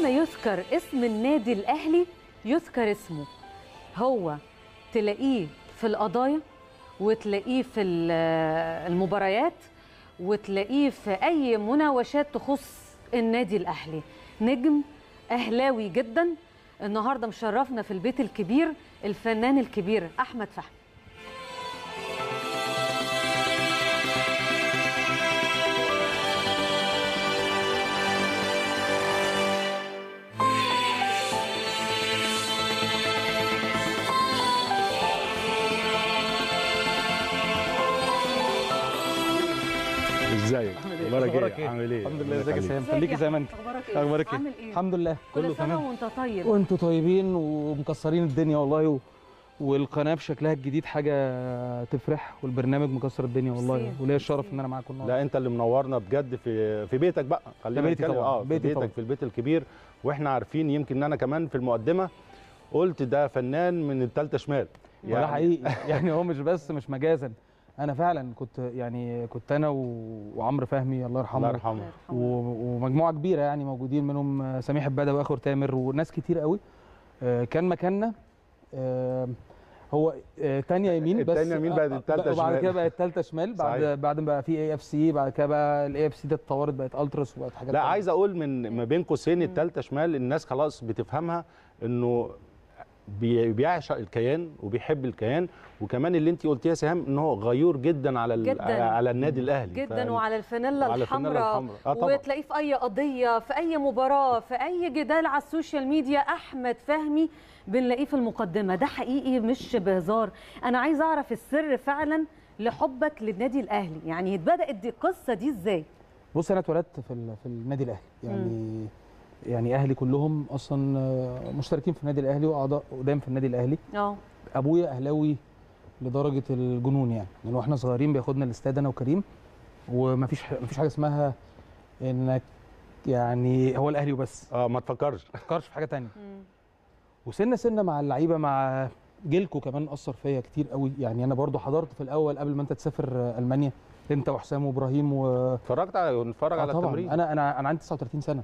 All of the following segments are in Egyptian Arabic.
يذكر اسم النادي الاهلي يذكر اسمه هو تلاقيه في القضايا وتلاقيه في ال- المباريات وتلاقيه في اي مناوشات تخص النادي الاهلي نجم اهلاوي جدا النهارده مشرفنا في البيت الكبير الفنان الكبير احمد فهمي ازيك اخبارك اخبارك ايه عامل ايه الحمد لله ازيك يا الله سام ازيك خليكي يا زي ما انت اخبارك ايه اخبارك ايه عامل ايه الحمد لله كل كله سنه تمام وانت طيب وانتوا طيبين ومكسرين الدنيا والله و... والقناه بشكلها الجديد حاجه تفرح والبرنامج مكسر الدنيا والله ميرسي، وليا الشرف ميرسي. ان انا معاكم النهارده لا انت اللي منورنا بجد في في بيتك بقى خلينا ده بيتي نتكلم. طبعاً، اه في بيتي بيتك طبعاً. في البيت الكبير واحنا عارفين يمكن ان انا كمان في المقدمه قلت ده فنان من الثالثه شمال وده حقيقي يعني هو مش بس مش مجازا انا فعلا كنت يعني كنت انا و... وعمرو فهمي الله الله يرحمه يرحمه الله و... يرحمه. ومجموعه كبيره يعني موجودين منهم سميح البدوي اخر تامر وناس كتير قوي آه، كان مكاننا آه، هو آه، تانية يمين بس التانية يمين بقت آه، التالتة وبعد شمال. كده بقت التالتة شمال بعد صحيح. بعد ما بقى في اي اف سي بعد كده بقى الاي اف سي دي اتطورت بقت التراس وبقت حاجات لا تانية. عايز اقول من ما بين قوسين الثالثه شمال الناس خلاص بتفهمها انه بي- بيعشق الكيان وبيحب الكيان وكمان اللي انت قلتيها يا سهام ان هو غيور جدا على ال- جداً. على النادي الاهلي جدا ف- وعلى الفانيلا وعلى الفانيلا الحمراء الحمراء. آه طبعاً. وتلاقيه في اي قضيه في اي مباراه في اي جدال على السوشيال ميديا احمد فهمي بنلاقيه في المقدمه ده حقيقي مش بهزار انا عايزه اعرف السر فعلا لحبك للنادي الاهلي يعني بدات دي القصه دي ازاي بص انا اتولدت في ال- في النادي الاهلي يعني يعني اهلي كلهم اصلا آه، مشتركين في النادي الاهلي واعضاء قدام في النادي الاهلي اه ابويا اهلاوي لدرجه الجنون يعني من واحنا صغيرين بياخدنا الاستاد انا وكريم ومفيش ح- مفيش حاجه اسمها انك يعني هو الاهلي وبس اه ما تفكرش ما تفكرش في حاجه تانية وسنه سنه مع اللعيبه مع جيلكو كمان اثر فيا كتير قوي يعني انا برضو حضرت في الاول قبل ما انت تسافر آه، المانيا انت وحسام وابراهيم و اتفرجت على نتفرج آه على طبعا التمرين انا انا انا عندي 39 سنه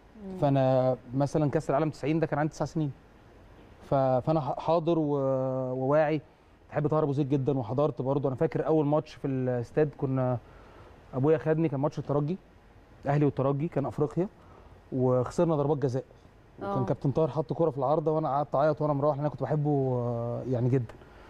فانا مثلا كاس العالم 90 ده كان عندي 9 سنين ف... فانا ح- حاضر و... وواعي بحب طاهر ابو زيد جدا وحضرت برضه انا فاكر اول ماتش في الاستاد كنا ابويا خدني كان ماتش الترجي الاهلي والترجي كان افريقيا وخسرنا ضربات جزاء آه. وكان كابتن طاهر حط كوره في العارضه وانا قعدت اعيط وانا مروح لان انا كنت بحبه آه، يعني جدا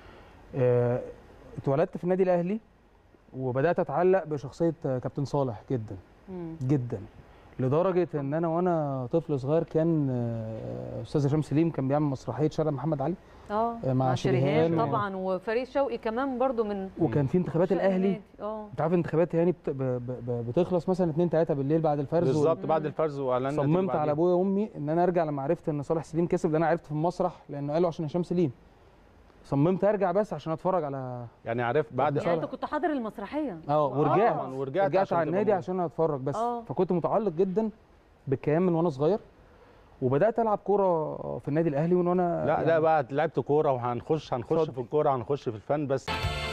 آه، اتولدت في النادي الاهلي وبدات اتعلق بشخصيه آه، كابتن صالح جدا مم. جدا لدرجه ان انا وانا طفل صغير كان آه، استاذ هشام سليم كان بيعمل مسرحيه شارع محمد علي اه مع مع شريهان شريهان. طبعا وفريد شوقي كمان برضو من وكان في انتخابات الاهلي اه انت عارف الانتخابات يعني بت... ب... ب... ب- بتخلص مثلا 2 3 بالليل بعد الفرز بالظبط بعد الفرز واعلان النتيجة صممت بعدين. على ابويا وامي ان انا ارجع لما عرفت ان صالح سليم كسب لان انا عرفت في المسرح لانه قالوا عشان هشام سليم صممت ارجع بس عشان اتفرج على يعني عرفت بعد يعني انت كنت حاضر المسرحيه اه ورجعت طبعاً، ورجعت رجعت عشان على تبقى النادي موجود. عشان اتفرج بس آه. فكنت متعلق جدا بالكيان من وانا صغير وبدات العب كوره في النادي الاهلي من وانا لا يعني لا بقى لعبت كوره وهنخش هنخش اتفضل. في الكوره هنخش في الفن بس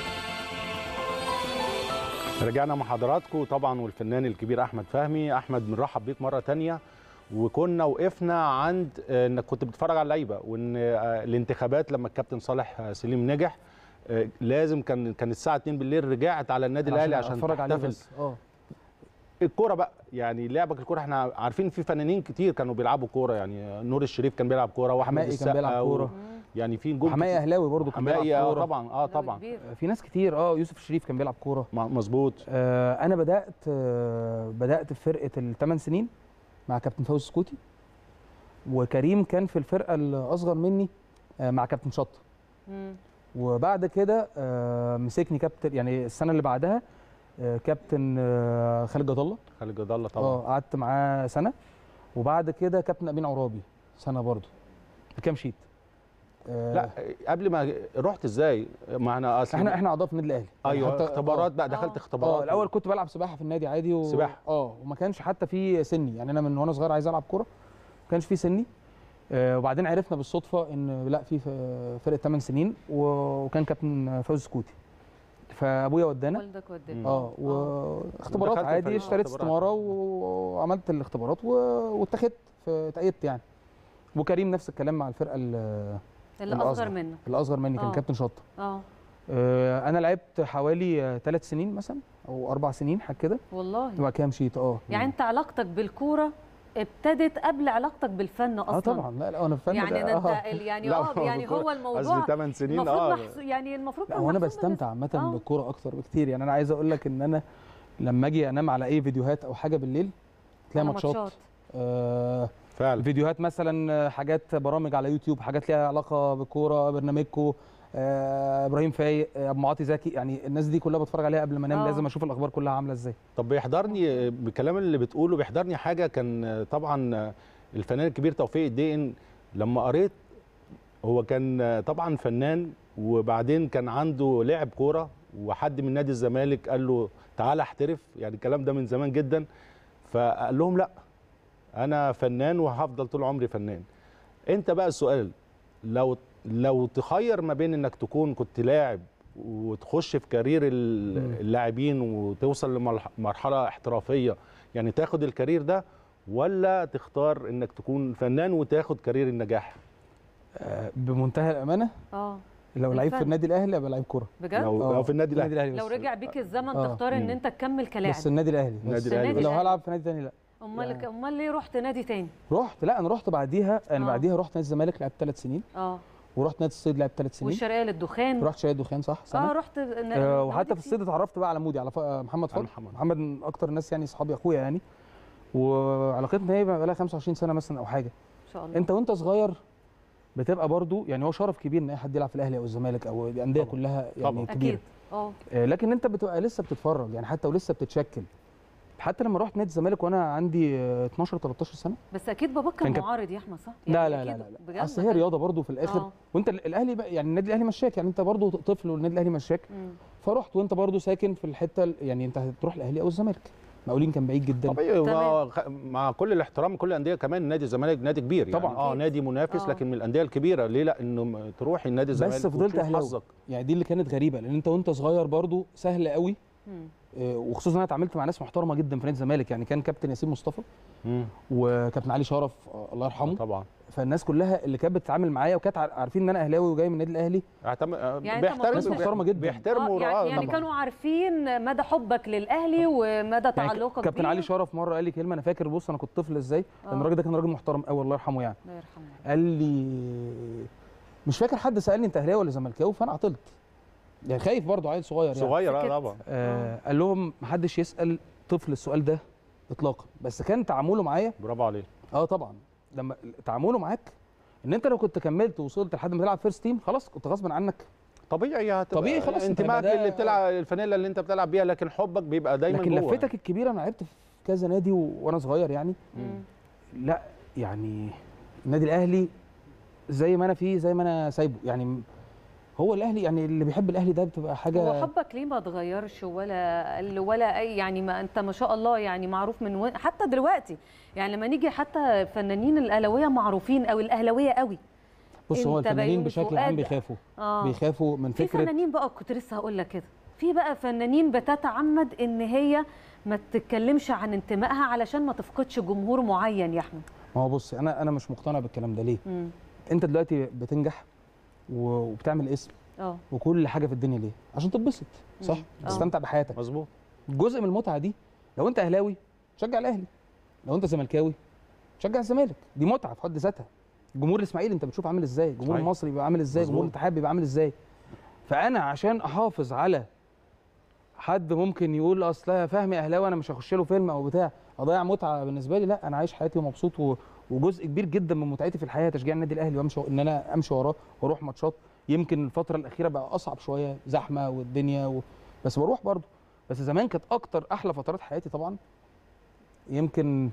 رجعنا مع حضراتكم طبعا والفنان الكبير احمد فهمي احمد بنرحب بيك مره تانية وكنا وقفنا عند آه، انك كنت بتتفرج على اللعيبه وان آه، الانتخابات لما الكابتن صالح آه، سليم نجح آه، لازم كان كان الساعه 2 بالليل رجعت على النادي الاهلي عشان اتفرج عليه تحتفل بس اه الكوره بقى يعني لعبك الكوره احنا عارفين في فنانين كتير كانوا بيلعبوا كوره يعني نور الشريف كان بيلعب كوره واحمد حمائي كان السقا بيلعب و- كوره يعني في نجوم حمائي كتير. اهلاوي برضو كان بيلعب حمائي اه كوره طبعا اه طبعا كبير. في ناس كتير اه يوسف الشريف كان بيلعب كوره م- مظبوط آه انا بدات آه بدات في فرقه الثمان سنين مع كابتن فوزي سكوتي وكريم كان في الفرقه الاصغر مني آه مع كابتن شطه مم. وبعد كده آه مسكني كابتن يعني السنه اللي بعدها آه كابتن آه خالد جد الله خالد جد الله طبعا اه قعدت معاه سنه وبعد كده كابتن امين عرابي سنه برضه بكام شيت آه لا قبل ما رحت ازاي ما انا اصلا احنا احنا اعضاء في النادي الاهلي يعني ايوه حتى- اختبارات آه. بقى دخلت آه. اختبارات اه الاول كنت بلعب سباحه في النادي عادي و... سباحة. اه وما كانش حتى في سني يعني انا من وانا صغير عايز العب كوره ما كانش في سني آه وبعدين عرفنا بالصدفه ان لا في ف- فرقه 8 سنين و- وكان كابتن فوزي سكوتي فابويا ودانا والدك ودك مم. اه واختبارات ودخلت عادي الفريق. اشتريت اختبارات. استماره وعملت الاختبارات و... واتخذت اتأيدت يعني وكريم نفس الكلام مع الفرقه ال- اللي الأصغر. اصغر منك الاصغر مني كان آه. كابتن شطه اه آه، انا لعبت حوالي ثلاث سنين مثلا او اربع سنين حاجه كده والله وبعد كده مشيت اه يعني انت علاقتك بالكوره ابتدت قبل علاقتك بالفن اصلا اه طبعا لا لا انا فن يعني ده ده آه. انت يعني لا، اه يعني هو قصدي الموضوع 8 سنين المفروض اه محسو يعني المفروض لا كان هو انا محسوب بستمتع عامه آه. بالكوره اكتر بكتير يعني انا عايز اقول لك ان انا لما اجي انام على اي فيديوهات او حاجه بالليل تلاقي على ماتشات آه فعلا فيديوهات مثلا آه، حاجات برامج على يوتيوب حاجات ليها علاقه بالكوره برنامجكو آه ابراهيم فايق آه، ابو معاطي زكي يعني الناس دي كلها بتفرج عليها قبل ما انام آه. لازم اشوف الاخبار كلها عامله ازاي طب بيحضرني بالكلام اللي بتقوله بيحضرني حاجه كان طبعا الفنان الكبير توفيق الدقن لما قريت هو كان طبعا فنان وبعدين كان عنده لعب كوره وحد من نادي الزمالك قال له تعالى احترف يعني الكلام ده من زمان جدا فقال لهم لا انا فنان وهفضل طول عمري فنان انت بقى السؤال لو لو تخير ما بين انك تكون كنت لاعب وتخش في كارير ال- مم. اللاعبين وتوصل لمرحله احترافيه يعني تاخد الكارير ده ولا تختار انك تكون فنان وتاخد كارير النجاح آه بمنتهى الامانه اه لو لعيب في الفن. النادي الاهلي ابقى لعيب كوره بجد لو, آه، لو في النادي الاهلي لو بس. رجع بيك الزمن آه. تختار ان مم. انت تكمل كلاعب بس النادي الاهلي النادي بس الأهلي. لو الأهلي. هلعب في نادي تاني لا امال يعني- امال ليه رحت نادي تاني رحت لا انا رحت بعديها انا آه. بعديها رحت نادي الزمالك لعبت ثلاث سنين اه ورحت نادي الصيد لعبت ثلاث سنين والشرقيه للدخان رحت شاي دخان صح سنه اه رحت ن- آه وحتى نوادي في الصيد اتعرفت بقى على مودي على ف- محمد على فضل محمد. محمد من اكتر الناس يعني اصحابي اخويا يعني وعلاقتنا هي بقى لها 25 سنه مثلا او حاجه ان شاء الله انت وانت صغير بتبقى برضو يعني هو شرف كبير ان اي حد يلعب في الاهلي او الزمالك او الانديه طبعاً. كلها يعني طبعاً. كبيره اكيد اه آه، لكن انت بتبقى لسه بتتفرج يعني حتى ولسه بتتشكل حتى لما رحت نادي الزمالك وانا عندي آه، 12 13 سنه بس اكيد باباك كان كان كاب- معارض يا احمد صح؟ لا يعني لا لا أكيد لا, بجد لا. اصل هي كان- رياضه برضو في الاخر آه. وانت ال- الاهلي بقى يعني النادي الاهلي مشاك يعني انت برضو طفل والنادي الاهلي مشاك مم. فرحت وانت برضو ساكن في الحته ال- يعني انت هتروح الاهلي او الزمالك مقاولين كان بعيد جدا طبيعي تمام. مع, مع كل الاحترام كل الانديه كمان نادي الزمالك نادي كبير يعني طبعاً. اه أكيد. نادي منافس آه. لكن من الانديه الكبيره ليه لا انه تروح النادي الزمالك بس فضلت وتشوف أهلاوي. حظك يعني دي اللي كانت غريبه لان انت وانت صغير برضو سهل قوي مم. آه، وخصوصا انا اتعاملت مع ناس محترمه جدا في نادي الزمالك يعني كان كابتن ياسين مصطفى مم. وكابتن علي شرف آه، الله يرحمه طبعا فالناس كلها اللي كانت بتتعامل معايا وكانت عار- عارفين ان انا اهلاوي وجاي من النادي الاهلي اعتم... يعني أنت بيحترم ناس محترمة جداً. بيحترموا آه يعني, آه، يعني طبعاً. كانوا عارفين مدى حبك للاهلي ومدى يعني تعلقك كابتن بيه. علي شرف مره قال لي كلمه انا فاكر بص انا كنت طفل ازاي لان آه. الراجل ده كان راجل محترم قوي الله يرحمه يعني الله يرحمه قال لي مش فاكر حد سالني انت اهلاوي ولا زملكاوي فانا عطلت يعني خايف برضه عيل صغير يعني صغير اه سكت. طبعا آه قال لهم محدش يسال طفل السؤال ده اطلاقا بس كان تعامله معايا برافو عليك اه طبعا لما تعامله معاك ان انت لو كنت كملت ووصلت لحد ما تلعب فيرست تيم خلاص كنت غصب عنك طبيعي هتبقى طبيعي خلاص، أنت انتمائك هيبقى ده- اللي بتلعب الفانيلا اللي انت بتلعب بيها لكن حبك بيبقى دايما لكن جوه لفتك الكبيره انا لعبت في كذا نادي و... وانا صغير يعني مم. لا يعني النادي الاهلي زي ما انا فيه زي ما انا سايبه يعني هو الاهلي يعني اللي بيحب الاهلي ده بتبقى حاجه هو حبك ليه ما اتغيرش ولا قل ولا اي يعني ما انت ما شاء الله يعني معروف من وين حتى دلوقتي يعني لما نيجي حتى فنانين الاهلاويه معروفين او الاهلاويه قوي بص هو أنت الفنانين بيومي بشكل عام فؤاد. بيخافوا اه بيخافوا من في فكره فنانين بقى كنت لسه هقول لك كده في بقى فنانين بتتعمد ان هي ما تتكلمش عن انتمائها علشان ما تفقدش جمهور معين يا احمد ما هو بص انا انا مش مقتنع بالكلام ده ليه مم. انت دلوقتي بتنجح و- وبتعمل اسم اه وكل حاجه في الدنيا ليه عشان تتبسط صح مم. آه. تستمتع بحياتك مظبوط جزء من المتعه دي لو انت اهلاوي شجع الاهلي لو انت زملكاوي شجع الزمالك دي متعه في حد ذاتها الجمهور الاسماعيلي انت بتشوف عامل ازاي الجمهور صحيح. المصري بيبقى عامل ازاي الجمهور مظبوط. الاتحاد بيبقى عامل ازاي فانا عشان احافظ على حد ممكن يقول اصل فهمي اهلاوي انا مش هخش له فيلم او بتاع اضيع متعه بالنسبه لي لا انا عايش حياتي ومبسوط و... وجزء كبير جدا من متعتي في الحياه تشجيع النادي الاهلي وامشي ان انا امشي وراه واروح ماتشات يمكن الفتره الاخيره بقى اصعب شويه زحمه والدنيا و... بس بروح برضه بس زمان كانت اكتر احلى فترات حياتي طبعا يمكن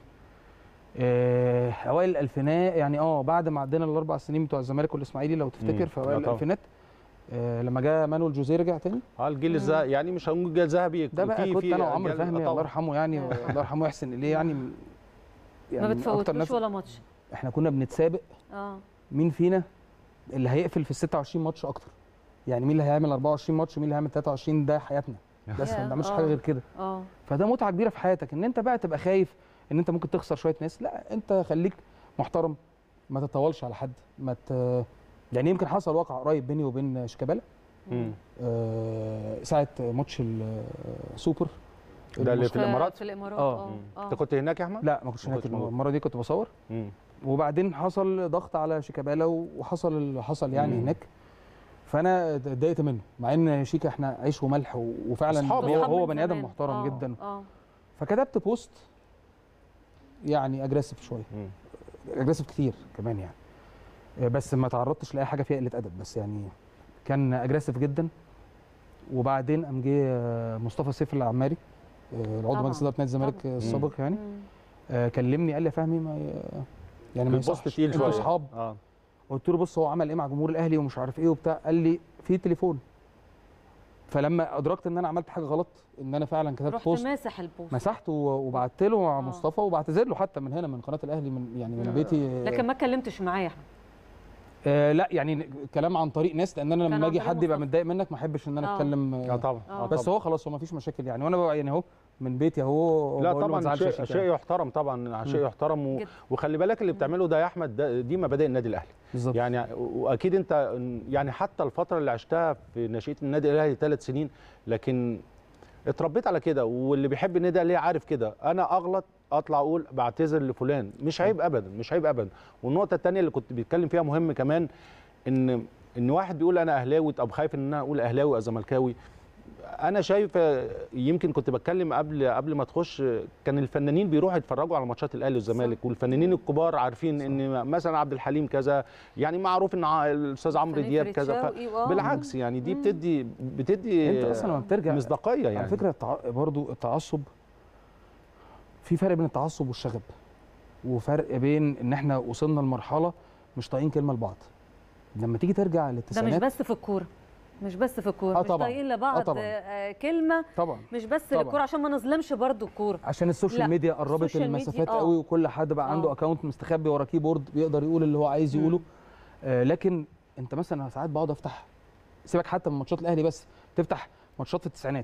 آه، اوائل الالفينات يعني اه بعد ما عدينا الاربع سنين بتوع الزمالك والاسماعيلي لو مم. تفتكر في لا اوائل طبعا. الالفينات آه، لما جه مانويل جوزيه رجع تاني اه الجيل مم. الذهبي يعني مش هنقول الجيل الذهبي ده بقى في- كنت في انا وعمرو أجيال- فهمي آه الله طبعاً. يرحمه يعني الله يرحمه يحسن اليه يعني من- يعني ما من أكتر بتفوتوش الناس- ولا ماتش احنا كنا بنتسابق اه مين فينا اللي هيقفل في ال 26 ماتش اكتر يعني مين اللي هيعمل 24 ماتش مين اللي هيعمل 23 ده حياتنا بس يا، ما بنعملش آه. حاجه غير كده اه فده متعه كبيره في حياتك ان انت بقى تبقى خايف ان انت ممكن تخسر شويه ناس لا انت خليك محترم ما تتطولش على حد ما ت... يعني يمكن حصل واقع قريب بيني وبين شيكابالا مم. آه ساعه ماتش السوبر ده اللي في في- الامارات في الامارات آه. اه مم. اه انت كنت هناك يا احمد لا ما كنتش ما هناك كنتش موجود. المره دي كنت بصور مم. وبعدين حصل ضغط على شيكابالا وحصل اللي حصل يعني مم. هناك فانا اتضايقت منه مع ان شيكا احنا عيش وملح و- وفعلا أصحاب هو, يعني. أصحاب هو من بني ادم زمان. محترم آه، جدا اه فكتبت بوست يعني اجريسيف شويه مم. اجريسيف كتير كمان يعني آه، بس ما تعرضتش لاي حاجه فيها قله ادب بس يعني كان اجريسيف جدا وبعدين قام جه آه، مصطفى سيف العماري آه، العضو طبعاً، مجلس اداره نادي الزمالك طبعاً. آه، السابق يعني مم. آه، كلمني قال لي يا فهمي ما ي- يعني ما البوست يصحش تقيل انتوا شويه اصحاب اه قلت له بص هو عمل ايه مع جمهور الاهلي ومش عارف ايه وبتاع قال لي في تليفون فلما ادركت ان انا عملت حاجه غلط ان انا فعلا كتبت رحت بوست ماسح البوست مسحته و- وبعت له مع آه. مصطفى وبعتذر له حتى من هنا من قناه الاهلي من يعني من مم. بيتي لكن ما اتكلمتش معايا يا احمد آه لا يعني كلام عن طريق ناس لان انا كان لما عن اجي طريق حد يبقى مصطفى. متضايق منك ما احبش ان انا آه. اتكلم اه آه طبعا آه. آه بس طبعاً. هو خلاص هو ما فيش مشاكل يعني وانا بقى يعني اهو من بيتي اهو لا بقول له ما طبعا تزعلش يا شيء, شيكا. شيء يحترم طبعا شيء مم. يحترم و... جدا. وخلي بالك اللي بتعمله ده يا احمد ده دي مبادئ النادي الاهلي بالظبط يعني واكيد انت يعني حتى الفتره اللي عشتها في نشأة النادي الاهلي ثلاث سنين لكن اتربيت على كده واللي بيحب النادي الاهلي عارف كده انا اغلط اطلع اقول بعتذر لفلان مش عيب ابدا مش عيب ابدا والنقطه الثانيه اللي كنت بيتكلم فيها مهم كمان ان ان واحد بيقول انا اهلاوي طب خايف ان انا اقول اهلاوي او زملكاوي انا شايف آه، يمكن كنت بتكلم قبل قبل ما تخش آه، كان الفنانين بيروحوا يتفرجوا على ماتشات الاهلي والزمالك والفنانين الكبار عارفين ان مثلا عبد الحليم كذا يعني معروف ان ع- الاستاذ عمرو فريد دياب كذا ف... شوقي، وآه. بالعكس يعني دي بتدي بتدي انت اصلا لما بترجع مصداقيه يعني على فكره التع... برضو التعصب في فرق بين التعصب والشغب وفرق بين ان احنا وصلنا لمرحله مش طايقين كلمه لبعض لما تيجي ترجع ده مش للتسعينات بس في الكوره مش بس في الكوره آه مش طبعاً. طايقين آه لبعض طبعاً. آه، كلمه طبعا مش بس طبعاً. للكوره عشان ما نظلمش برضو الكوره عشان السوشيال لا، ميديا قربت السوشيال ميديا، المسافات آه. قوي وكل حد بقى عنده آه. اكونت مستخبي ورا كيبورد بيقدر يقول اللي هو عايز مم. يقوله آه لكن انت مثلا أنا ساعات بقعد افتح سيبك حتى من ماتشات الاهلي بس تفتح ماتشات التسعينات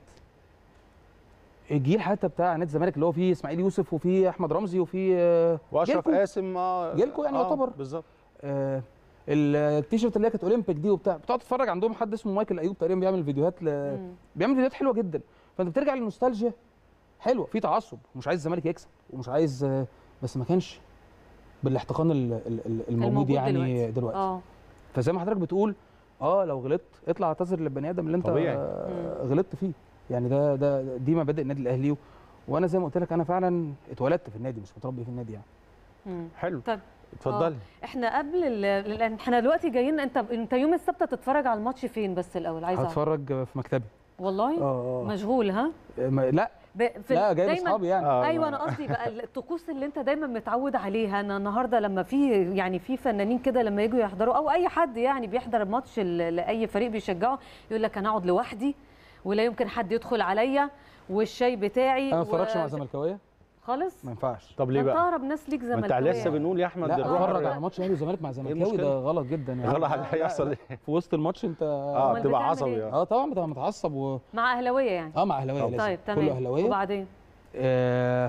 الجيل حتى بتاع نادي الزمالك اللي هو فيه اسماعيل يوسف وفيه احمد رمزي وفيه آه، واشرف جيلكو. قاسم آه، جيلكو يعني يعتبر. بالظبط آه، التيشيرت اللي هي كانت اولمبيك دي وبتاع بتقعد تتفرج عندهم حد اسمه مايكل ايوب تقريبا بيعمل فيديوهات ل... مم. بيعمل فيديوهات حلوه جدا فانت بترجع للنوستالجيا حلوه في تعصب ومش عايز الزمالك يكسب ومش عايز آه، بس ما كانش بالاحتقان ال- ال- ال- الموجود الموجود يعني دلوقتي. دلوقتي, اه فزي ما حضرتك بتقول اه لو غلطت اطلع اعتذر للبني ادم اللي انت طبيعي. آه غلطت فيه يعني ده ده دي مبادئ النادي الاهلي و- وانا زي ما قلت لك انا فعلا اتولدت في النادي مش متربي في النادي يعني مم. حلو طيب. اتفضلي احنا قبل ال- ال- احنا دلوقتي جايين انت انت يوم السبت تتفرج على الماتش فين بس الاول عايزه أعرف. هتفرج في مكتبي والله اه اه مشغول ها ما- لا ب... في لا جايب دايماً- اصحابي يعني آه، ايوه ما- انا قصدي بقى الطقوس اللي انت دايما متعود عليها انا النهارده لما في يعني في فنانين كده لما يجوا يحضروا او اي حد يعني بيحضر ماتش ل- لاي فريق بيشجعه يقول لك انا اقعد لوحدي ولا يمكن حد يدخل عليا والشاي بتاعي انا ما اتفرجش مع و- زملكاويه خالص ما ينفعش طب ليه انت بقى اقرب ناس ليك ما انت زملكاويه لسه بنقول يا احمد لا الروح اتفرج الرياضية. على ماتش الاهلي والزمالك مع زملكاوي المشكلة؟ ده غلط جدا يعني غلط هيحصل ايه في وسط الماتش انت اه أمال بتبقى بتعمل عصبي إيه؟ آه. اه طبعا بتبقى متعصب و... مع اهلاويه يعني اه مع اهلاويه لازم طيب تمام كله اهلاويه وبعدين آه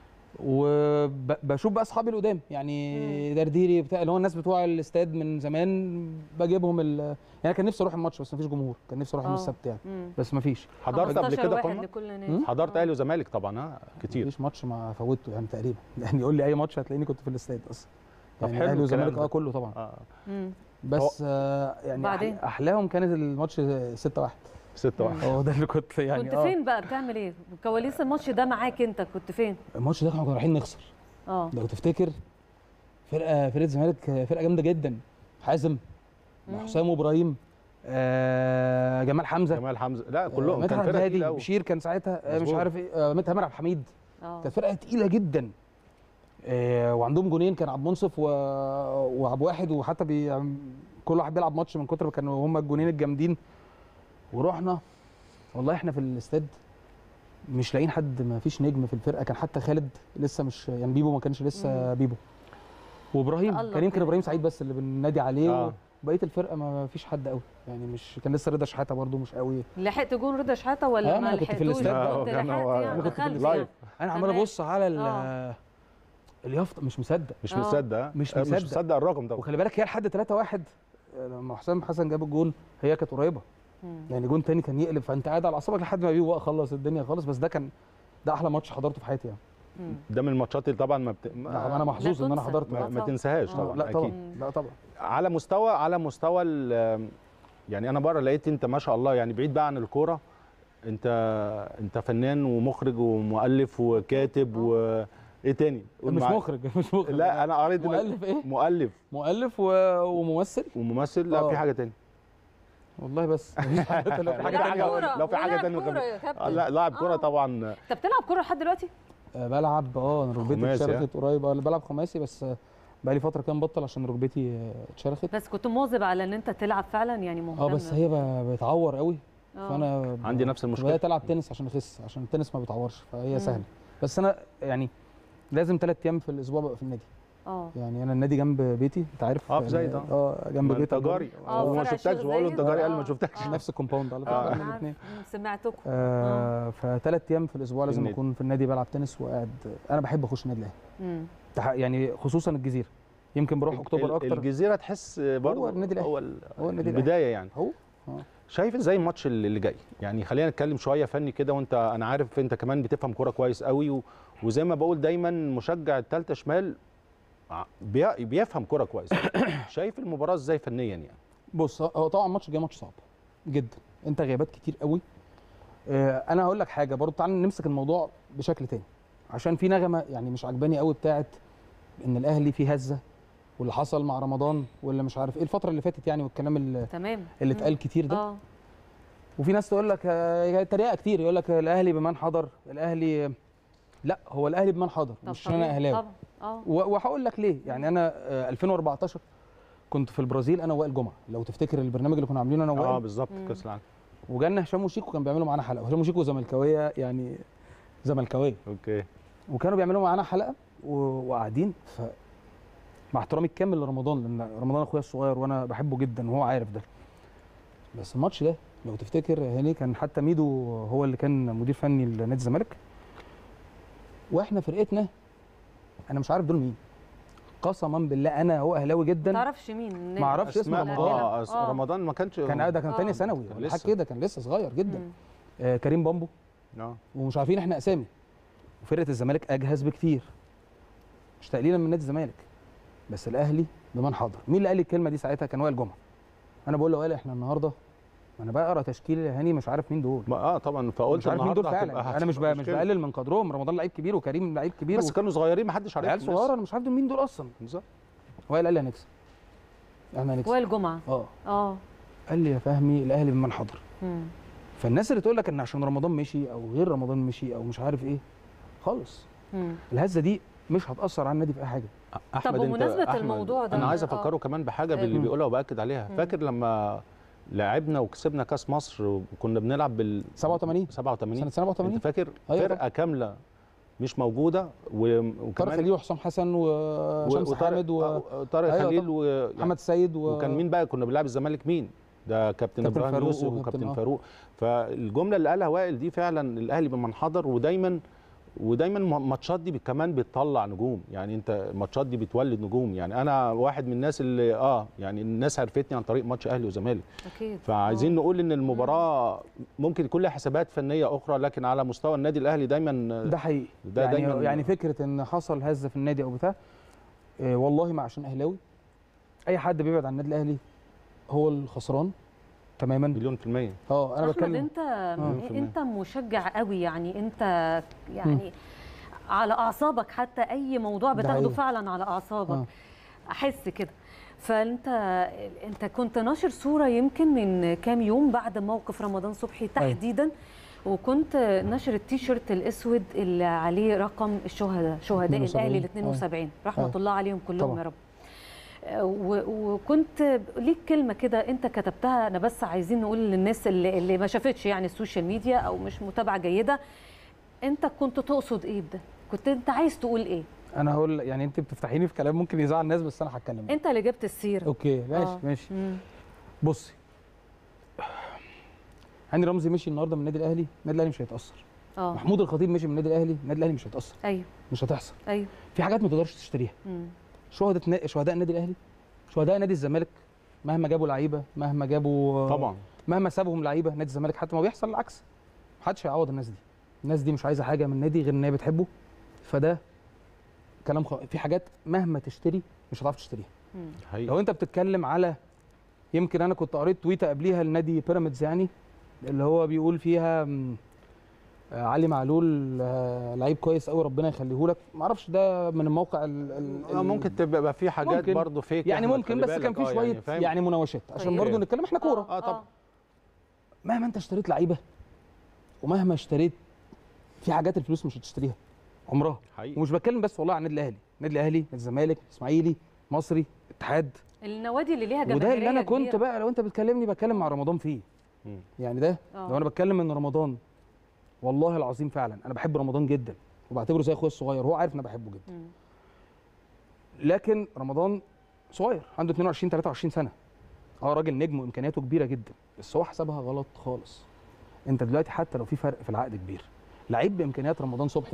وبشوف بقى اصحابي القدام يعني درديري بتاع اللي هو الناس بتوع الاستاد من زمان بجيبهم ال... يعني كان نفسي اروح الماتش بس مفيش جمهور كان نفسي اروح يوم آه. السبت يعني مم. بس مفيش حضرت قبل 15 كده واحد قمه لكل نادي مم؟ حضرت آه. اهلي وزمالك طبعا ها كتير مفيش ماتش ما فوتته يعني تقريبا يعني يقول لي اي ماتش هتلاقيني كنت في الاستاد اصلا طب يعني حلو اهلي الكلام وزمالك ده. اه كله طبعا اه مم. بس آه يعني بعدين؟ أح- احلاهم كانت الماتش 6 1 ستة واحد هو ده اللي كنت يعني كنت آه. فين بقى بتعمل ايه كواليس الماتش ده معاك انت كنت فين الماتش ده احنا كنا رايحين نخسر اه لو تفتكر فرقه فرقه الزمالك فرقه جامده جدا حازم مم. حسام وابراهيم آه جمال حمزه جمال حمزه لا كلهم مدحت كان فرقه هادي تقيله قوي بشير كان ساعتها آه مش مظبوط. عارف ايه آه مدحت عبد الحميد اه كانت فرقه تقيله جدا آه وعندهم جونين كان عبد منصف و... وعبد واحد وحتى بي... كل واحد بيلعب ماتش من كتر ما كانوا هم الجونين الجامدين ورحنا والله احنا في الاستاد مش لاقيين حد ما فيش نجم في الفرقه كان حتى خالد لسه مش يعني بيبو ما كانش لسه مم. بيبو وابراهيم تألق كان يمكن يعني. ابراهيم سعيد بس اللي بننادي عليه آه. وبقيه الفرقه ما فيش حد قوي يعني مش كان لسه رضا شحاته برده مش قوي لحقت جون رضا شحاته ولا آه، ما أنا كنت في لحقتوش الاستاد بقى. كنت آه، كان لحقت هو- يعني أنا كنت في دخلت اللايف. يعني انا عمال تمام. ابص على ال آه. اليافطه مش مصدق مش آه. مصدق ها؟ مش آه، مصدق. مش مصدق الرقم ده وخلي بالك هي لحد 3 1 لما حسام حسن جاب الجول هي كانت قريبه مم. يعني جون تاني كان يقلب فانت قاعد على اعصابك لحد ما بيبو بقى خلص الدنيا خالص بس ده كان ده احلى ماتش حضرته في حياتي يعني مم. ده من الماتشات اللي طبعا ما, بت... لا، ما, انا محظوظ ان انا تنسى. حضرت ما, آه، ما طبعاً. تنساهاش آه. طبعا لا طبعا اكيد لا طبعا على مستوى على مستوى ال- يعني انا بره لقيت انت ما شاء الله يعني بعيد بقى عن الكوره انت انت فنان ومخرج ومؤلف وكاتب وايه تاني قول مش معايا. مخرج مش مخرج لا انا قريت إنك مؤلف ايه مؤلف مؤلف و... وممثل وممثل لا آه. في حاجه تاني والله بس مفيش حاجه تانية. في حاجه لا، تانية حاجة- أقول. لو في حاجة ولاعب تانية كورة كمان. يا آه، كابتن لا لاعب كوره آه. طبعا انت بتلعب كوره لحد دلوقتي؟ آه، بلعب اه انا ركبتي خماسي، اتشرخت قريب اه بلعب خماسي بس آه، بقالي فتره كده مبطل عشان ركبتي آه، اتشرخت بس كنت مواظب على ان انت تلعب فعلا يعني مهتم اه بس هي ب- بتعور قوي آه. فانا ب- عندي نفس المشكله بدات العب تنس عشان اخس عشان التنس ما بتعورش مم. فهي سهله بس انا يعني لازم ثلاث ايام في الاسبوع ببقى في النادي اه يعني انا النادي جنب بيتي انت عارف اه في زايد، اه. اه جنب ما انت بيتي جاري آه، وما فرع شفتكش الشيخ بقول له انت زايد. جاري قال آه. ما شفتكش آه. نفس الكومباوند على آه. فكره أنا احنا عارف. الاثنين مم، سمعتكم آه فثلاث ايام في الاسبوع لازم النادي. اكون في النادي بلعب تنس وقاعد انا بحب اخش النادي الاهلي مم. تح- يعني خصوصا الجزيره يمكن بروح اكتوبر ال- اكتر الجزيره تحس برضه النادي الأهلي. هو ال- هو النادي الأهلي. البدايه يعني هو شايف ازاي الماتش اللي اللي جاي يعني خلينا نتكلم شويه فني كده وانت انا عارف انت كمان بتفهم كوره كويس قوي و... وزي ما بقول دايما مشجع الثالثه شمال ع- بي... بيفهم كوره كويس شايف المباراه ازاي فنيا يعني بص هو طبعا الماتش الجاي ماتش صعب جدا انت غيابات كتير قوي آه، انا هقول لك حاجه برضه تعال نمسك الموضوع بشكل تاني عشان في نغمه يعني مش عجباني قوي بتاعت ان الاهلي فيه هزه واللي حصل مع رمضان واللي مش عارف ايه الفتره اللي فاتت يعني والكلام اللي, تمام اللي مم. اتقال كتير ده اه وفي ناس تقول لك آه، تريقه كتير يقول لك الاهلي بمن حضر الاهلي لا هو الاهلي بمن حضر طب مش انا طبيعي. اهلاوي طبعا اه و- وهقول لك ليه يعني انا آه، 2014 كنت في البرازيل انا ووائل جمعه لو تفتكر البرنامج اللي كنا عاملينه انا اه ووائل بالظبط مم. كاس العالم وجالنا هشام وشيكو كان بيعملوا معانا حلقه وهشام وشيكو زملكاويه يعني زملكاويه اوكي وكانوا بيعملوا معانا حلقه و... وقاعدين ف مع احترامي الكامل لرمضان لان رمضان اخويا الصغير وانا بحبه جدا وهو عارف ده بس الماتش ده لو تفتكر يا هاني كان حتى ميدو هو اللي كان مدير فني لنادي الزمالك واحنا فرقتنا انا مش عارف دول مين قسما بالله انا هو اهلاوي جدا تعرفش مين ما اعرفش اسم أسماء- رمضان اه أس- آه. رمضان ما كانش كان ده كان آه. تانية ثانوي كان ولا حاجه لسه. كده كان لسه صغير جدا مم. آه كريم بامبو اه ومش عارفين احنا اسامي وفرقه الزمالك اجهز بكتير مش تقليلا من نادي الزمالك بس الاهلي بمن حضر مين اللي قال لي الكلمه دي ساعتها كان وائل جمعه انا بقول له وائل احنا النهارده ما انا بقرا تشكيل يا هاني مش عارف مين دول ما- اه طبعا فقلت مش عارف مين دول النهاردة فعلا هتبقى- انا مش هتبقى ب- مش مشكلة. بقلل من قدرهم رمضان لعيب كبير وكريم لعيب كبير بس و... كانوا صغيرين ما حدش عارفهم عيال لسه. صغيره انا مش عارف دول مين دول اصلا بالظبط وائل قال لي هنكسب احنا هنكسب وائل جمعه اه اه قال لي يا فهمي الاهلي بمن حضر مم. فالناس اللي تقول لك ان عشان رمضان مشي او غير رمضان مشي او مش عارف ايه خالص مم. الهزه دي مش هتاثر على النادي في اي حاجه احمد انت بمناسبة أحمد، الموضوع ده، انا عايز آه. افكره كمان بحاجه باللي مم. بيقولها وباكد عليها مم. فاكر لما لعبنا وكسبنا كاس مصر وكنا بنلعب بال 87 87 سنه 87 انت فاكر أيوة فرقه كامله مش موجوده و... طارق وكمان خليل وحسام حسن وشمس وطارق- حامد ومحمد آه، طارق أيوة خليل و... يعني السيد و... وكان مين بقى كنا بنلعب الزمالك مين ده كابتن كابتن ابراهيم فاروق يوسف وكابتن- وكابتن آه. فاروق فالجمله اللي قالها وائل دي فعلا الاهلي بمن حضر ودايما ودايما م- ماتشات دي بت- كمان بتطلع نجوم يعني انت الماتشات دي بتولد نجوم يعني انا واحد من الناس اللي اه يعني الناس عرفتني عن طريق ماتش اهلي وزمالك اكيد فعايزين نقول ان المباراه ممكن يكون لها حسابات فنيه اخرى لكن على مستوى النادي الاهلي دايما ده حقيقي ده يعني دايما يعني فكره ان حصل هزه في النادي او بتاع إيه والله ما عشان اهلاوي اي حد بيبعد عن النادي الاهلي هو الخسران تماما مليون في الميه اه انا احمد بتكلم انت مليون في المية. انت مشجع قوي يعني انت يعني على اعصابك حتى اي موضوع ده بتاخده حقيقي. فعلا على اعصابك آه. احس كده فانت انت كنت ناشر صوره يمكن من كام يوم بعد موقف رمضان صبحي تحديدا وكنت ناشر التيشيرت الاسود اللي عليه رقم الشهداء شهداء 72. الاهلي ال 72 رحمه أيوة. الله عليهم كلهم طبعا. يا رب و- وكنت ليك كلمه كده انت كتبتها انا بس عايزين نقول للناس اللي, اللي ما شافتش يعني السوشيال ميديا او مش متابعه جيده انت كنت تقصد ايه بده كنت انت عايز تقول ايه انا هقول يعني انت بتفتحيني في كلام ممكن يزعل الناس بس انا هتكلم انت اللي جبت السيره اوكي ماشي آه. ماشي مم. بصي هاني رمزي مشي النهارده من النادي الاهلي النادي الاهلي مش هيتاثر اه محمود الخطيب مشي من النادي الاهلي النادي الاهلي مش هيتاثر ايوه مش هتحصل ايوه في حاجات ما تقدرش تشتريها مم. شهداء نا- شهداء النادي الاهلي شهداء نادي الزمالك مهما جابوا لعيبه مهما جابوا طبعا مهما سابهم لعيبه نادي الزمالك حتى ما بيحصل العكس محدش هيعوض الناس دي الناس دي مش عايزه حاجه من النادي غير ان هي بتحبه فده كلام خ... في حاجات مهما تشتري مش هتعرف تشتريها مم. حقيقي لو انت بتتكلم على يمكن انا كنت قريت تويته قبليها لنادي بيراميدز يعني اللي هو بيقول فيها مم، آه، علي معلول آه، لعيب كويس قوي ربنا يخليه لك ما اعرفش ده من الموقع ال ال آه، ممكن تبقى في حاجات ممكن. برضه فيك يعني أحمد، ممكن خلي بس بالك. كان في آه، شويه يعني, فاهم؟ يعني مناوشات عشان طيب. برضه نتكلم احنا كوره اه طبعا مهما انت اشتريت لعيبه ومهما اشتريت في حاجات الفلوس مش هتشتريها عمرها حقيقي ومش بتكلم بس والله عن النادي الاهلي النادي الاهلي نادي الزمالك اسماعيلي مصري اتحاد النوادي اللي ليها جماهيريه وده اللي انا كنت كبيرة. بقى لو انت بتكلمني بتكلم مع رمضان فيه مم. يعني ده آه. لو انا بتكلم ان رمضان والله العظيم فعلا انا بحب رمضان جدا وبعتبره زي اخويا الصغير هو عارف ان انا بحبه جدا مم. لكن رمضان صغير عنده 22 23 سنه اه راجل نجم وامكانياته كبيره جدا بس هو حسبها غلط خالص انت دلوقتي حتى لو في فرق في العقد كبير لعيب بامكانيات رمضان صبحي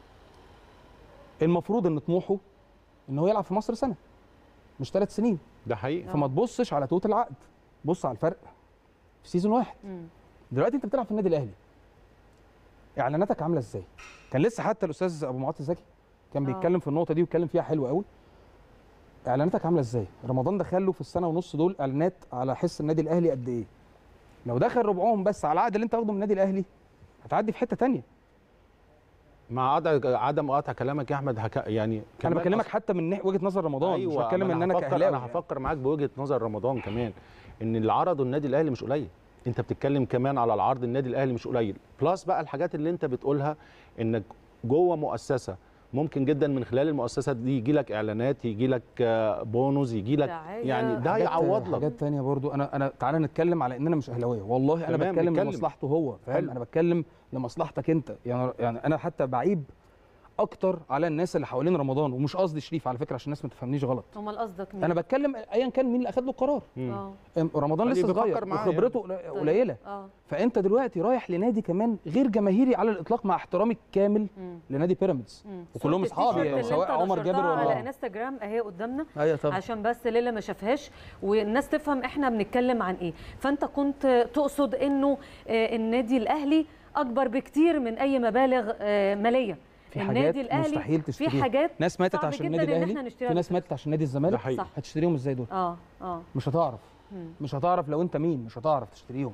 المفروض ان طموحه ان هو يلعب في مصر سنه مش ثلاث سنين ده حقيقي آه. فما تبصش على توتال العقد بص على الفرق في سيزون واحد مم. دلوقتي انت بتلعب في النادي الاهلي اعلاناتك عامله ازاي كان لسه حتى الاستاذ ابو معاطي زكي كان آه. بيتكلم في النقطه دي واتكلم فيها حلو قوي اعلاناتك عامله ازاي رمضان دخل له في السنه ونص دول اعلانات على حس النادي الاهلي قد ايه لو دخل ربعهم بس على العقد اللي انت واخده من النادي الاهلي هتعدي في حته تانية مع عدم عدم قطع كلامك يا احمد هك... يعني انا كمان بكلمك أص- حتى من ناح- وجهه نظر رمضان ايوه مش بتكلم ما ان انا هفكر كاهلاوي انا هفكر معاك بوجهه نظر رمضان كمان ان اللي عرضه النادي الاهلي مش قليل انت بتتكلم كمان على العرض النادي الاهلي مش قليل بلس بقى الحاجات اللي انت بتقولها انك جوه مؤسسه ممكن جدا من خلال المؤسسه دي يجي لك اعلانات يجي لك آه، بونus يجي لك دعاية. يعني ده حاجات- يعوض لك حاجات تانية برضو انا انا تعالى نتكلم على اننا مش اهلاويه والله انا تمام، بتكلم نتكلم. لمصلحته هو فاهم حلو. انا بتكلم لمصلحتك انت يعني يعني انا حتى بعيب اكتر على الناس اللي حوالين رمضان ومش قصدي شريف على فكره عشان الناس ما تفهمنيش غلط امال قصدك مين؟ انا بتكلم ايا كان مين اللي اخد له القرار مم. اه أم- رمضان اللي لسه بيفكر صغير معاه وخبرته قل- طيب. قليله اه فانت دلوقتي رايح لنادي كمان غير جماهيري على الاطلاق مع احترامي الكامل مم. لنادي بيراميدز مم. وكلهم صورة اصحابي التيشيرت اللي سواء انت عمر جابر نشرتها ولا على انستجرام اهي قدامنا ايوه طبعا عشان بس ليلى ما شافهاش والناس تفهم احنا بنتكلم عن ايه فانت كنت تقصد انه آه، النادي الاهلي اكبر بكتير من اي مبالغ آه، ماليه في النادي حاجات الاهلي مستحيل في تشتريها حاجات ناس ماتت صعب عشان جدا النادي إن الاهلي إحنا نشتريها في ناس بفلوس. ماتت عشان نادي ده الزمالك حقيقي صح. هتشتريهم ازاي دول اه اه مش هتعرف مم. مش هتعرف لو انت مين مش هتعرف تشتريهم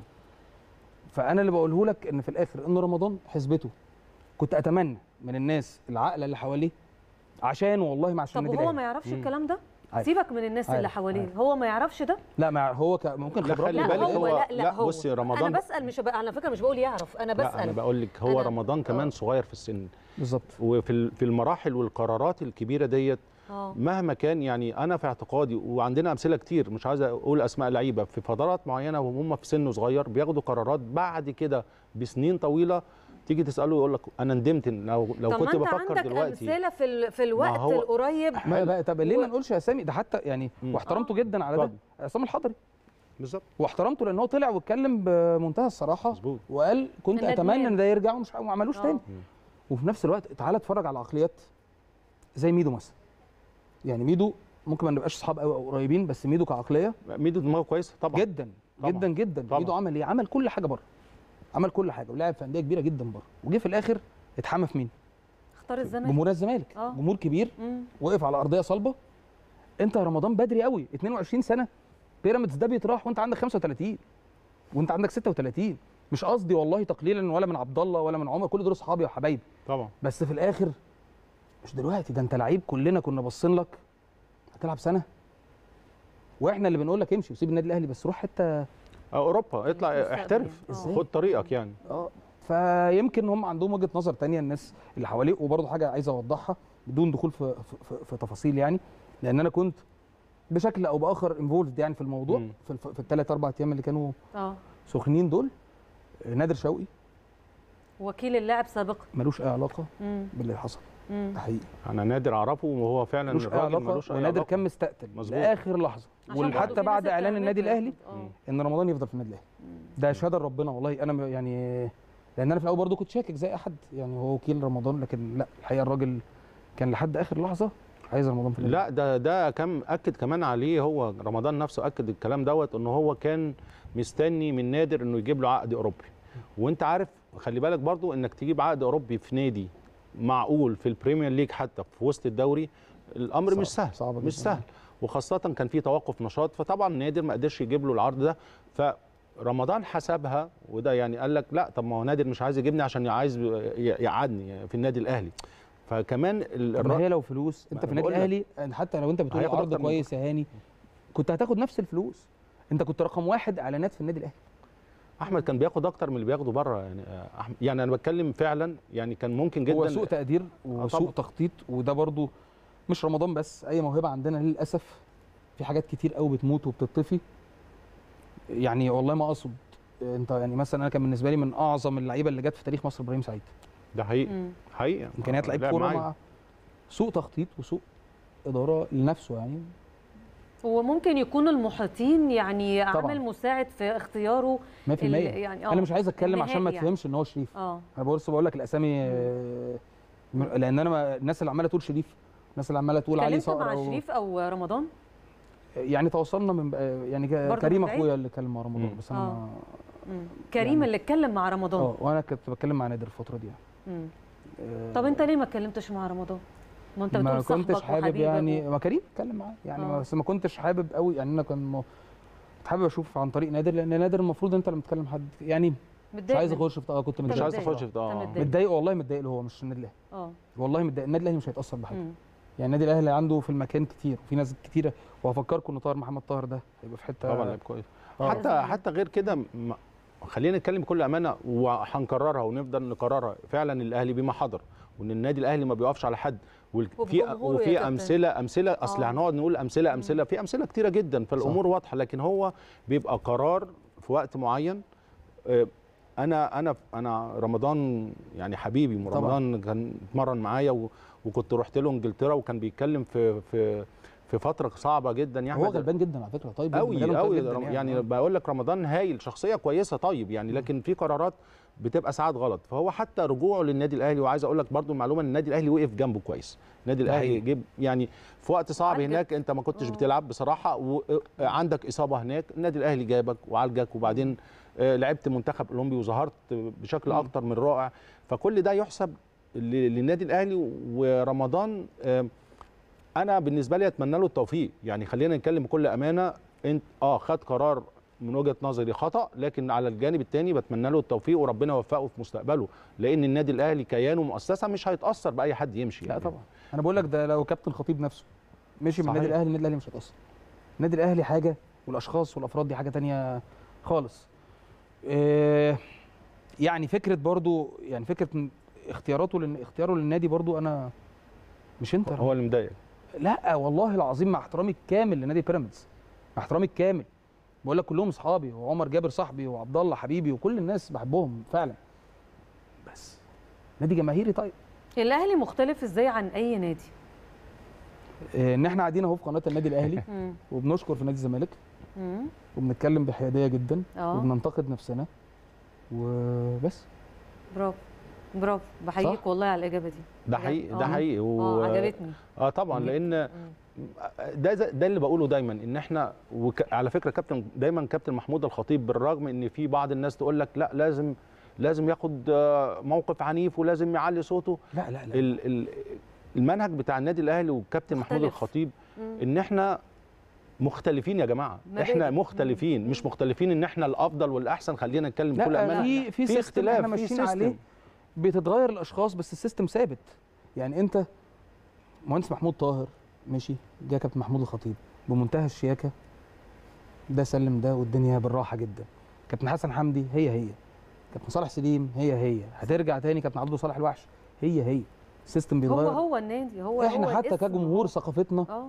فانا اللي بقوله لك ان في الاخر ان رمضان حسبته كنت اتمنى من الناس العاقله اللي حواليه عشان والله ما عشان طب النادي وهو الاهلي ما يعرفش مم. الكلام ده عارف. سيبك من الناس اللي عارف. حواليه عارف. هو ما يعرفش ده لا ما هو ك... ممكن لا خبرات خلي لا بالك هو, هو- لا لا, لا، هو بصي رمضان- انا بسال مش بقى على فكره مش بقول يعرف انا لا انا بسال بقول لك هو أنا- رمضان كمان آه. صغير في السن بالظبط وفي ال- في المراحل والقرارات الكبيره ديت اه مهما كان يعني انا في اعتقادي وعندنا امثله كتير مش عايز اقول اسماء لعيبه في فترات معينه وهم في سن صغير بياخدوا قرارات بعد كده بسنين طويله تيجي تساله يقول لك انا ندمت إن لو لو طب كنت ما انت بفكر عندك دلوقتي امثله في ال... في الوقت هو- القريب ما حلو. بقى طب ليه و- ما نقولش اسامي ده حتى يعني مم. واحترمته آه. جدا على ده اتفضل. عصام الحضري بالظبط واحترمته لان هو طلع واتكلم بمنتهى الصراحه مظبوط وقال كنت الندمان. اتمنى ان ده يرجع ومش وما عملوش آه. تاني مم. وفي نفس الوقت تعالى اتفرج على عقليات زي ميدو مثلا يعني ميدو ممكن ما نبقاش اصحاب قوي او قريبين بس ميدو كعقليه ميدو دماغه كويسه طبعا جدا طبعاً. جدا جدا طبعاً. ميدو عمل ايه عمل كل حاجه بره عمل كل حاجه ولعب في انديه كبيره جدا بره وجه في الاخر اتحمى في مين اختار الزمالك جمهور الزمالك آه. جمهور كبير مم. وقف على ارضيه صلبه انت يا رمضان بدري قوي 22 سنه بيراميدز ده بيتراح وانت عندك 35 وانت عندك 36 مش قصدي والله تقليلا ولا من عبد الله ولا من عمر كل دول اصحابي وحبايبي طبعا بس في الاخر مش دلوقتي ده انت لعيب كلنا كنا باصين لك هتلعب سنه واحنا اللي بنقول لك امشي وسيب النادي الاهلي بس روح حته آه، اوروبا اطلع مستقبل احترف يعني. آه. إزاي؟ خد طريقك يعني اه فيمكن هم عندهم وجهه نظر تانية الناس اللي حواليه وبرضه حاجه عايز اوضحها بدون دخول في, في, في, في تفاصيل يعني لان انا كنت بشكل او باخر انفولد يعني في الموضوع مم. في, الف- في الثلاث اربع ايام اللي كانوا اه سخنين دول نادر شوقي وكيل اللاعب سابقا ملوش اي علاقه مم. باللي حصل مم. ده حقيقي انا نادر اعرفه وهو فعلا ملوش اي الراجل علاقه ملوش اي ونادر علاقه كان مستقتل مظبوط. لاخر لحظه عشان برضه وحتى في بعد ناس اعلان اتهمته النادي الاهلي آه. مم. ان رمضان يفضل في النادي الاهلي ده شهاده ربنا والله انا م- يعني لان انا في الاول برضو كنت شاكك زي اي حد يعني هو وكيل رمضان لكن لا الحقيقه الراجل كان لحد اخر لحظه عايز رمضان في النادي لا ده ده كم اكد كمان عليه هو رمضان نفسه اكد الكلام دوت ان هو كان مستني من نادر انه يجيب له عقد اوروبي وانت عارف خلي بالك برضو انك تجيب عقد اوروبي في نادي معقول في البريمير ليج حتى في وسط الدوري الامر صعب- مش سهل صعب مش جداً. سهل وخاصه كان في توقف نشاط فطبعا نادر ما قدرش يجيب له العرض ده فرمضان حسبها وده يعني قال لك لا طب ما هو نادر مش عايز يجيبني عشان عايز يقعدني في النادي الاهلي فكمان ال- طب ما الر- هي لو فلوس ما انت في أنا النادي بقول لك. الاهلي حتى لو انت بتقول هياخد عرض أكتر من كويس يا هاني كنت هتاخد نفس الفلوس انت كنت رقم واحد اعلانات في النادي الاهلي احمد كان بياخد اكتر من اللي بياخده بره يعني آه، أحمد يعني انا بتكلم فعلا يعني كان ممكن جدا هو سوء تقدير وسوء طبعاً. تخطيط وده برضو مش رمضان بس اي موهبه عندنا للاسف في حاجات كتير قوي بتموت وبتطفي يعني والله ما اقصد انت يعني مثلا انا كان بالنسبه لي من اعظم اللعيبه اللي جت في تاريخ مصر ابراهيم سعيد ده حقيقي مم. حقيقي امكانيات آه، لعيب لعب كوره معايا. مع سوء تخطيط وسوء اداره لنفسه يعني هو ممكن يكون المحيطين يعني طبعاً. عامل مساعد في اختياره 100% ال- يعني انا مش عايز اتكلم عشان ما النهائي يعني. تفهمش ان هو شريف اه انا بص بقول لك الاسامي آه، لان انا ما الناس اللي عماله تقول شريف الناس اللي عماله تقول علي اتكلمت صقر مع أو- شريف او رمضان يعني تواصلنا من بقى- يعني ك- برضه كريم من بعيد؟ اخويا اللي كلم مع رمضان مم. بس انا آه. ما- مم. كريم يعني- اللي اتكلم مع رمضان اه وانا كنت بتكلم مع نادر الفتره دي يعني. مم. آه، طب انت ليه ما اتكلمتش مع رمضان ما انت ما بتقول صاحبك كنتش حابب وحبيبك يعني و... ما كريم اتكلم معاه يعني آه. بس ما كنتش حابب قوي يعني انا كان م- كنت حابب اشوف عن طريق نادر لان نادر المفروض انت لما تتكلم حد يعني مش متضايق عايز منه. اخش في اه كنت أنت مش متضايق عايز متضايق. تخش في ده أنت آه. متضايق. متضايق والله متضايق له هو مش النادي الاهلي اه والله متضايق النادي الاهلي مش هيتاثر بحاجه مم. يعني النادي الاهلي عنده في المكان كتير وفي ناس كتيره وهفكركم ان طاهر محمد طاهر ده هيبقى في حته طبعا لعيب كويس آه. حتى حتى غير كده م- خلينا نتكلم بكل امانه وهنكررها ونفضل نكررها فعلا الاهلي بما حضر وان النادي الاهلي ما بيقفش على حد وال- في وبجمهوره يا وفي كابتن. امثله امثله اصل آه. هنقعد نقول امثله امثله في امثله كتيره جدا فالامور واضحه لكن هو بيبقى قرار في وقت معين آه، انا انا انا رمضان يعني حبيبي طبعاً. رمضان كان اتمرن معايا و- وكنت رحت له انجلترا وكان بيتكلم في في في فتره صعبه جدا يا هو احمد غلبان جدا على فكره طيب جداً، قوي مجاله قوي طيب جداً يعني, يعني آه. بقول لك رمضان هايل شخصيه كويسه طيب يعني لكن في قرارات بتبقى ساعات غلط فهو حتى رجوعه للنادي الاهلي وعايز اقول لك برضو المعلومه ان النادي الاهلي وقف جنبه كويس النادي ده الاهلي حقيقي. جيب يعني في وقت صعب عالجك. هناك انت ما كنتش آه. بتلعب بصراحه وعندك اصابه هناك النادي الاهلي جابك وعالجك وبعدين آه، لعبت منتخب اولمبي وظهرت بشكل مم. اكتر من رائع فكل ده يحسب ل- للنادي الاهلي ورمضان آه، انا بالنسبه لي اتمنى له التوفيق يعني خلينا نتكلم بكل امانه انت اه خد قرار من وجهه نظري خطا لكن على الجانب الثاني بتمنى له التوفيق وربنا يوفقه في مستقبله لان النادي الاهلي كيان ومؤسسه مش هيتاثر باي حد يمشي لا يعني. طبعا انا بقول لك ده لو كابتن خطيب نفسه مشي من النادي صحيح. الاهلي النادي الاهلي مش هيتاثر النادي الاهلي حاجه والاشخاص والافراد دي حاجه تانية خالص إيه يعني فكره برضو يعني فكره إن اختياراته لن اختياره للنادي برضو انا مش انت هو اللي مضايق لا والله العظيم مع احترامي الكامل لنادي بيراميدز مع احترامي الكامل بقول لك كلهم اصحابي وعمر جابر صاحبي وعبد الله حبيبي وكل الناس بحبهم فعلا بس نادي جماهيري طيب الاهلي مختلف ازاي عن اي نادي إيه، ان احنا قاعدين اهو في قناه النادي الاهلي مم. وبنشكر في نادي الزمالك مم. وبنتكلم بحياديه جدا اه وبننتقد نفسنا وبس برافو برافو بحييك صح؟ والله على الاجابه دي ده بجد. حقيقي ده آه. حقيقي اه عجبتني اه طبعا مم. لان ده ز- ده اللي بقوله دايما ان احنا وك... على فكره كابتن دايما كابتن محمود الخطيب بالرغم ان في بعض الناس تقول لك لا لازم لازم ياخد آه، موقف عنيف ولازم يعلي صوته لا لا لا ال... ال... المنهج بتاع النادي الاهلي والكابتن محمود مختلف. الخطيب مم. ان احنا مختلفين يا جماعه مبادئ. احنا مختلفين مم. مش مختلفين ان احنا الافضل والاحسن خلينا نتكلم بكل لا امانه في في في سيستم اختلاف، في احنا ماشيين سيستم. عليه بتتغير الاشخاص بس السيستم ثابت يعني انت مهندس محمود طاهر مشي جه كابتن محمود الخطيب بمنتهى الشياكه ده سلم ده والدنيا بالراحه جدا كابتن حسن حمدي هي هي كابتن صالح سليم هي هي هترجع تاني كابتن عبده صالح الوحش هي هي السيستم هو بيتغير هو النادي هو احنا هو حتى الاسم. كجمهور ثقافتنا اه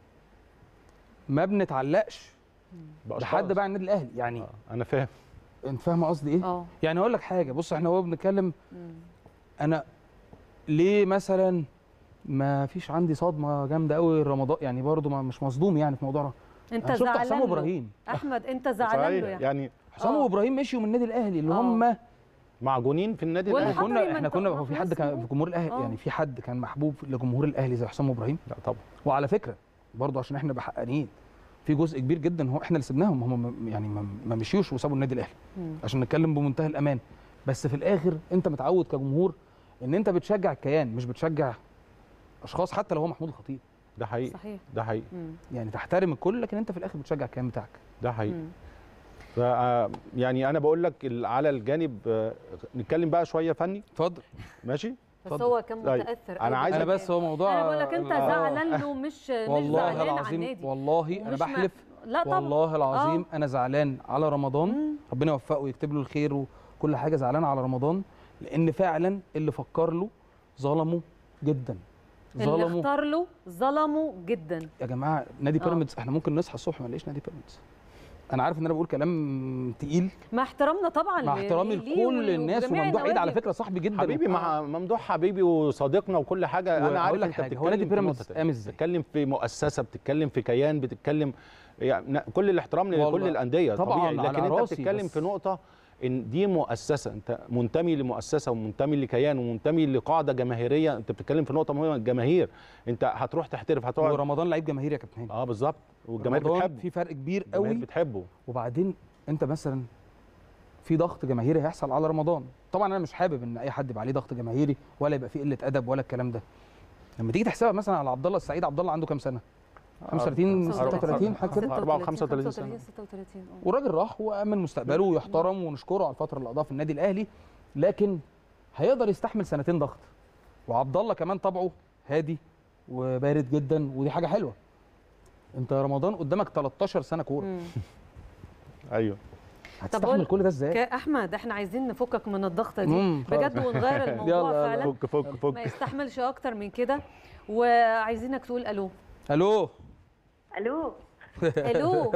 ما بنتعلقش بأشخاص. لحد بقى النادي الاهلي يعني آه، انا فاهم انت فاهم قصدي ايه اه يعني اقول لك حاجه بص احنا هو بنتكلم مم. انا ليه مثلا ما فيش عندي صدمه جامده قوي رمضان يعني برضو ما مش مصدوم يعني في موضوع انت انا شفت حسام زعلان له ابراهيم احمد انت زعلان له صحيح. يعني يعني حسام آه. وابراهيم مشيوا من النادي الاهلي اللي آه. هم معجونين في النادي واللي الاهلي حضر كنا ما احنا انت- كنا ما هو في حد خلاص كان هو. في جمهور الاهلي آه. يعني في حد كان محبوب لجمهور الاهلي زي حسام ابراهيم لا طبعا وعلى فكره برضه عشان احنا بحقانيين في جزء كبير جدا هو احنا اللي سيبناهم هم م- يعني ما ما مشيوش وسابوا النادي الاهلي مم. عشان نتكلم بمنتهى الامان بس في الاخر انت متعود كجمهور ان انت بتشجع الكيان مش بتشجع اشخاص حتى لو هو محمود الخطيب ده حقيقي صحيح ده حقيقي مم. يعني تحترم الكل لكن انت في الاخر بتشجع الكيان بتاعك ده حقيقي مم. ف يعني انا بقول لك ال- على الجانب آه، نتكلم بقى شويه فني اتفضل ماشي بس اتفضل. هو كان طيب. متاثر أنا قوي عايز- انا بالكلام. بس هو موضوع انا بقول لك انت آه. زعلان له مش مش والله زعلان على العظيم النادي والله انا ومش ما- بحلف لا طبعا والله العظيم آه. انا زعلان على رمضان مم. ربنا يوفقه ويكتب له الخير وكل حاجه زعلان على رمضان لان فعلا اللي فكر له ظلمه جدا اللي ظلمه اختار له ظلمه جدا يا جماعه نادي آه. بيراميدز احنا ممكن نصحى الصبح ما نلاقيش نادي بيراميدز انا عارف ان انا بقول كلام تقيل مع احترامنا طبعا مع ل- احترامي ليه لكل ول- الناس وجميع وممدوح عيد على النوادي. فكره صاحبي جدا حبيبي مع ممدوح حبيبي وصديقنا وكل حاجه انا وهقول عارف لك انت حاجة، بتتكلم هو نادي في بيراميدز نقطة قام ازاي؟ بتتكلم في مؤسسه بتتكلم في كيان بتتكلم يعني كل الاحترام لكل والله. الانديه طبعاً طبيعي على لكن انت راسي، بتتكلم بس- في نقطه ان دي مؤسسه انت منتمي لمؤسسه ومنتمي لكيان ومنتمي لقاعده جماهيريه انت بتتكلم في نقطه مهمه الجماهير انت هتروح تحترف هتقعد ورمضان لعيب جماهيري يا كابتن هاني اه بالظبط والجماهير رمضان بتحبه في فرق كبير الجماهير قوي بتحبه وبعدين انت مثلا في ضغط جماهيري هيحصل على رمضان طبعا انا مش حابب ان اي حد يبقى عليه ضغط جماهيري ولا يبقى فيه قله ادب ولا الكلام ده لما تيجي تحسبها مثلا على عبد الله السعيد عبد الله عنده كام سنه 35 36 حاجه كده 34 35 سنة. 36 اه والراجل راح وامن مستقبله ويحترم ونشكره على الفتره اللي قضاها في النادي الاهلي لكن هيقدر يستحمل سنتين ضغط وعبد الله كمان طبعه هادي وبارد جدا ودي حاجه حلوه انت يا رمضان قدامك 13 سنه كوره مم. ايوه هتستحمل قول- كل ده ازاي ك- احمد احنا عايزين نفكك من الضغطه دي مم، بجد ونغير الموضوع يلا، يلا. فعلا فك فك ما فك يستحملش اكتر من كده وعايزينك تقول الو الو الو الو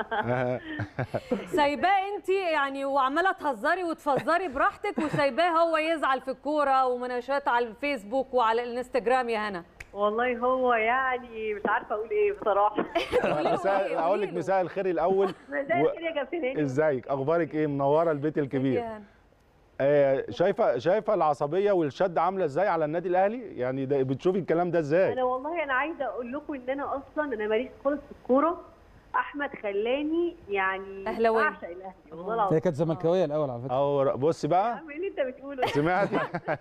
سايباه انت يعني وعماله تهزري وتفزري براحتك وسايباه هو يزعل في الكوره ومناقشات على الفيسبوك وعلى الانستجرام يا هنا والله هو يعني مش عارفه اقول ايه بصراحه مساء اقول لك مساء الخير الاول مساء و- الخير يا كابتن هاني ازيك اخبارك ايه منوره البيت الكبير يا هنا. آه، شايفه شايفه العصبيه والشد عامله ازاي على النادي الاهلي يعني ده بتشوفي الكلام ده ازاي انا والله انا عايزه اقول لكم ان انا اصلا انا ماليش خالص في الكوره احمد خلاني يعني أهلاوية. اعشق الاهلي والله هي العظيم كانت زملكاويه الاول على فكره او بص بقى اعمل اللي انت بتقوله سمعتي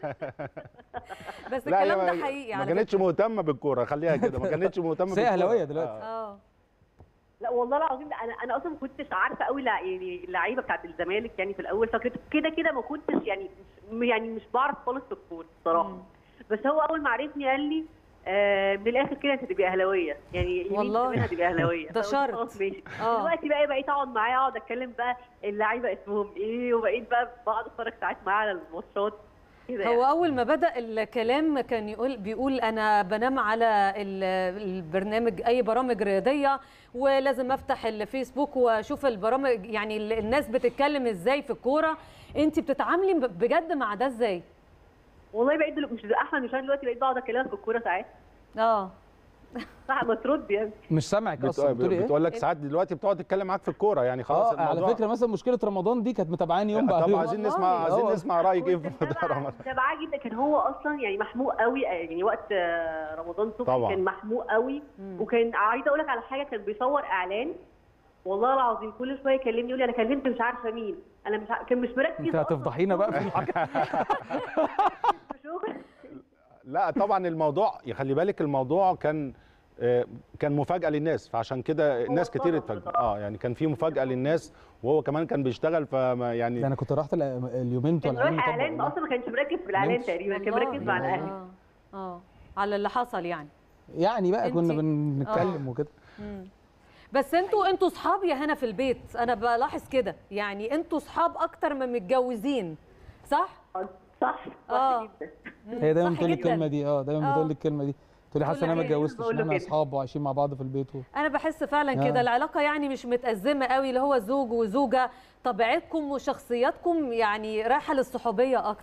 بس لا الكلام هي ده ما- حقيقي ما على كانتش فكرة. مهتمه بالكوره خليها كده ما كانتش مهتمه بس هي بالكوره أهلاوية دلوقتي. آه. اه لا والله العظيم ده انا انا اصلا ما كنتش عارفه قوي لا- يعني اللعيبه بتاعت الزمالك يعني في الاول فكنت كده كده ما كنتش يعني مش يعني مش بعرف خالص في الكوره الصراحه مم. بس هو اول ما عرفني قال لي آه من الاخر كده انت تبقى اهلاويه يعني يمين والله. منها تبقى اهلاويه ده فقلت شرط. خلاص ماشي آه. دلوقتي بقى بقيت اقعد معاه اقعد اتكلم بقى اللعيبه اسمهم ايه وبقيت بقى بقعد اتفرج ساعات معاه على الماتشات كده هو يعني. اول ما بدا الكلام كان يقول بيقول انا بنام على ال- البرنامج اي برامج رياضيه ولازم افتح الفيسبوك واشوف البرامج يعني ال- الناس بتتكلم ازاي في الكوره انت بتتعاملي ب- بجد مع ده ازاي والله بقيت دلوقتي مش احمد مش انا دلوقتي بقيت بقعد اكلمك في الكوره ساعات اه صح ما ترد يعني مش سامعك اصلا بت- بتقولي ايه بتقول لك ساعات دلوقتي بتقعد تتكلم معاك في الكوره يعني خلاص اه على الموضوع فكره مثلا مشكله رمضان دي كانت متابعاني يوم بعد طب يوم عايزين والله. نسمع عايزين آه. نسمع رايك ايه في كنت موضوع متابعة- رمضان متابعة جدا كان هو اصلا يعني محموق قوي يعني وقت آه، رمضان صبحي طبعاً. كان محموق قوي وكان عايزه اقول لك على حاجه كان بيصور اعلان والله العظيم كل شويه يكلمني يقول لي انا كلمت مش عارفه مين انا مش ع... كان مش مركز انت أصلاً هتفضحينا بقى في الحاجه في شغل لا طبعا الموضوع خلي بالك الموضوع كان آه، كان مفاجاه للناس فعشان كده ناس كتير طبعاً، اتفاجئوا طبعاً. اه يعني كان في مفاجاه للناس وهو كمان كان بيشتغل فما ده يعني انا كنت رحت ال- اليومين بتوع كان الاعلان رايح مطبق اعلان والله. اصلا ما كانش مركز في الاعلان نمت. تقريبا كان والله. مركز مع الاهلي اه اه على اللي حصل يعني يعني بقى كنا انتي- بنتكلم وكده بس انتوا انتوا صحاب يا هنا في البيت انا بلاحظ كده يعني انتوا صحاب اكتر من متجوزين صح صح آه. صح جدا هي دايما صح بتقول لي جداً. الكلمه دي اه دايما آه. بتقول لي الكلمه دي تقول لي حاسه ان انا ما كل حاجة اتجوزتش بقول ان له احنا كده. اصحاب وعايشين مع بعض في البيت و... انا بحس فعلا آه. كده العلاقه يعني مش متأزمه قوي اللي هو زوج وزوجه طبيعتكم وشخصياتكم يعني رايحه للصحوبيه اكتر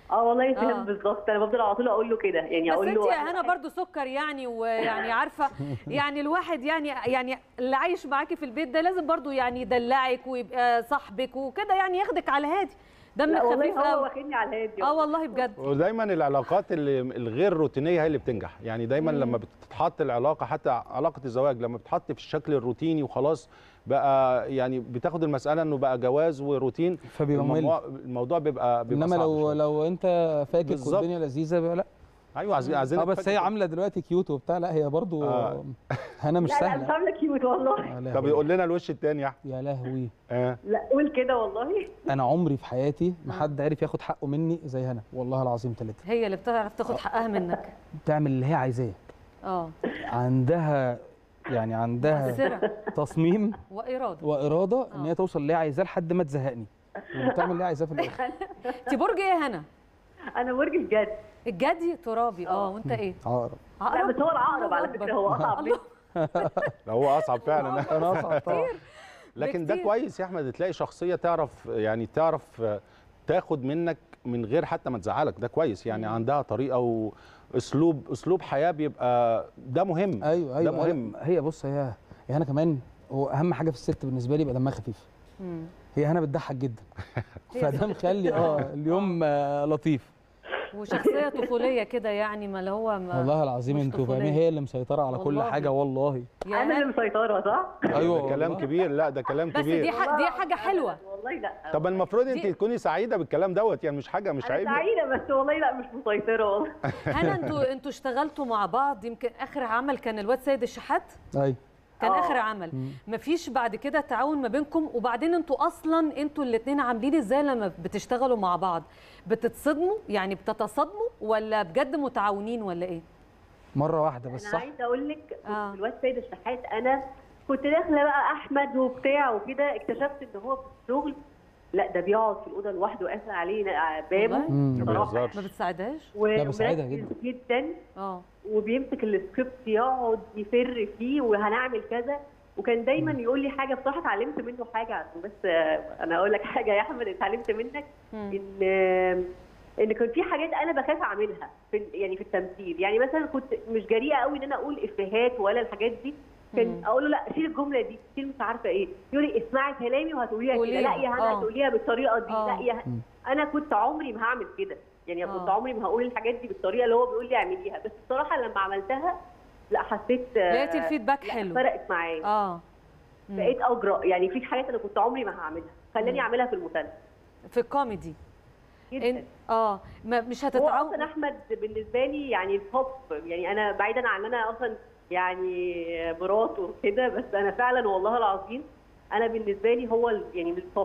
اه والله فاهم آه. بالظبط انا بفضل على طول اقول له كده يعني بس اقول انت له يا هنا برضو سكر يعني ويعني عارفه يعني الواحد يعني يعني اللي عايش معاكي في البيت ده لازم برضو يعني يدلعك ويبقى صاحبك وكده يعني ياخدك على هادي دمك لا خفيف والله هو قوي واخدني على الهادي اه والله بجد ودايما العلاقات اللي الغير روتينيه هي اللي بتنجح يعني دايما لما بتتحط العلاقه حتى علاقه الزواج لما بتتحط في الشكل الروتيني وخلاص بقى يعني بتاخد المساله انه بقى جواز وروتين فبيبقى ممل الموضوع, الموضوع بيبقى بيبقى انما صعب لو شوية. لو انت فاكك بالظبط. والدنيا لذيذه بقى لا ايوه عايزين عايزين اه بس هي عامله دلوقتي كيوت وبتاع لا هي برضو آه. هنا مش لا لا مش سهله عامله كيوت والله يا طب لهوي يقول لنا الوش الثاني يا احمد يا لهوي آه. لا قول كده والله انا عمري في حياتي ما حد عرف ياخد حقه مني زي هنا والله العظيم ثلاثه هي اللي بتعرف تاخد حقها منك بتعمل اللي هي عايزاه اه عندها يعني عندها مؤثره تصميم واراده واراده ان آه. هي توصل اللي هي عايزاه لحد ما تزهقني وبتعمل اللي هي عايزاه في الاخر انت برج ايه هنا انا برج الجد الجدي ترابي اه وانت ايه عقرب لا عقرب بس هو العقرب على الله فكره أكبر. هو اصعب الله. مني ده هو اصعب فعلا انا اصعب طبعا لكن ده بكتير. كويس يا احمد تلاقي شخصيه تعرف يعني تعرف آه، تاخد منك من غير حتى ما تزعلك ده كويس يعني عندها طريقه واسلوب اسلوب حياه بيبقى ده مهم ايوه ايوه ده مهم هي بص هي هي هنا كمان هو اهم حاجه في الست بالنسبه لي يبقى دمها خفيف مم. هي هنا بتضحك جدا هي فده مخلي اه اليوم آه، لطيف وشخصيه طفوليه كده يعني ما اللي هو ما والله العظيم مش انتوا طفولية. فاهمين هي اللي مسيطره على كل والله. حاجه والله يا انا اللي هنا. مسيطره صح؟ ايوه ده كلام والله. كبير لا ده كلام بس كبير دي ح- دي حاجه حلوه والله لا طب المفروض انت دي- تكوني سعيده بالكلام دوت يعني مش حاجه مش انا عيب سعيده بس والله لا مش مسيطره والله هنا انتوا انتوا اشتغلتوا مع بعض يمكن اخر عمل كان الواد سيد الشحات ايوه كان آه. اخر عمل مفيش بعد كده تعاون ما بينكم وبعدين انتوا اصلا انتوا الاثنين عاملين ازاي لما بتشتغلوا مع بعض بتتصدموا يعني بتتصادموا ولا بجد متعاونين ولا ايه مره واحده بس انا صح عايزه اقول لك آه. في الواد سيد الشحات انا كنت داخله بقى احمد وبتاع وكده اكتشفت ان هو في الشغل لا ده بيقعد في الاوضه لوحده وقافل علينا بابه والله؟ مم. ما بصراحة. بيهزرش ما بتساعدهاش لا، بساعدها ومركز جدا اه وبيمسك السكريبت يقعد يفر فيه وهنعمل كذا وكان دايما يقول لي حاجه بصراحه اتعلمت منه حاجه عشان بس آه، انا اقول لك حاجه يا احمد اتعلمت منك مم. ان آه، ان كان في حاجات انا بخاف اعملها في ال- يعني في التمثيل يعني مثلا كنت مش جريئه قوي ان انا اقول افيهات ولا الحاجات دي كان مم. اقول له لا شيل الجمله دي شيل مش عارفه ايه يقول لي اسمعي كلامي وهتقوليها كده قوليها. لا يا هنا آه. هتقوليها بالطريقه دي آه. لا يا انا كنت عمري ما هعمل كده يعني آه. كنت عمري ما هقول الحاجات دي بالطريقه اللي هو بيقول لي اعمليها بس بصراحه لما عملتها لا حسيت آه، لقيت الفيدباك لا، حلو فرقت معايا اه مم. بقيت اجرأ يعني في حاجات انا كنت عمري ما هعملها خلاني مم. اعملها في المسلسل في الكوميدي جدا إن... اه ما مش هو هتتعاون اصلا احمد بالنسبه لي يعني التوب يعني انا بعيدا عن ان انا اصلا يعني مراته وكده بس انا فعلا والله العظيم انا بالنسبه لي هو ال- يعني من التوب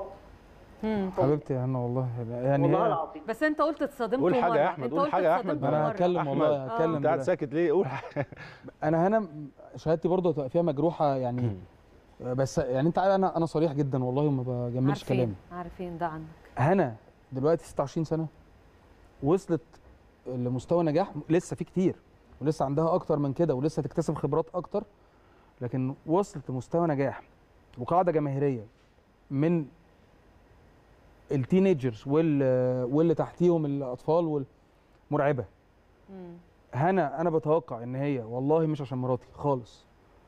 مم. حبيبتي يا هنا والله يعني والله هي- العظيم بس انت قلت اتصدمتوا قول حاجة مرة. يا أحمد، انت قول قلت حاجة يا اتصدمتوا أحمد. انا مرة. هتكلم أحمد. والله آه. هتكلم انت قاعد دلوقتي. ساكت ليه قول حاجة. انا هنا شهادتي برضه هتبقى فيها مجروحه يعني بس يعني انت عارف انا انا صريح جدا والله وما بجملش كلامي عارفين عارفين ده عنك هنا دلوقتي 26 سنه وصلت لمستوى نجاح لسه في كتير ولسه عندها اكتر من كده ولسه تكتسب خبرات اكتر لكن وصلت لمستوى نجاح وقاعده جماهيريه من التينيجرز وال واللي تحتيهم الاطفال والمرعبه مم. هنا انا بتوقع ان هي والله مش عشان مراتي خالص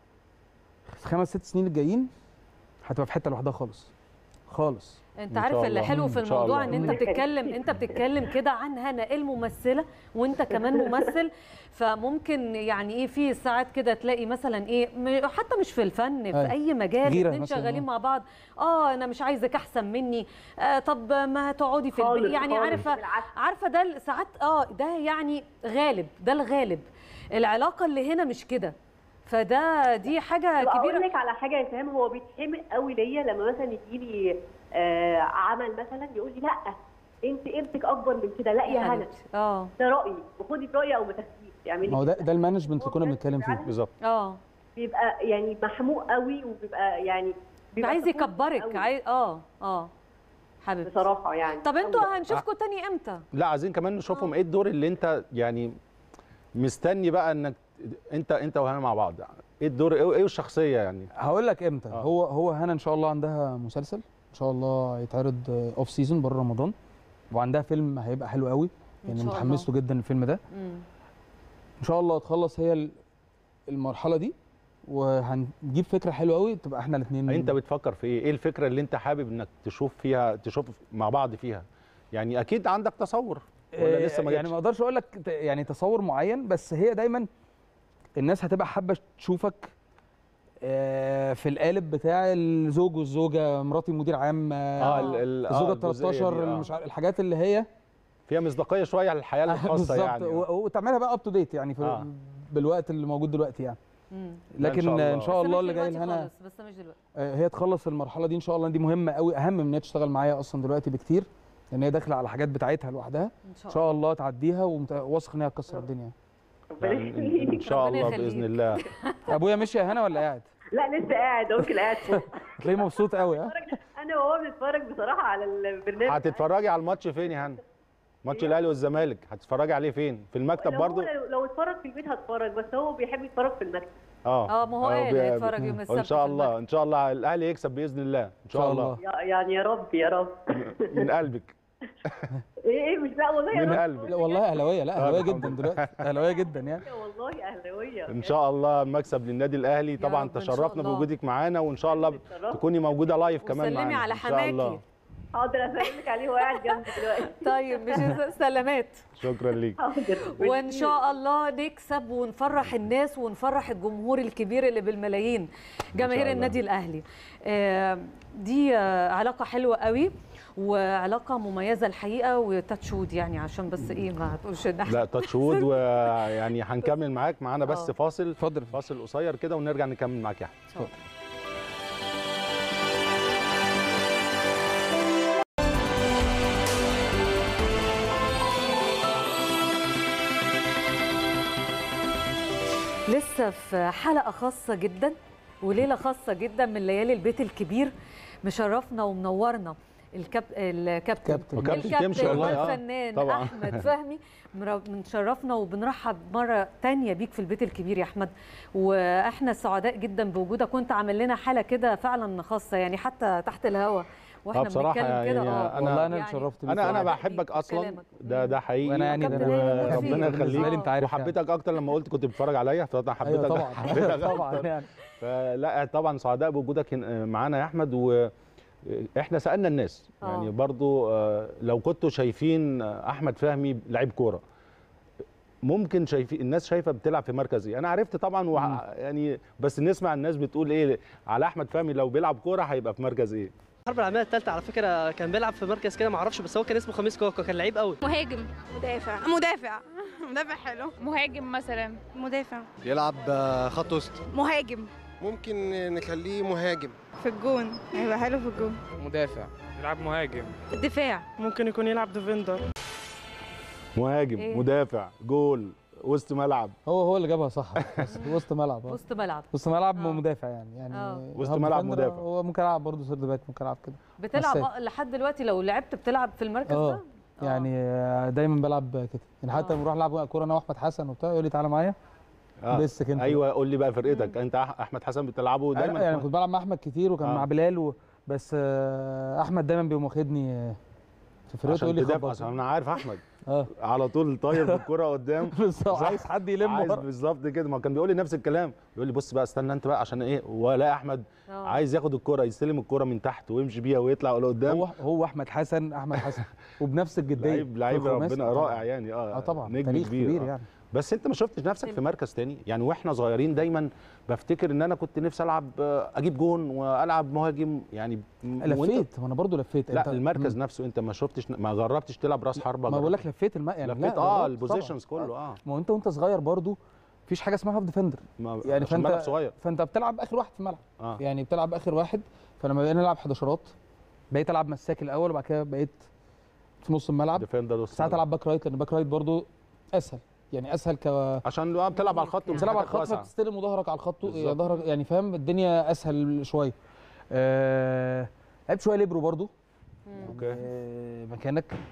في خمس ست سنين الجايين هتبقى في حته لوحدها خالص خالص انت إن عارف شاء اللي الله. حلو في إن شاء الموضوع الله. ان انت بتتكلم انت بتتكلم كده عن هنا الممثله وانت كمان ممثل فممكن يعني ايه في ساعات كده تلاقي مثلا ايه م- حتى مش في الفن في أيوة. اي مجال غيرة اتنين مثلاً، شغالين آه. مع بعض اه انا مش عايزك احسن مني آه طب ما تقعدي في البيت خالص، يعني خالص، عارفه بالعكس. عارفه ده ال- ساعات اه ده يعني غالب ده الغالب العلاقه اللي هنا مش كده فده دي حاجه طب اقول كبيره لك على حاجه يا سهام هو بيتحمق قوي ليا لما مثلا يجي لي آه عمل مثلا يقول لي لا انت قيمتك اكبر من كده لا يا هنا حبيبتي. اه ده رايي وخدي برايي او ما تاخديش اعملي ما هو ده ده المانجمنت اللي كنا بنتكلم فيه بالظبط اه بيبقى يعني محموق قوي وبيبقى يعني بيبقى عايز سخون يكبرك قوي عايز اه اه حبيبتي بصراحه يعني طب انتوا قوي. هنشوفكم تاني امتى لا عايزين كمان نشوفهم ايه الدور اللي انت يعني مستني بقى انك انت انت وهنا مع بعض ايه الدور ايه إيه الشخصيه يعني هقول لك امتى آه. هو هو هنا ان شاء الله عندها مسلسل ان شاء الله هيتعرض اوف سيزون بره رمضان وعندها فيلم هيبقى حلو قوي يعني شاء متحمس له جدا الفيلم ده مم. ان شاء الله تخلص هي ال- المرحله دي وهنجيب فكره حلوه قوي تبقى احنا الاثنين انت بتفكر في ايه ايه الفكره اللي انت حابب انك تشوف فيها تشوف مع بعض فيها يعني اكيد عندك تصور ولا لسه ما يعني جاتش ما اقدرش اقول لك ت- يعني تصور معين بس هي دايما الناس هتبقى حابه تشوفك آه، في القالب بتاع الزوج والزوجه مراتي مدير عام اه ال- ال- آه، الزوجه ال الجزئية 13 دي، آه. مش عارف الحاجات اللي هي فيها مصداقيه شويه على الحياه الخاصه بالظبط يعني و- وتعملها بقى اب تو ديت يعني في آه. بالوقت اللي موجود دلوقتي يعني مم. لا، إن لكن شاء الله. ان شاء بس الله مش اللي جاي دلوقتي لهنا خالص، بس مش دلوقتي آه، هي تخلص المرحله دي ان شاء الله دي مهمه قوي اهم من ان هي تشتغل معايا اصلا دلوقتي بكتير لان هي داخله على حاجات بتاعتها لوحدها ان شاء ان شاء الله تعديها وواثق ان هي هتكسر الدنيا ربنا يعني ان إن يخليك شاء ربنا الله يخليك. باذن الله ابويا مشي يا هنا ولا قاعد لا لسه قاعد ممكن قاعد فوق تلاقيه مبسوط قوي ها انا وهو بنتفرج بصراحه على البرنامج هتتفرجي على الماتش فين يا هنا ماتش الاهلي والزمالك هتتفرجي عليه فين في المكتب لو برضو هو لو, لو اتفرج في البيت هتفرج بس هو بيحب يتفرج في المكتب اه اه ما هو آه، قال بي- هيتفرج يوم السبت ان شاء في الله المكتب. ان شاء الله الاهلي يكسب باذن الله ان شاء الله يا- يعني يا رب يا رب من قلبك ايه ايه مش لا والله يا من رب قلبك لا والله اهلاويه لا آه، اهلاويه الحمد جدا لله. دلوقتي اهلاويه جدا يعني والله اهلاويه ان شاء الله مكسب للنادي الاهلي طبعا رب إن شاء تشرفنا الله. بوجودك معانا وان شاء الله اتشرفت. تكوني موجوده لايف كمان وسلمي معانا على ان شاء الله حماكي. حاضر اسلمك عليه وهو قاعد جنبي دلوقتي طيب مش سلامات شكرا ليك حاضر وان شاء الله نكسب ونفرح الناس ونفرح الجمهور الكبير اللي بالملايين جماهير الله. النادي الاهلي آه، دي آه، علاقه حلوه قوي وعلاقه مميزه الحقيقه وتاتشود يعني عشان بس ايه ما تقولش ان احنا لا تاتش وود ويعني هنكمل معاك معانا بس آه. فاصل اتفضل فاصل قصير كده ونرجع نكمل معاك يا احمد لسه في حلقة خاصة جدا وليلة خاصة جدا من ليالي البيت الكبير مشرفنا ومنورنا الكاب... الكابتن كابتن. وكابتن تمشي والله، آه. والفنان طبعاً. احمد فهمي مر- بنشرفنا وبنرحب مره تانية بيك في البيت الكبير يا احمد واحنا سعداء جدا بوجودك كنت عامل لنا حاله كده فعلا خاصه يعني حتى تحت الهوا واحنا آه، بصراحة بنتكلم كده يعني اه أنا- والله انا يعني اتشرفت بيك انا انا والله. بحبك اصلا كلامك. ده ده حقيقي وانا يعني ده كابتن هاني انا مفيد. ربنا آه. يخليك بالنسبة لي انت عارف وحبيتك اكتر لما قلت كنت بتتفرج عليا فانا يعني. حبيتك ايوه طبعا حبيتك طبعا أكتر. يعني فلا طبعا سعداء بوجودك هنا- معانا يا احمد و احنا سالنا الناس آه. يعني برضو آه، لو كنتوا شايفين آه، احمد فهمي لعيب كوره ممكن شايفين الناس شايفه بتلعب في مركز ايه انا عرفت طبعا وع- يعني بس نسمع الناس بتقول ايه على احمد فهمي لو بيلعب كوره هيبقى في مركز ايه الحرب العالميه الثالثه على فكره كان بيلعب في مركز كده ما اعرفش بس هو كان اسمه خميس كوكا كان لعيب قوي مهاجم مدافع مدافع مدافع حلو مهاجم مثلا مدافع يلعب آه، خط وسط مهاجم ممكن نخليه مهاجم في الجون هيبقى حلو في الجون مدافع يلعب مهاجم الدفاع ممكن يكون يلعب ديفندر مهاجم إيه؟ مدافع جول وسط ملعب هو هو اللي جابها صح بس وسط ملعب آه. وسط ملعب وسط ملعب آه. مدافع يعني يعني آه. وسط هاف ملعب ديفندر، مدافع. هو ممكن العب برضه سيرد باك ممكن العب كده بتلعب مساك. آه، لحد دلوقتي لو لعبت بتلعب في المركز آه. ده آه. يعني آه، دايما بلعب كده يعني حتى آه. لما بروح العب كوره انا واحمد حسن وبتاع يقول لي تعالى معايا آه. بس كده ايوه قول لي بقى فرقتك انت أح- احمد حسن بتلعبه دايما دايما يعني كنت بلعب مع احمد كتير وكان آه. مع بلال و... بس آه، احمد دايما بيقوم واخدني آه، في فرقته يقول عشان لي تدافع خبط عشان انا عارف احمد اه على طول طاير بالكرة قدام بالظبط صح. عايز حد يلم عايز ورا بالظبط كده ما كان بيقول لي نفس الكلام يقول لي بص بقى استنى انت بقى عشان ايه ولا احمد آه. عايز ياخد الكرة يستلم الكرة من تحت ويمشي بيها ويطلع لقدام هو هو احمد حسن احمد حسن وبنفس الجديه لعيب في لعيب الخماسي. ربنا آه طبعاً. رائع يعني اه اه طبعا نجم تاريخ كبير, كبير آه. يعني بس انت ما شفتش نفسك في مركز تاني يعني واحنا صغيرين دايما بفتكر ان انا كنت نفسي العب آه، اجيب جون والعب مهاجم يعني م- وأنت- لفيت ما انا برضو لفيت لا أنت- المركز مم. نفسه انت ما شفتش ما جربتش تلعب راس حربه ما بقول لك جربت- لفيت الم... يعني لفيت لا اه جربت البوزيشنز طبعاً. كله اه ما هو انت وانت صغير برضو مفيش حاجه اسمها هاف ديفندر ما يعني يعني عشان فأنت- ملعب صغير فانت بتلعب اخر واحد في الملعب اه يعني بتلعب اخر واحد فلما بقينا نلعب حداشرات بقيت العب مساك الاول وبعد كده بقيت في نص الملعب ديفندر ساعات العب باك رايت لان باك رايت برضو اسهل يعني اسهل ك عشان لو بتلعب على الخط يعني. بتلعب على ومساحتك الخط واسعة. فبتستلم وظهرك على الخط بالظبط. يعني ظهرك يعني فاهم الدنيا اسهل شويه آه... لعبت شويه ليبرو برضو اوكي آه... مكانك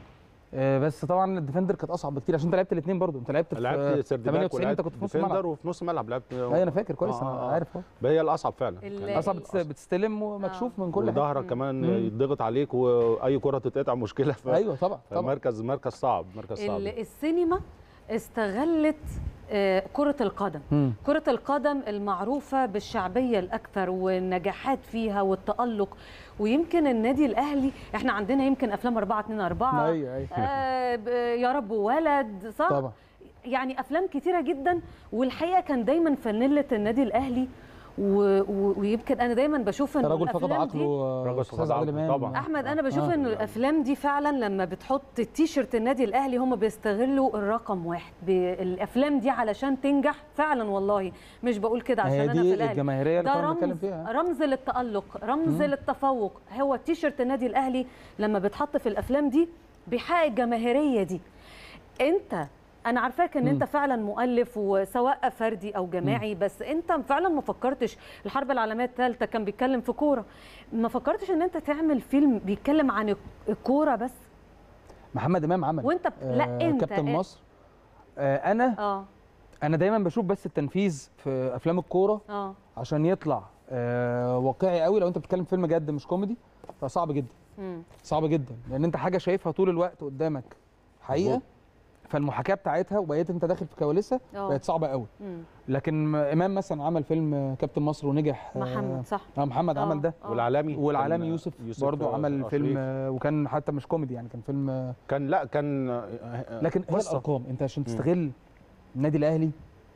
آه، بس طبعا الديفندر كانت اصعب بكتير عشان انت لعبت الاثنين برضو انت لعبت في لعبت سيرد باك 98 انت ولعبت كنت في نص ديفندر الملعب وفي نص الملعب لعبت ايوه انا فاكر كويس آه، انا آه. عارف اهو هي الاصعب فعلا ال- كان اصعب بتست- بتستلم ومكشوف من كل حاجه وظهرك كمان مم. يتضغط عليك واي كره تتقطع مشكله ف... ايوه طبعا طبعا فمركز مركز صعب مركز صعب ال- السينما استغلت آه، كرة القدم مم. كرة القدم المعروفة بالشعبية الأكثر والنجاحات فيها والتألق ويمكن النادي الأهلي احنا عندنا يمكن أفلام 4 2 4 ايوه ايوه آه ب- يا رب ولد صح؟ طبعا يعني افلام كتيره جدا والحقيقه كان دايما فانيله النادي الاهلي و... و... ويمكن انا دايما بشوف ان رجل فقد الأفلام عقله دي- آه، رجل أستاذ فقد عادل عقله إمام. طبعاً. احمد انا بشوف آه. ان الافلام دي فعلا لما بتحط التيشيرت النادي الاهلي هم بيستغلوا الرقم واحد ب- الافلام دي علشان تنجح فعلا والله مش بقول كده عشان هي انا في دي الاهلي الجماهيريه اللي ده كنا بنتكلم رمز فيها رمز للتألق رمز مم. للتفوق هو تيشيرت النادي الأهلي لما بيتحط في الأفلام دي بيحقق الجماهيرية دي أنت أنا عارفاك إن مم. أنت فعلا مؤلف وسواء فردي أو جماعي بس أنت فعلا ما فكرتش الحرب العالمية الثالثة كان بيتكلم في كورة ما فكرتش إن أنت تعمل فيلم بيتكلم عن الكورة بس محمد امام عمل وأنت ب... لا آه، أنت كابتن آه، مصر آه، انا آه انا دايما بشوف بس التنفيذ في افلام الكوره آه عشان يطلع آه، واقعي قوي لو انت بتتكلم فيلم جد مش كوميدي فصعب جدا مم. صعب جدا لان انت حاجه شايفها طول الوقت قدامك حقيقه مظبوط. فالمحاكاه بتاعتها وبقيت انت داخل في كواليسها آه. بقت صعبه قوي مم. لكن امام مثلا عمل فيلم آه، كابتن مصر ونجح آه، محمد صح اه محمد آه، عمل ده آه. والعالمي والعالمي كان يوسف, يوسف برضو آه، عمل أشريف. فيلم آه، وكان حتى مش كوميدي يعني كان فيلم آه، كان لا كان آه، لكن هي قصة. الارقام انت عشان تستغل النادي الاهلي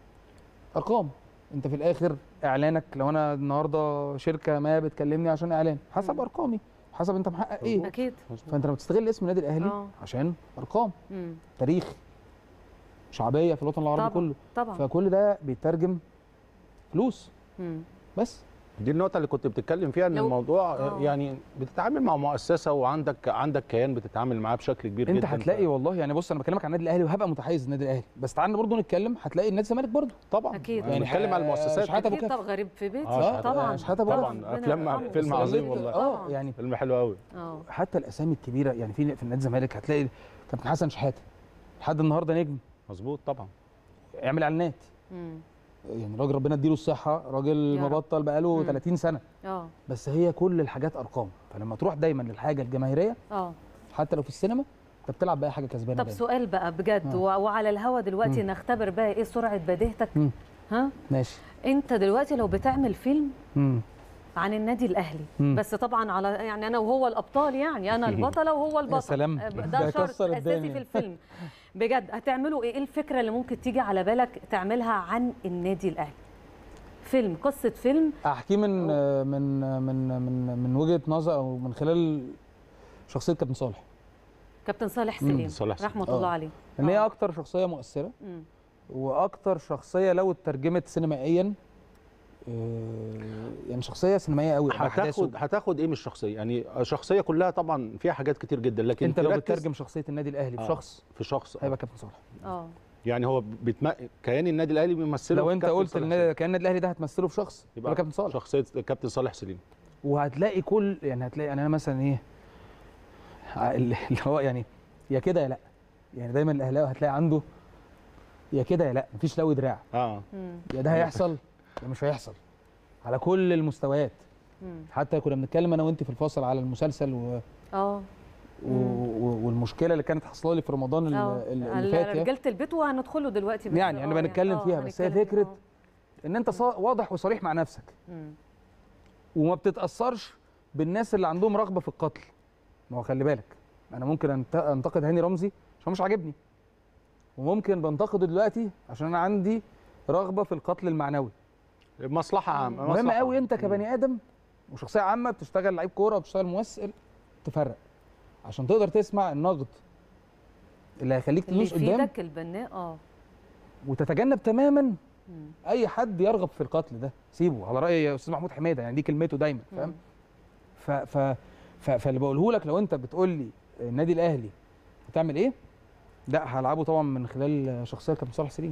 ارقام انت في الاخر اعلانك لو انا النهارده شركه ما بتكلمني عشان اعلان حسب مم. ارقامي حسب انت محقق ايه أكيد فانت لما تستغل اسم النادي الاهلي آه. عشان ارقام مم. تاريخ شعبيه في الوطن العربي طبعاً. كله طبعا فكل ده بيترجم فلوس مم. بس دي النقطة اللي كنت بتتكلم فيها ان لو- الموضوع آه. يعني بتتعامل مع مؤسسة وعندك عندك كيان بتتعامل معاه بشكل كبير انت جدا هتلاقي والله يعني بص انا بكلمك عن النادي الاهلي وهبقى متحيز للنادي الاهلي بس تعالى برضه نتكلم هتلاقي النادي الزمالك برضه طبعا أكيد. يعني بنتكلم على المؤسسات شحاتة أبو أكيد كف. طبعا غريب في بيتي آه، طبعا شحاتة أبو كف. طبعا ربنا افلام يرحمه. فيلم استغلت- عظيم والله اه يعني فيلم حلو قوي اه حتى الاسامي الكبيره يعني في في نادي الزمالك هتلاقي كابتن حسن شحاته لحد النهارده نجم مظبوط طبعا يعمل اعلانات مم. يعني راجل ربنا اديله الصحه راجل يا رب. مبطل بقاله مم. 30 سنه اه بس هي كل الحاجات ارقام فلما تروح دايما للحاجه الجماهيريه اه حتى لو في السينما انت بتلعب باي حاجه كسبانه طب دايما. سؤال بقى بجد آه. و- وعلى الهوا دلوقتي مم. نختبر بقى ايه سرعه بديهتك مم. ها ماشي انت دلوقتي لو بتعمل فيلم مم. عن النادي الاهلي مم. بس طبعا على يعني انا وهو الابطال يعني انا البطله وهو البطل سلام. آه، ده ده شرط هيكسر اساسي الدنيا. في الفيلم بجد هتعملوا ايه ايه الفكره اللي ممكن تيجي على بالك تعملها عن النادي الاهلي فيلم قصه فيلم احكي من من من من من وجهه نظر او من خلال شخصيه كابتن صالح كابتن صالح مم. سليم صالح سليم. رحمه آه. الله عليه ان هي آه. اكتر شخصيه مؤثره مم. واكتر شخصيه لو اترجمت سينمائيا آه، يعني شخصيه سينمائيه قوي هتاخد هتاخد ايه من الشخصيه يعني شخصيه كلها طبعا فيها حاجات كتير جدا لكن انت لو تركز بتترجم شخصيه النادي الاهلي آه. بشخص في شخص آه. هيبقى كابتن صالح اه يعني هو بتم... كيان النادي الاهلي بيمثله لو في انت كابتن قلت صالح النادي كان النادي الاهلي ده هتمثله في شخص سليم. يبقى كابتن صالح شخصيه كابتن صالح سليم وهتلاقي كل يعني هتلاقي يعني انا مثلا ايه ع- اللي هو يعني يا كده يا لا يعني دايما الاهلاوي هتلاقي عنده يا كده يا لا مفيش لو دراع اه مم. يا ده هيحصل يا مش هيحصل على كل المستويات مم. حتى كنا بنتكلم انا وانت في الفاصل على المسلسل و... اه و... و... والمشكله اللي كانت حاصله لي في رمضان ال- اه ال- على اللي فات يعني. رجاله البيت وهندخله دلوقتي بس يعني آه، انا بنتكلم آه، فيها بس هي هنتكلم فكره آه. ان انت صا- واضح وصريح مع نفسك مم. وما بتتاثرش بالناس اللي عندهم رغبه في القتل ما هو خلي بالك انا ممكن أنت- انتقد هاني رمزي عشان مش عاجبني وممكن بنتقده دلوقتي عشان انا عندي رغبه في القتل المعنوي مصلحه عامه مهم مصلحة. قوي انت مم. كبني ادم وشخصيه عامه بتشتغل لعيب كوره وبتشتغل ممثل تفرق عشان تقدر تسمع النقد اللي هيخليك اللي تدوس قدام يفيدك البناء اه وتتجنب تماما مم. اي حد يرغب في القتل ده سيبه على راي استاذ محمود حميده يعني دي كلمته دايما فاهم مم. ف ف ف فاللي بقوله لك لو انت بتقول لي النادي الاهلي هتعمل ايه لا هلعبه طبعا من خلال شخصيه كابتن صالح سليم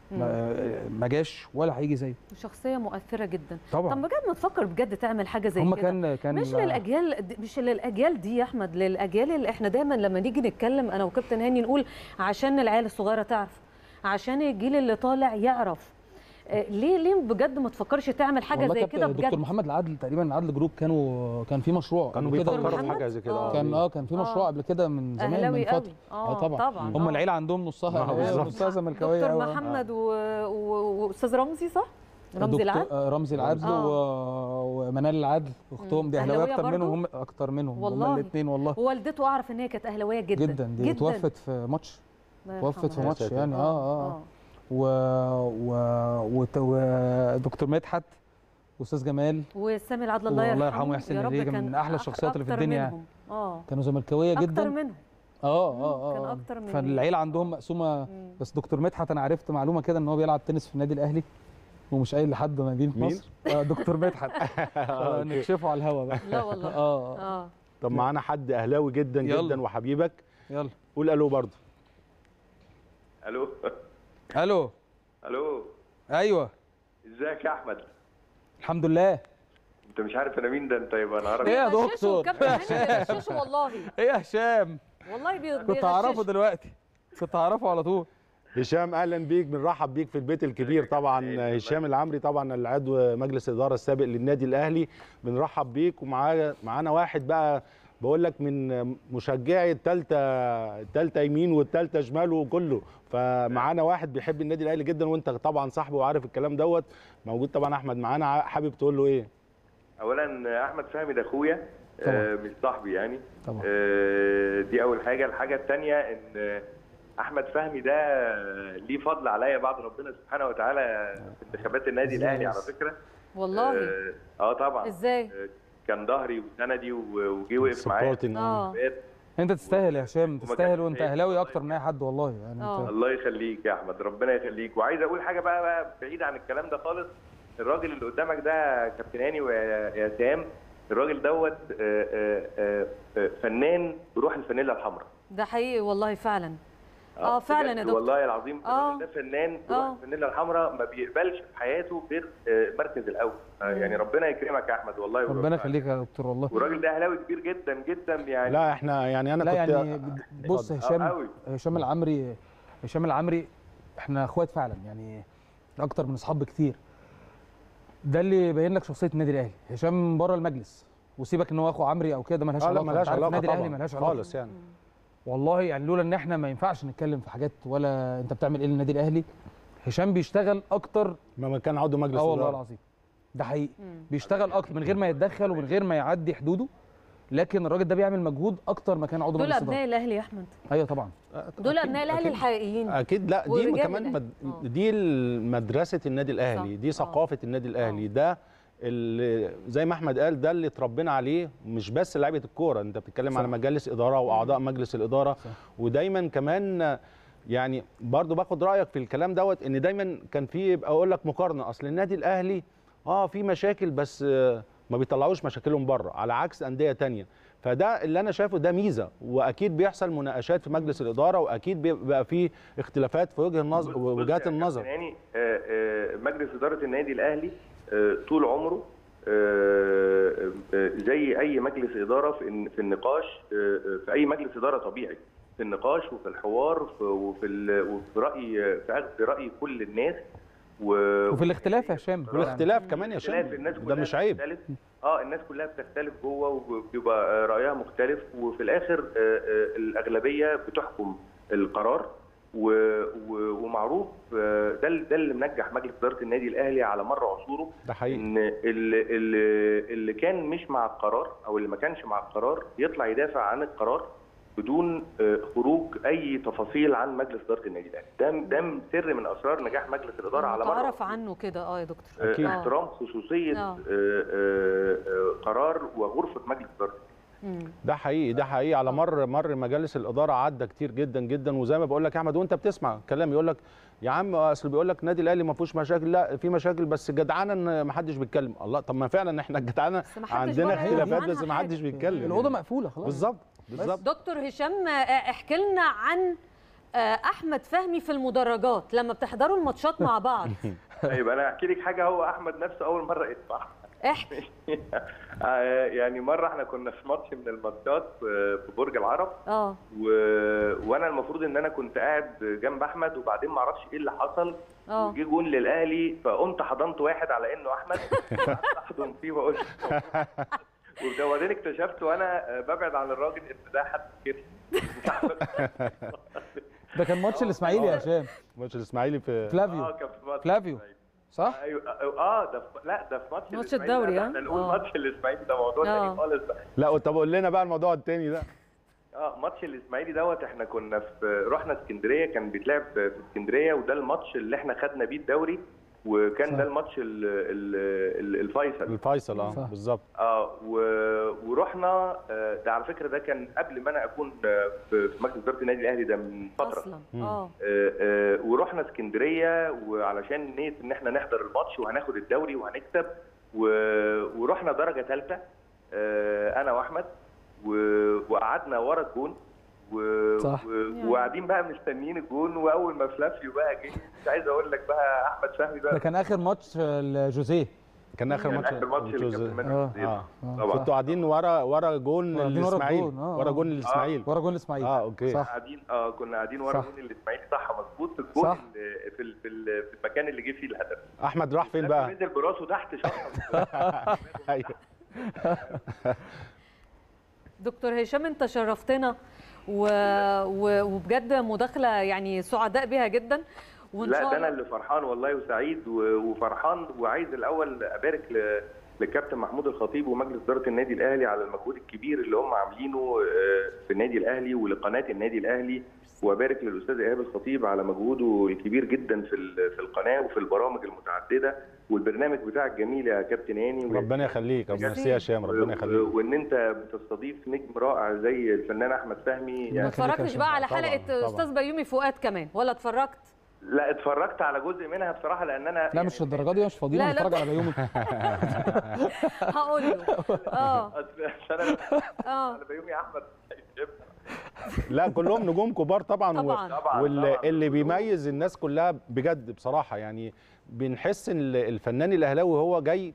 ما ما جاش ولا هيجي زيه شخصيه مؤثره جدا طبعا طب بجد ما تفكر بجد تعمل حاجه زي هم كده كان كان مش للاجيال مش للاجيال دي يا احمد للاجيال اللي احنا دايما لما نيجي نتكلم انا وكابتن هاني نقول عشان العيال الصغيره تعرف عشان الجيل اللي طالع يعرف آه، ليه ليه بجد ما تفكرش تعمل حاجه والله زي كابتن كده دكتور بجد محمد العدل تقريبا العدل جروب كانوا كان في مشروع كانوا قبل كده بيفكروا في محمد؟ حاجه زي كده آه. كان اه كان في مشروع آه. قبل كده من زمان اهلاوي من قوي فتره اه طبعا طبعا هم آه. العيله عندهم نصها آه، اهلاويه بالظبط. ونصها زملكاويه دكتور آه. محمد و- و- واستاذ رمزي صح؟ رمزي دكتور- العدل آه، رمزي العدل آه. و... ومنال العدل اختهم مم. دي اهلاويه أهلاوية اكتر برضو؟ منهم هم اكتر منهم والله. هم الاثنين والله ووالدته اعرف ان هي كانت اهلاويه جدا جدا دي توفت في ماتش الله توفت في يرحمها. ماتش ساتر. يعني اه اه, آه. و... و... وت- ودكتور مدحت واستاذ جمال وسامي العدل الله والله يرحمه يرحمه ويحسن يا رب إليه، كان من أحلى أك- الشخصيات اللي في أكتر الدنيا. منهم. اه كانوا زملكاويه اكتر جدا منهم اه اه كان اه أكتر منهم. فالعيله عندهم مقسومه مم. بس دكتور مدحت انا عرفت معلومه كده ان هو بيلعب تنس في النادي الاهلي ومش قايل لحد مدينه مين؟ مصر آه دكتور مدحت أوكي. نكشفه على الهوا بقى لا والله اه اه طب معانا حد اهلاوي جدا يلا. جدا وحبيبك يلا قول الو برضه الو الو الو ايوه ازيك يا احمد الحمد لله انت مش عارف انا مين ده انت يبقى انا عارف إيه يا بيغششوا، دكتور؟ كابتن هاني بيغششوا والله ايه يا هشام والله بي- كنت هعرفه بيغششوا. دلوقتي كنت هعرفه على طول هشام اهلا بيك بنرحب بيك في البيت الكبير طبعا هشام العمري طبعا العضو مجلس الاداره السابق للنادي الاهلي بنرحب بيك ومعانا معانا واحد بقى بقول لك من مشجعي الثالثه الثالثه يمين والثالثه شمال وكله فمعانا واحد بيحب النادي الاهلي جدا وانت طبعا صاحبه وعارف الكلام دوت موجود طبعا احمد معانا حابب تقول له ايه اولا احمد فهمي ده اخويا آه، مش صاحبي يعني طبعا آه، دي اول حاجه الحاجه الثانيه ان آه، احمد فهمي ده ليه فضل عليا بعد ربنا سبحانه وتعالى في انتخابات النادي إزاي الاهلي بس؟ على فكره والله اه آه، طبعا ازاي آه، كان ظهري وسندي و- وجي وقف معايا Supporting، اه انت تستاهل يا هشام وما تستاهل كانش وانت فايق. اهلاوي اكتر من اي حد والله يعني آه. انت الله يخليك يا احمد ربنا يخليك وعايز اقول حاجه بقى, بقى بعيد عن الكلام ده خالص الراجل اللي قدامك ده كابتن هاني ويا يا سام الراجل دوت آه، آه، آه، آه، فنان بروح الفانيلا الحمراء ده حقيقي والله فعلا اه فعلا يا بجد دكتور والله العظيم آه. الراجل ده فنان بروح آه. الفانيلا الحمراء ما بيقبلش في حياته غير آه، المركز الاول آه، يعني ربنا يكرمك يا احمد والله ربنا ويوفقك. يخليك يا دكتور والله والراجل ده اهلاوي كبير جدا جدا يعني لا احنا يعني انا لا كنت يعني بص اتفضل. هشام قوي هشام العمري هشام العمري احنا اخوات فعلا يعني اكتر من اصحاب بكتير ده اللي يبين لك شخصيه النادي الاهلي هشام بره المجلس وسيبك ان هو اخو عمري او كده ملهاش اه لا علاقه ملهاش أنت عارف علاقه النادي الاهلي طبعا ملهاش علاقه خالص يعني والله يعني لولا ان احنا ما ينفعش نتكلم في حاجات ولا انت بتعمل ايه للنادي الاهلي هشام بيشتغل اكتر ما كان عضو مجلس اه والله الإدارة. العظيم ده حقيقي مم. بيشتغل اكتر من غير ما يتدخل ومن غير ما يعدي حدوده لكن الراجل ده بيعمل مجهود اكتر ما كان عضو دول مجلس اداره ابناء الاهلي يا احمد ايوه طبعا دول أكيد- ابناء الاهلي أكيد. الحقيقيين اكيد لا دي ورجال كمان الأهلي. مد... آه. دي مدرسه النادي الاهلي صح. دي آه. ثقافه النادي الاهلي آه. ده اللي زي ما احمد قال ده اللي اتربينا عليه مش بس لعيبه الكوره انت بتتكلم صح. على مجالس اداره واعضاء مجلس الاداره صح. ودايما كمان يعني برضو باخد رايك في الكلام دوت ان دايما كان في يبقى اقول لك مقارنه اصل النادي الاهلي اه في مشاكل بس آه، ما بيطلعوش مشاكلهم بره على عكس انديه تانية فده اللي انا شايفه ده ميزه واكيد بيحصل مناقشات في مجلس الاداره واكيد بيبقى في اختلافات في وجه النظر بص- بص وجهات يا كابتن النظر هاني آه، آه، مجلس اداره النادي الاهلي آه، طول عمره آه، آه، زي اي مجلس اداره في الن- في النقاش آه، آه، في اي مجلس اداره طبيعي في النقاش وفي الحوار في- وفي ال- وفي راي في اخذ راي كل الناس و- وفي الاختلاف يا هشام والاختلاف كمان يا اختلاف شباب الناس ده كلها مش عيب بتختلف. اه الناس كلها بتختلف جوه وبيبقى رايها مختلف وفي الاخر آه، آه، الاغلبيه بتحكم القرار و- و- ومعروف آه، ده ال- ده اللي منجح مجلس اداره النادي الاهلي على مر عصوره ده حقيقي ان اللي, اللي, اللي كان مش مع القرار او اللي ما كانش مع القرار يطلع يدافع عن القرار بدون آه، خروج اي تفاصيل عن مجلس اداره النادي الاهلي ده ده سر من اسرار نجاح مجلس الاداره على مر تعرف عصوره. عنه كده اه يا دكتور آه، أكيد. احترام خصوصيه آه. آه، آه، آه، قرار وغرفه مجلس اداره مم. ده حقيقي ده حقيقي على مر مر مجالس الاداره عدى كتير جدا جدا وزي ما بقول لك يا احمد وانت بتسمع كلام يقول لك يا عم اصل بيقول لك النادي الاهلي ما فيهوش مشاكل لا في مشاكل بس جدعانه ان ما حدش بيتكلم الله طب ما فعلا احنا الجدعانه بس ما حدش عندنا بره يعرف اختلافات عنها بس ما حدش حاجة. بيتكلم الاوضه مقفوله خلاص بالظبط بالظبط دكتور هشام آه، احكي لنا عن آه، احمد فهمي في المدرجات لما بتحضروا الماتشات مع بعض طيب انا احكي لك حاجه هو احمد نفسه اول مره يسمعها احكي آه، يعني مره احنا كنا في ماتش من الماتشات آه، في برج العرب اه و... وانا المفروض ان انا كنت قاعد جنب احمد وبعدين ما اعرفش ايه اللي حصل اه وجي جون للاهلي فقمت حضنت واحد على انه احمد قعدت احضن فيه واقول وبعدين اكتشفت وانا آه، ببعد عن الراجل ان ده حد كده ده كان ماتش الاسماعيلي يا هشام ماتش الاسماعيلي في فلافيو اه كان في ماتش فلافيو صح؟ ايوه اه ده في... لا ده في ماتش ماتش الإسماعيلي. الدوري، لا، ها؟ احنا نقول آه. ماتش الاسماعيلي ده موضوع آه. تاني خالص بقى لا طب قول لنا بقى الموضوع التاني ده اه ماتش الاسماعيلي دوت احنا كنا في رحنا اسكندريه كان بيتلعب في في اسكندريه وده الماتش اللي احنا خدنا بيه الدوري وكان صح. ده الماتش ال ال ال الفيصل الفيصل اه صح. بالظبط اه و- ورحنا آه، ده على فكره ده كان قبل ما انا اكون آه، في في مجلس اداره النادي الاهلي ده من فتره اصلا مم. اه آه، آه، ورحنا اسكندريه وعلشان نيه ان احنا نحضر الماتش وهناخد الدوري وهنكسب و- ورحنا درجه ثالثه انا واحمد و- وقعدنا ورا الجون و- صح. و- وقاعدين بقى مستنيين الجون واول ما فلافيو بقى جه مش عايز اقول لك بقى احمد فهمي ده بقى كان اخر ماتش لجوزيه كان اخر كان ماتش اخر ماتش اللي جوز- كان في آه. المنافسة. اه آه. طبعا كنتوا قاعدين ورا ورا جون قاعدين ورا الاسماعيلي الجون، آه، ورا آه. جون الاسماعيلي ورا جول الاسماعيلي اه اوكي صح قاعدين اه كنا قاعدين ورا صح. جون الاسماعيلي صح مظبوط في الجون صح. اللي- في ال- في ال- في المكان اللي جه فيه الهدف احمد راح فين لما بقى نزل براسه تحت شطه ايوه دكتور هشام انت شرفتنا و... و... وبجد مداخله يعني سعداء بيها جدا وان لا شاء ده انا الله اللي فرحان والله وسعيد و- وفرحان وعايز الاول ابارك ل- للكابتن محمود الخطيب ومجلس اداره النادي الاهلي على المجهود الكبير اللي هم عاملينه آه، في النادي الاهلي ولقناه النادي الاهلي وابارك للاستاذ ايهاب الخطيب على مجهوده الكبير جدا في ال- في القناه وفي البرامج المتعدده والبرنامج بتاعك جميل يا كابتن هاني ربنا يخليك ربنا ميرسي. يرسي يا هشام ربنا يخليك و- وان انت بتستضيف نجم رائع زي الفنان احمد فهمي ما الله يعني يخليك يا اتفرجتش هشام. بقى على طبعاً، حلقه طبعاً. استاذ بيومي فؤاد كمان ولا اتفرجت لا اتفرجت على جزء منها بصراحه لان انا لا مش الدرجه دي مش فاضيين لا، لا. نتفرج على بيومي هقول له اه عشان انا اه على بيومي احمد لا كلهم نجوم كبار طبعا و- طبعا طبعا واللي طبعاً. اللي بيميز الناس كلها بجد بصراحه يعني بنحس ان ال- الفنان الاهلاوي هو جاي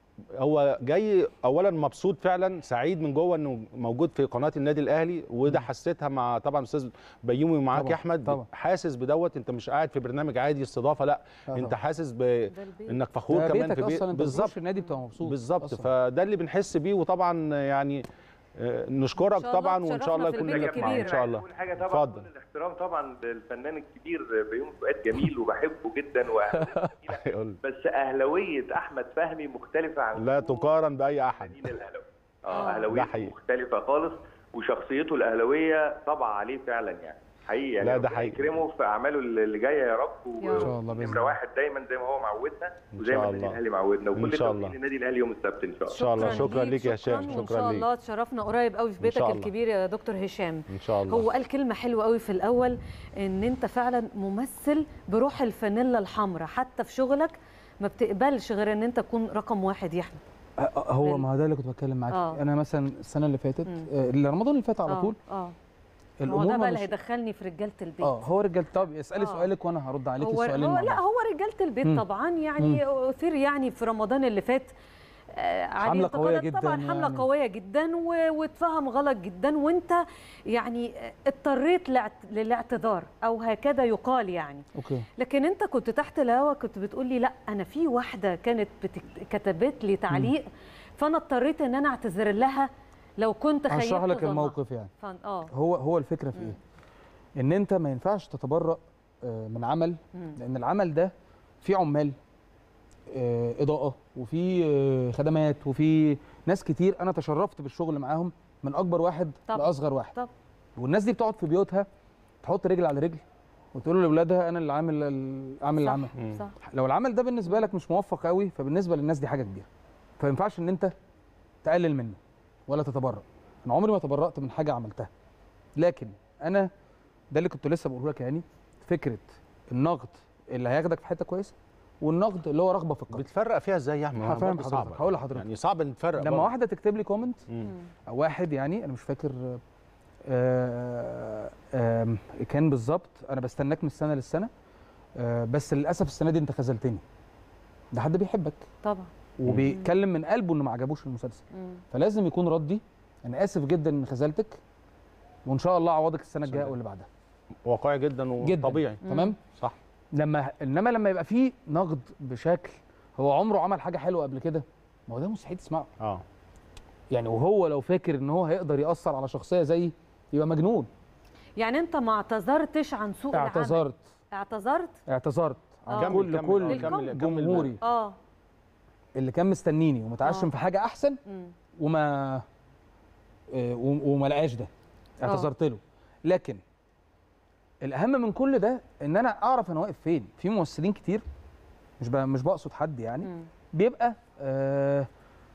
هو جاي اولا مبسوط فعلا سعيد من جوه انه موجود في قناه النادي الاهلي وده حسيتها مع طبعا استاذ بيومي ومعاك طبعاً، يا احمد طبعاً. حاسس بدوت انت مش قاعد في برنامج عادي استضافه لا آه انت طبعاً. حاسس ب... ده البيت. انك فخور ده كمان بيتك في اصلا انت بالظبط بالظبط النادي بتبقى مبسوط بالظبط أصلاً. فده اللي بنحس بيه وطبعا يعني آه، نشكرك إن شاء الله طبعا وان شاء الله تشرفنا يكون في لك البيت معانا ان الكبير. شاء الله اول حاجه طبعا اتفضل. كل الاحترام طبعا للفنان الكبير بيومي فؤاد جميل وبحبه جدا واهلاوي جميلة. يقول بس اهلاويه احمد فهمي مختلفه عن لا كل تقارن باي احد فنانين الاهلاوي آه. اه ده اهلاويه حقيقي. مختلفه خالص وشخصيته الاهلاويه طبع عليه فعلا يعني حقيقي يعني لا، ده ربنا حقيقي. يكرمه في اعماله اللي جايه يا رب و- يا رب. إن شاء الله بإذن نمره الله. واحد دايما زي ما هو معودنا إن وزي شاء ما النادي الله. الاهلي معودنا إن وكل شاء التوفيق الله. للنادي الاهلي يوم السبت ان شاء الله شاء الله. شكراً ليك يا هشام. وان شكراً شاء ليك. الله تشرفنا قريب قوي في إن بيتك شاء الله. الكبير يا دكتور هشام ان شاء الله هو قال كلمة حلوة قوي في الأول إن أنت فعلا ممثل بروح الفانيلا الحمراء حتى في شغلك ما بتقبلش غير إن أنت تكون رقم واحد يا أحمد آه، آه، هو بال- ما هو ده اللي كنت بتكلم معاك آه. فيه. انا مثلا السنه اللي فاتت مم. آه، اللي رمضان اللي فات على آه، طول اه هو الامور ده ما بقى اللي مش- هيدخلني في رجالة البيت اه هو رجال طب اسالي آه. سؤالك وانا هرد عليك هو السؤالين هو مع لا بعض. هو رجاله البيت مم. طبعا يعني اثير يعني في رمضان اللي فات آه، عليه حملة قوية انتقادات طبعا جداً حمله يعني. قويه جدا و- واتفهم غلط جدا وانت يعني آه، اضطريت لاعت- للاعتذار او هكذا يقال يعني اوكي لكن انت كنت تحت الهوا كنت بتقول لي لا انا في واحده كانت بتك- كتبت لي تعليق فانا اضطريت ان انا اعتذر لها لو كنت خيبت هشرح لك ظنها. الموقف يعني فن- اه هو هو الفكره في ايه ان انت ما ينفعش تتبرأ آه، من عمل مم. لان العمل ده فيه عمال آه، اضاءه وفي آه، خدمات وفي ناس كتير انا تشرفت بالشغل معاهم من اكبر واحد طب. لاصغر واحد طب. والناس دي بتقعد في بيوتها تحط رجل على رجل وتقول لاولادها انا اللي عامل ال- عامل العمل مم. صح لو العمل ده بالنسبه لك مش موفق قوي فبالنسبه للناس دي حاجه كبيره فما ينفعش ان انت تقلل منه ولا تتبرأ انا عمري ما تبرأت من حاجه عملتها لكن انا ده اللي كنت لسه بقوله لك يعني فكره النقد اللي هياخدك في حته كويسه والنقد اللي هو رغبه في القتل بتفرق فيها ازاي يا احمد هفهم برضه حضرتك، صعبة. هقول لحضرتك. يعني صعب نتفرق لما برضه. واحده تكتب لي كومنت مم. او واحد يعني انا مش فاكر آه آم، كان بالظبط انا بستناك من السنه للسنه آه، بس للاسف السنه دي انت خذلتني ده حد بيحبك طبعا وبيتكلم من قلبه انه ما عجبوش المسلسل مم. فلازم يكون ردي انا اسف جدا ان خذلتك وان شاء الله اعوضك السنه الجايه واللي بعدها واقعي جدا جدا وطبيعي تمام صح لما انما لما يبقى فيه نقد بشكل هو عمره عمل حاجه حلوه قبل كده ما هو ده مستحيل تسمعه اه يعني وهو لو فاكر ان هو هيقدر ياثر على شخصيه زيي يبقى مجنون يعني انت ما اعتذرتش عن سوء العمل اعتذرت اعتذرت اعتذرت آه. عن كمل- كل كمل- كل آه، كمل- كمل جمهوري اه اللي كان مستنيني ومتعشم آه. في حاجه احسن مم. وما آه، وم- وما لقاش ده آه. اعتذرت له لكن الاهم من كل ده ان انا اعرف انا واقف فين في ممثلين كتير مش ب- مش بقصد حد يعني مم. بيبقى آه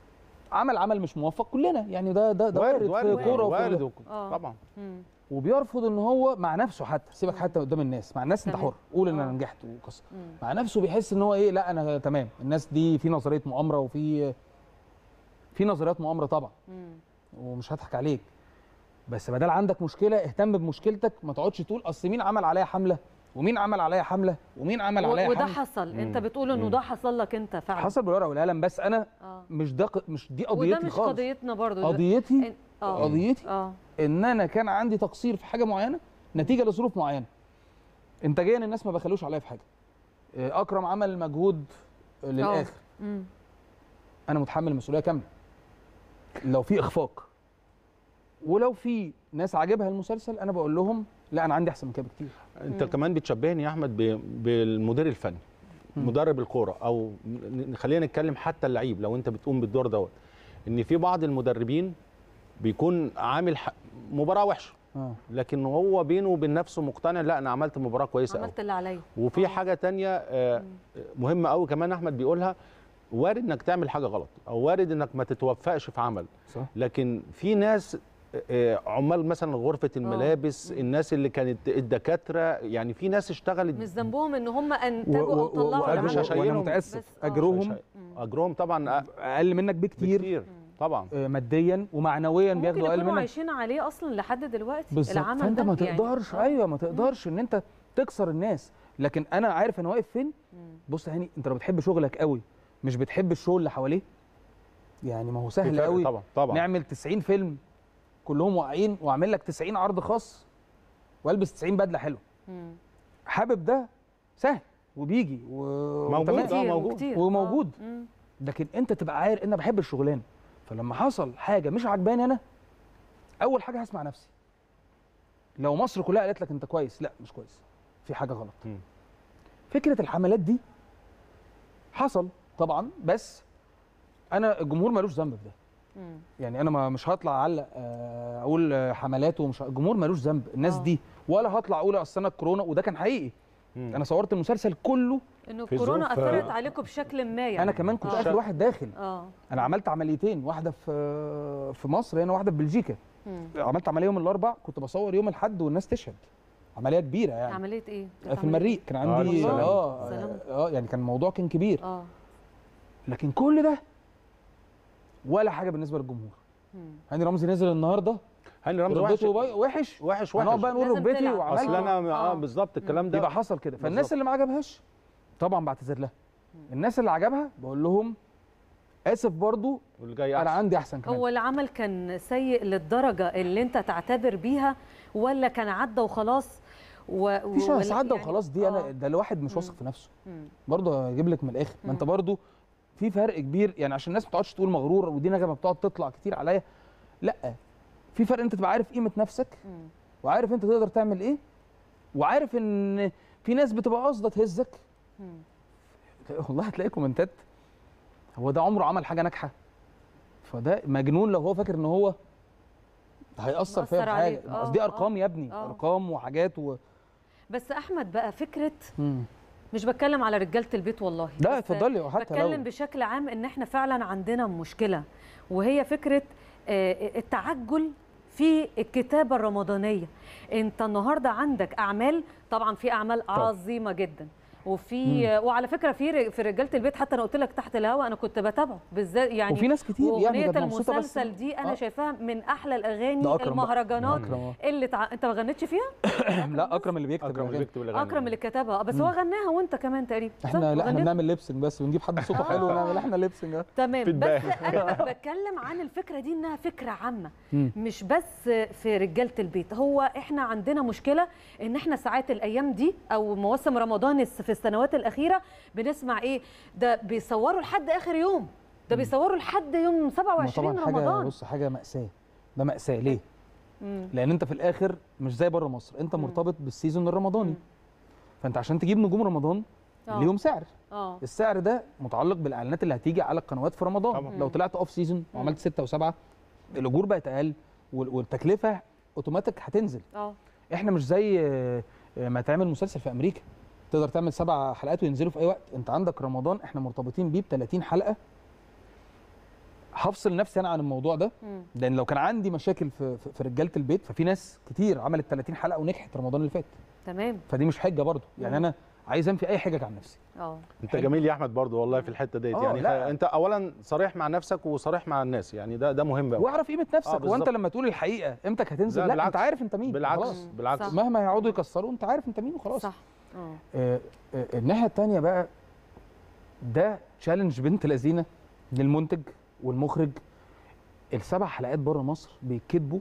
عمل عمل مش موفق كلنا يعني ده ده ده وارد وارد وارد في كوره وفي وارد ال- وك- آه. طبعا مم. وبيرفض ان هو مع نفسه حتى سيبك حتى قدام الناس مع الناس انت تمام. حر قول ان آه. انا نجحت وقصه مم. مع نفسه بيحس ان هو ايه لا انا تمام الناس دي في نظريه مؤامره وفي في نظريات مؤامره طبعا مم. ومش هضحك عليك بس بدل عندك مشكله اهتم بمشكلتك ما تقعدش تقول اصل مين عمل عليا حمله ومين عمل عليا حمله ومين عمل و- عليا وده حمله حصل انت مم. بتقول انه مم. ده حصل لك انت فعلا حصل بالورقه والقلم بس انا اه مش ده ق- مش دي وده قضيتي مش خالص قضيتنا برضو ده- قضيتي إن- اه قضيتي اه ان انا كان عندي تقصير في حاجه معينه نتيجه لظروف معينه انتاجيا الناس ما بخلوش عليا في حاجه آه، اكرم عمل مجهود للاخر مم. انا متحمل المسؤوليه كامله لو في اخفاق ولو في ناس عاجبها المسلسل انا بقول لهم لا انا عندي احسن من كده بكتير انت كمان بتشبهني يا احمد ب- بالمدير الفني مم. مدرب الكوره او ن- خلينا نتكلم حتى اللعيب لو انت بتقوم بالدور دوت ان في بعض المدربين بيكون عامل ح- مباراه وحشه اه لكن هو بينه وبين نفسه مقتنع لا انا عملت مباراه كويسه قوي عملت اللي عليا وفي آه. حاجه تانية آه، مهمه قوي كمان احمد بيقولها وارد انك تعمل حاجه غلط او وارد انك ما تتوفقش في عمل صح لكن في ناس آه، عمال مثلا غرفه الملابس مم. الناس اللي كانت الدكاتره يعني في ناس اشتغلت مش ذنبهم ان هم انتجوا و- او و- طلعوا وأجر- العمل. مش هشيلهم. وانا متاسف بس- آه. اجرهم اجرهم طبعا اقل منك بكتير كتير طبعا آه، ماديا ومعنويا ممكن بياخدوا اقل يكونوا منك عايشين عليه اصلا لحد دلوقتي بالظبط العمل فانت ده ما يعني. تقدرش آه. ايوه ما تقدرش ان انت تكسر الناس لكن انا عارف انا واقف فين مم. بص يا هاني انت لو بتحب شغلك قوي مش بتحب الشغل اللي حواليه يعني ما هو في سهل فرق قوي طبعا طبعا نعمل 90 فيلم كلهم واقعين واعمل لك 90 عرض خاص والبس 90 بدله حلوه مم. حابب ده سهل وبيجي و... موجود. وتمام. آه، كتير موجود. وكتير. وموجود. آه. مم. لكن انت تبقى عارف ان انا بحب الشغلانه فلما حصل حاجه مش عجباني انا اول حاجه هسمع نفسي لو مصر كلها قالت لك انت كويس لا مش كويس في حاجه غلط مم. فكره الحملات دي حصل طبعا بس انا الجمهور ملوش ذنب في ده مم. يعني انا ما مش هطلع اعلق آه، اقول آه، حملات ومش الجمهور ملوش ذنب الناس آه. دي ولا هطلع اقول اصل انا الكورونا وده كان حقيقي مم. انا صورت المسلسل كله انه في الكورونا ظروف- اثرت عليكم بشكل ما يعني انا كمان كنت آه. اخر واحد داخل اه انا عملت عمليتين واحده في في مصر هنا واحده في بلجيكا مم. عملت عمليه يوم الاربع كنت بصور يوم الاحد والناس تشهد عمليه كبيره يعني عمليه ايه؟ في المريء كان آه، عندي سلام. اه سلام. اه يعني كان الموضوع كان كبير اه لكن كل ده ولا حاجه بالنسبه للجمهور مم. هاني رمزي نزل النهارده هاني رمزي وحش ركبته باي- وحش وحش هنقعد بقى وحش نقول لازم ركبتي تلعب. وعملت اصل انا اه آه. بالظبط الكلام ده يبقى حصل كده فالناس بالظبط. اللي ما عجبهاش طبعا بعتذر لها الناس اللي عجبها بقول لهم اسف برضو واللي جاي انا احسن عندي احسن كمان هو العمل كان سيء للدرجه اللي انت تعتبر بيها ولا كان عدى وخلاص و... في شهر ولا- عدى يعني- وخلاص دي انا آه. ده الواحد مش مم. واثق في نفسه مم. برضه هجيب لك من الاخر ما انت مم. برضه في فرق كبير يعني عشان الناس ما تقعدش تقول مغرور ودي نغمه بتقعد تطلع كتير عليا لا في فرق انت تبقى عارف قيمه نفسك مم. وعارف انت تقدر تعمل ايه وعارف ان في ناس بتبقى قاصده تهزك مم. والله هتلاقي كومنتات هو ده عمره عمل حاجه ناجحه فده مجنون لو هو فاكر ان هو هيأثر فيا مأثر في حاجه عليك. آه، بس دي آه، ارقام يا ابني آه. ارقام وحاجات و... بس احمد بقى فكره مم. مش بتكلم على رجاله البيت والله لا بس اتفضلي حتى بتكلم لو بشكل عام ان احنا فعلا عندنا مشكله وهي فكره آه، التعجل في الكتابه الرمضانيه انت النهارده عندك اعمال طبعا في اعمال عظيمه جدا وفي وعلى فكره في ر- في رجاله البيت حتى انا قلت لك تحت الهوا انا كنت بتابعه بالذات يعني وفي ناس كتير يعني واغنيه كانت مبسوطة بس- المسلسل دي انا آه. شايفاها من احلى الاغاني ده أكرم بقى. المهرجانات أكرم، آه. اللي تع... انت ما غنيتش فيها لا اكرم اللي بيكتب اكرم اللي الأغاني. بيكتب الاغاني اكرم اللي كتبها بس هو غناها وانت كمان تقريبا صح؟ احنا لا احنا غنيت؟ بنعمل ليبسنج بس بنجيب حد صوته حلو ونعمل احنا ليبسنج تمام فيدباك. بس انا بتكلم عن الفكره دي انها فكره عامه مم. مش بس في رجاله البيت هو احنا عندنا مشكله ان احنا ساعات الايام دي او مواسم رمضان الس- في السنوات الاخيره بنسمع ايه ده بيصوروا لحد اخر يوم ده بيصوروا لحد يوم ما 27 طبعا حاجه رمضان بص حاجه ماساه ده ماساه ليه؟ مم. لان انت في الاخر مش زي بره مصر انت مرتبط بالسيزون الرمضاني فانت عشان تجيب نجوم رمضان آه. ليهم سعر اه السعر ده متعلق بالاعلانات اللي هتيجي على القنوات في رمضان طبعا. لو طلعت اوف سيزون وعملت ستة وسبعة الاجور بقت اقل وال- والتكلفه اوتوماتيك هتنزل اه احنا مش زي آه، آه، ما تعمل مسلسل في امريكا تقدر تعمل سبع حلقات وينزلوا في اي وقت انت عندك رمضان احنا مرتبطين بيه ب 30 حلقه هفصل نفسي انا عن الموضوع ده مم. لان لو كان عندي مشاكل في في- في رجاله البيت ففي ناس كتير عملت 30 حلقه ونجحت رمضان اللي فات تمام فدي مش حجه برضو يعني مم. انا عايز انفي اي حجج عن نفسي اه انت جميل يا احمد برضو والله في الحته ديت آه، يعني لا. خ- انت اولا صريح مع نفسك وصريح مع الناس يعني ده ده مهم قوي واعرف قيمه نفسك بالظبط. وانت لما تقول الحقيقه قيمتك هتنزل لا، لا, بالعكس. انت عارف انت مين بالعكس خلاص. بالعكس صح. مهما يقعدوا يكسروا انت عارف انت مين وخلاص صح اه آه، آه، الناحيه الثانيه بقى ده تشالنج بنت لذينه للمنتج والمخرج السبع حلقات بره مصر بيتكتبوا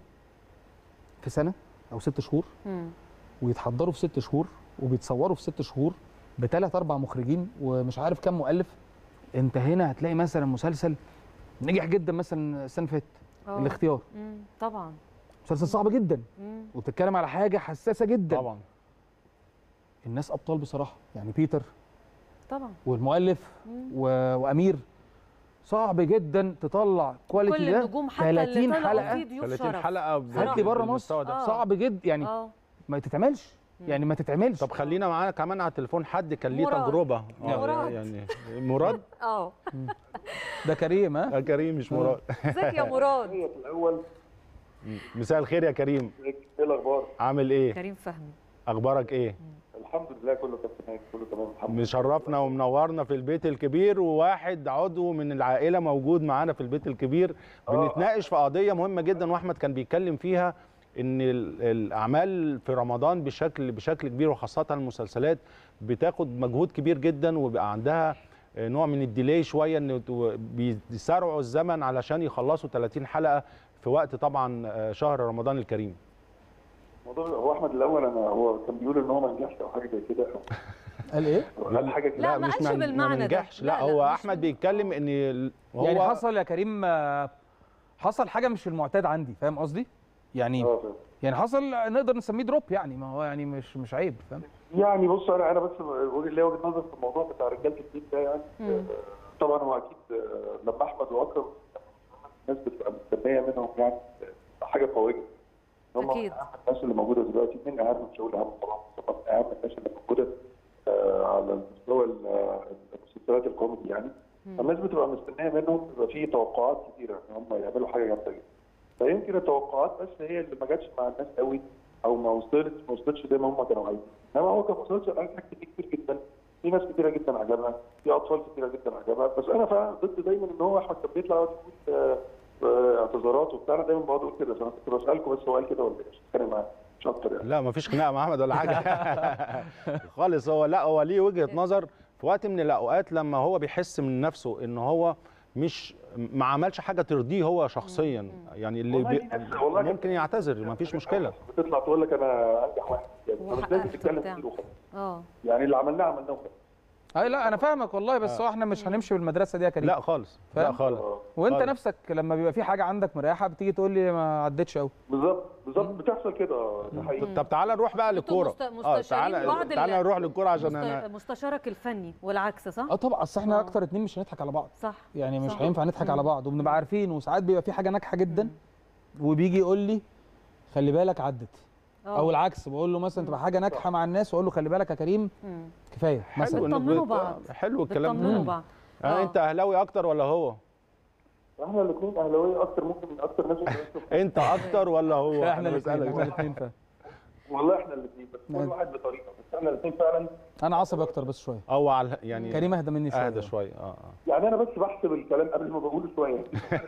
في سنه او ست شهور مم. ويتحضروا في ست شهور وبيتصوروا في ست شهور بثلاث اربع مخرجين ومش عارف كام مؤلف انت هنا هتلاقي مثلا مسلسل نجح جدا مثلا السنه اللي فاتت آه. الاختيار مم. طبعا مسلسل صعب جدا مم. وبتتكلم على حاجه حساسه جدا طبعا الناس ابطال بصراحه يعني بيتر طبعا والمؤلف مم. و... وامير صعب جدا تطلع كواليتي كل ده النجوم حتى اللي 30 طلعوا حلقه فيه ضيوف 30 شرف حلقه هات لي بره مصر بالمستوى ده. آه. صعب جدا يعني اه ما تتعملش يعني ما تتعملش طب خلينا معانا كمان على التليفون حد كان ليه مراد. تجربه آه، مراد. يعني مراد اه ده كريم ها يا كريم مش مراد ازيك يا مراد هي في الاول مساء الخير يا كريم ايه الاخبار؟ عامل ايه كريم فهمي اخبارك ايه الحمد لله كله تمام كله تمام الحمد لله مشرفنا ومنورنا في البيت الكبير وواحد عضو من العائله موجود معانا في البيت الكبير بنتناقش في قضيه مهمه جدا واحمد كان بيتكلم فيها ان ال- الاعمال في رمضان بشكل بشكل كبير وخاصه المسلسلات بتاخد مجهود كبير جدا وبيبقى عندها نوع من الديلي شويه ان تو- بيسارعوا الزمن علشان يخلصوا 30 حلقه في وقت طبعا شهر رمضان الكريم الموضوع هو احمد الاول انا هو كان بيقول ان هو ما نجحش او حاجه زي كده قال ايه أو قال حاجه كده لا، ما قالش من- بالمعنى ما ده. نجحش لا, لا، لا، هو مش احمد من- بيتكلم ان ال- هو يعني حصل يا كريم آه، حصل حاجه مش المعتاد عندي فاهم قصدي يعني اه فاهم. يعني حصل نقدر نسميه دروب يعني ما هو يعني مش مش عيب فاهم يعني بص انا انا بس وجه ليا وجهه نظر في الموضوع بتاع رجاله الدين ده يعني مم. آه، طبعا هو اكيد آه، لما احمد واكرم الناس بتبقى مستنيه منهم يعني آه، حاجه قويه هم أكيد. من اهم الناس اللي موجوده دلوقتي من اهم مش هقول اهم طبعا طبعا من اهم الناس اللي موجوده آه، على مستوى ال- آه، المسلسلات الكوميدي يعني فالناس بتبقى مستنيه منهم بيبقى في توقعات كتيره ان هم يعملوا حاجه جامده جدا فيمكن التوقعات بس هي اللي ما جاتش مع الناس قوي او ما وصلتش ما وصلتش زي ما هم كانوا عايزين انما هو كمسلسل انجح كتير كتير جدا في ناس كتيره جدا عجبها في اطفال كتيره جدا عجبها بس انا فعلا ضد دايما ان هو احمد كان بيطلع يقعد يقول آه، آه، اعتذارات وبتاع انا دايما بقعد اقول كده فانا كنت بسالكم بس هو قال كده ولا ايه مش بتكلم معاه مش اكتر يعني لا مفيش خناقه مع احمد ولا حاجه خالص هو لا هو ليه وجهه نظر في وقت من الاوقات لما هو بيحس من نفسه ان هو مش ما عملش حاجه ترضيه هو شخصيا يعني اللي والله بي دي نفس- والله كان- ممكن يعتذر مفيش مشكله بتطلع تقول لك انا انجح واحد يعني مش وحققت لازم تتكلم وبتاع. كتير وخلاص اه يعني اللي عملناه عملناه وخلاص اي لا انا فاهمك والله بس هو احنا مش هنمشي بالمدرسه دي يا كريم لا خالص لا فاهم؟ خالص آه. وانت خالص. نفسك لما بيبقى في حاجه عندك مريحه بتيجي تقول لي ما عدتش قوي بالظبط بالظبط بتحصل كده آه، ده حقيقي طب تعالى نروح بقى انتوا للكوره مست- اه مستشارين تعالى بعض تعالى ال- نروح للكوره عشان مست- انا مستشارك الفني والعكس صح؟ اه طبعا اصل احنا آه. اكتر اتنين مش هنضحك على بعض صح يعني مش صح. هينفع نضحك على بعض وبنبقى عارفين وساعات بيبقى في حاجه ناجحه جدا وبيجي يقول لي خلي بالك عدت آه. او العكس بقول له مثلا تبقى حاجه ناجحه مع الناس واقول له خلي بالك يا كريم مم. كفايه مثلا حلو إنك بتطمنوا بت- بعض. حلو الكلام بتطمنوا ده بعض آه. آه. انت اهلاوي اكتر ولا هو احنا الاثنين اهلاويه اكتر ممكن من اكتر ناس ممكن انت اكتر ولا هو احنا أنا الاثنين بسألك. احنا الاثنين فاهم والله احنا الاثنين بس كل نعم. واحد بطريقه بس احنا الاثنين فعلا انا عصبي اكتر بس شويه او على يعني كريم اهدى مني شويه اهدى شويه اه اه يعني انا بس بحسب الكلام قبل ما بقوله شويه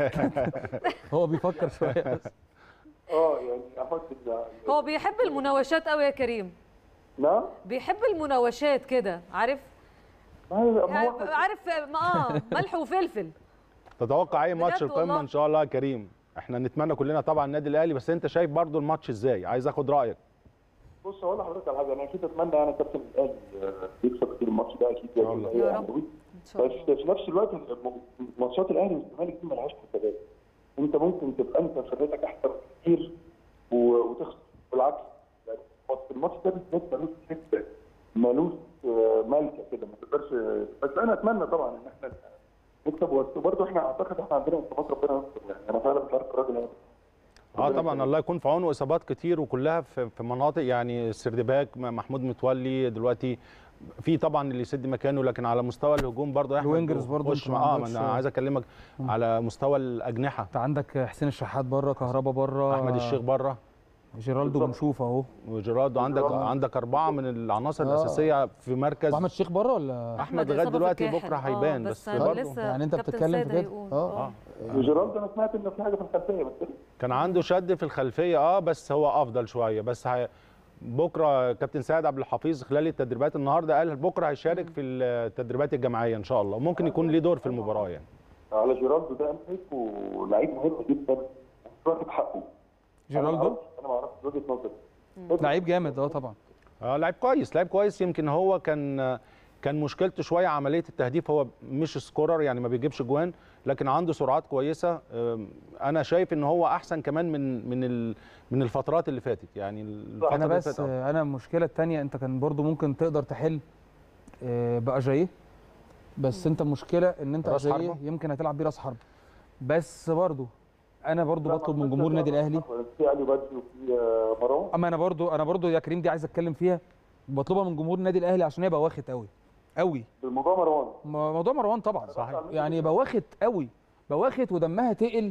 هو بيفكر شويه بس اه يعني احط ال- هو بيحب المناوشات قوي يا كريم نعم بيحب المناوشات كده عارف ما هي- ما يعني هو عارف ما اه ملح وفلفل تتوقع ايه ماتش بجد القمه والله. ان شاء الله يا كريم احنا نتمنى كلنا طبعا النادي الاهلي بس انت شايف برضو الماتش ازاي عايز اخد رايك بص هقول لحضرتك على حاجه انا اكيد اتمنى يعني كابتن الاهلي آه، يكسب كتير الماتش ده اكيد يا الله. يا رب. قوي. ان شاء بس الله في نفس الوقت الم- ماتشات الاهلي والزمالك دي ملهاش حسابات انت ممكن تبقى انت فرقتك احسن كتير و- وتخسر بالعكس يعني في الماتش ده بالذات ملوش حته ملوش آه، ملكه كده ما تقدرش بس انا اتمنى طبعا ان احنا نكسب بس برضه احنا اعتقد احنا عندنا اصابات ربنا يستر يعني انا فعلا مش عارف الراجل يعني اه طبعا الله يكون في عونه اصابات كتير وكلها في في مناطق يعني السردباك م- محمود متولي دلوقتي في طبعا اللي يسد مكانه لكن على مستوى الهجوم برضه يا احمد الوينجرز برضه خش انت ما اه ما عندكش- انا عايز اكلمك على مستوى الاجنحه انت عندك حسين الشحات بره كهربا بره احمد الشيخ بره جيرالدو بنشوف اهو وجيرارد عندك عندك اربعه من العناصر آه. الاساسيه في مركز واحمد الشيخ بره ولا احمد لغايه إصابة في دلوقتي الكاحل. بكره آه، هيبان بس بس برضه برضه لسه يعني انت كابتن بتتكلم سيد في كده هيقول. اه جيرالد انا سمعت انه في حاجه في الخلفيه بس كان عنده شد في الخلفيه اه بس هو افضل شويه بس هي بكره كابتن سيد عبد الحفيظ خلال التدريبات النهارده قال بكره هيشارك في التدريبات الجماعيه ان شاء الله وممكن يكون ليه دور في المباراه يعني على جيرالدو ده انا شايفه لعيب مهم جدا ومش واخد حقه جيرالدو انا ما اعرفش وجهه نظري لعيب جامد اه طبعا اه لعيب كويس لعيب كويس يمكن هو كان كان مشكلته شويه عمليه التهديف هو مش سكورر يعني ما بيجيبش جوان لكن عنده سرعات كويسه آم، انا شايف ان هو احسن كمان من من ال- من الفترات اللي فاتت يعني الفتره انا اللي بس فاتت آه. آه، انا المشكله الثانيه انت كان برضو ممكن تقدر تحل آه، باجاييه بس انت المشكله ان انت راس اجاييه حربة؟ يمكن هتلعب بيه راس حرب بس برضو انا برضو بطلب من جمهور النادي الاهلي في علي بدري وفي آه، مروان اما انا برضو انا برضو يا كريم دي عايز اتكلم فيها بطلبها من جمهور النادي الاهلي عشان يبقى واخد قوي قوي الموضوع مروان م- موضوع مروان طبعا صحيح. يعني بواخد قوي بواخد ودمها تقل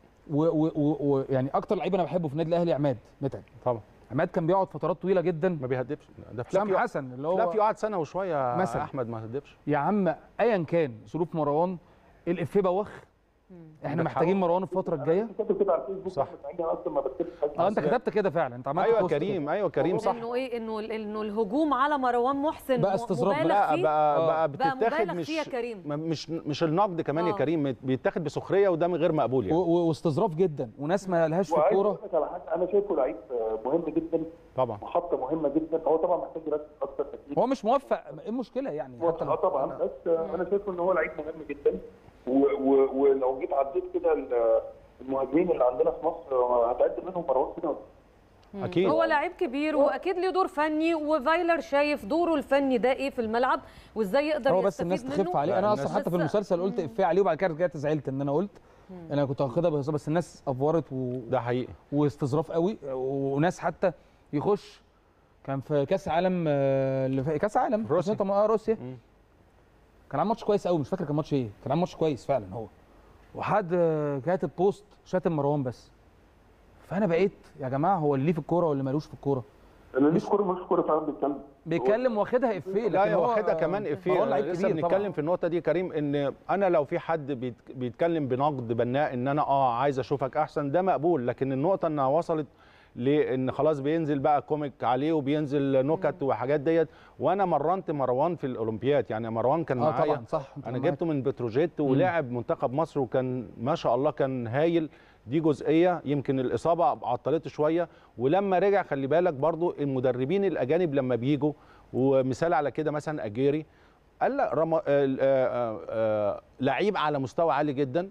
ويعني اكتر لعيب انا بحبه في النادي الاهلي عماد متعب طبعا عماد كان بيقعد فترات طويله جدا ما بيهدفش ده حسام فلافيو حسن اللي فلافيو هو قعد سنه وشويه مثلا. احمد ما هدفش يا عم ايا كان ظروف مروان الافيه بوخ احنا عندك محتاجين حق. مروان الفتره الجايه كاتب كده على الفيسبوك صح. بس عندي انا اصلا ما بكتبش حاجه اه انت كتبت كده فعلا انت عملت ايوه بوست كريم ايوه كريم صح انه ايه انه انه الهجوم على مروان محسن بقى م- استظراف. مبالغ لا فيه بقى آه. بقى بقى بتتاخد مبالغ مش فيه يا كريم. ما- مش مش النقد كمان يا آه. كريم بيتاخد بسخريه وده غير مقبول و- يعني و- واستظراف جدا وناس ما لهاش في وعايز الكوره اقول لك على حاجه انا شايفه لعيب آه، مهم جدا طبعا محطه مهمه جدا هو طبعا محتاج يركز اكتر اكيد هو مش موفق ايه المشكله يعني حتى اه لو طبعا بس آه، انا شايفه ان هو لعيب مهم جدا و- و- ولو جيت عديت كده ال- المهاجمين اللي عندنا في مصر آه، هتعد منهم مروان كده اكيد هو لعيب كبير واكيد ليه دور فني وفايلر شايف دوره الفني ده ايه في الملعب وازاي يقدر هو بس يستفيد الناس منه تخف عليه لا، انا الناس- اصلا حتى في بس- المسلسل قلت افيه عليه وبعد كده رجعت زعلت ان انا قلت انا كنت واخدها بهزار بس الناس افورت و... ده حقيقي واستظراف قوي وناس حتى يخش كان في كاس عالم آه، اللي في كاس عالم روسيا. 2008 اه روسيا مم. كان عامل ماتش كويس قوي مش فاكر كان ماتش ايه كان عامل ماتش كويس فعلا هو وحد آه، كاتب بوست شاتم مروان بس فانا بقيت يا جماعه هو اللي ليه في الكوره واللي مالوش في الكوره اللي مش كوره مش كوره فعلا بيتكلم بيتكلم واخدها افيه لا لكن يا هو واخدها كمان مروان افيه لعيب لسه كبير بنتكلم طبعا في النقطه دي يا كريم ان انا لو في حد بيت- بيتكلم بنقد بناء ان انا اه عايز اشوفك احسن ده مقبول لكن النقطه انها وصلت لان خلاص بينزل بقى كوميك عليه وبينزل نكت وحاجات ديت وانا مرنت مروان في الاولمبياد يعني مروان كان اه معايا طبعا صح أنت انا معاك. جبته من بتروجيت ولعب منتخب مصر وكان ما شاء الله كان هايل دي جزئيه يمكن الاصابه عطلته شويه ولما رجع خلي بالك برضو المدربين الاجانب لما بيجوا ومثال على كده مثلا اجيري قال لا رم... آه آه آه لعيب على مستوى عالي جدا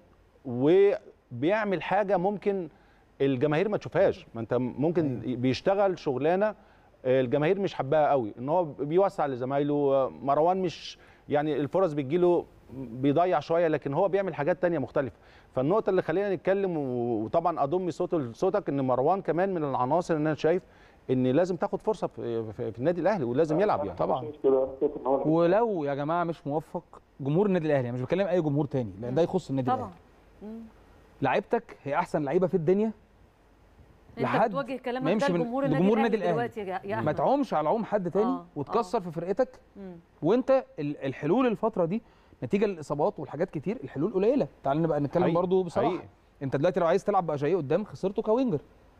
وبيعمل حاجه ممكن الجماهير ما تشوفهاش ما انت ممكن بيشتغل شغلانه آه، الجماهير مش حباها قوي ان هو بيوسع لزمايله آه، مروان مش يعني الفرص بتجيله بيضيع شويه لكن هو بيعمل حاجات تانية مختلفه فالنقطه اللي خلينا نتكلم و- وطبعا اضم صوته لصوتك ان مروان كمان من العناصر اللي انا شايف ان لازم تاخد فرصه في, في, في النادي الاهلي ولازم يلعب يعني طبعا شايف كده أنا شايف ان هو لعيب ولو يا جماعه مش موفق جمهور النادي الاهلي أنا مش بكلم اي جمهور تاني لان ده يخص النادي طبعا الاهلي لعيبتك هي احسن لعيبه في الدنيا انت لحد بتوجه ما كلامك ده يمشي من- لجمهور النادي لجمهور الاهلي النادي دلوقتي يا يا ما احمد تعومش على عوم حد تاني آه، وتكسر في فرقتك مم. وانت ال- الحلول الفتره دي نتيجه للاصابات والحاجات كتير الحلول قليله تعال نبقى نتكلم حقيقي، برضو بصراحه حقيقي. انت دلوقتي لو عايز تلعب باجاي قدام خسرته كوينجر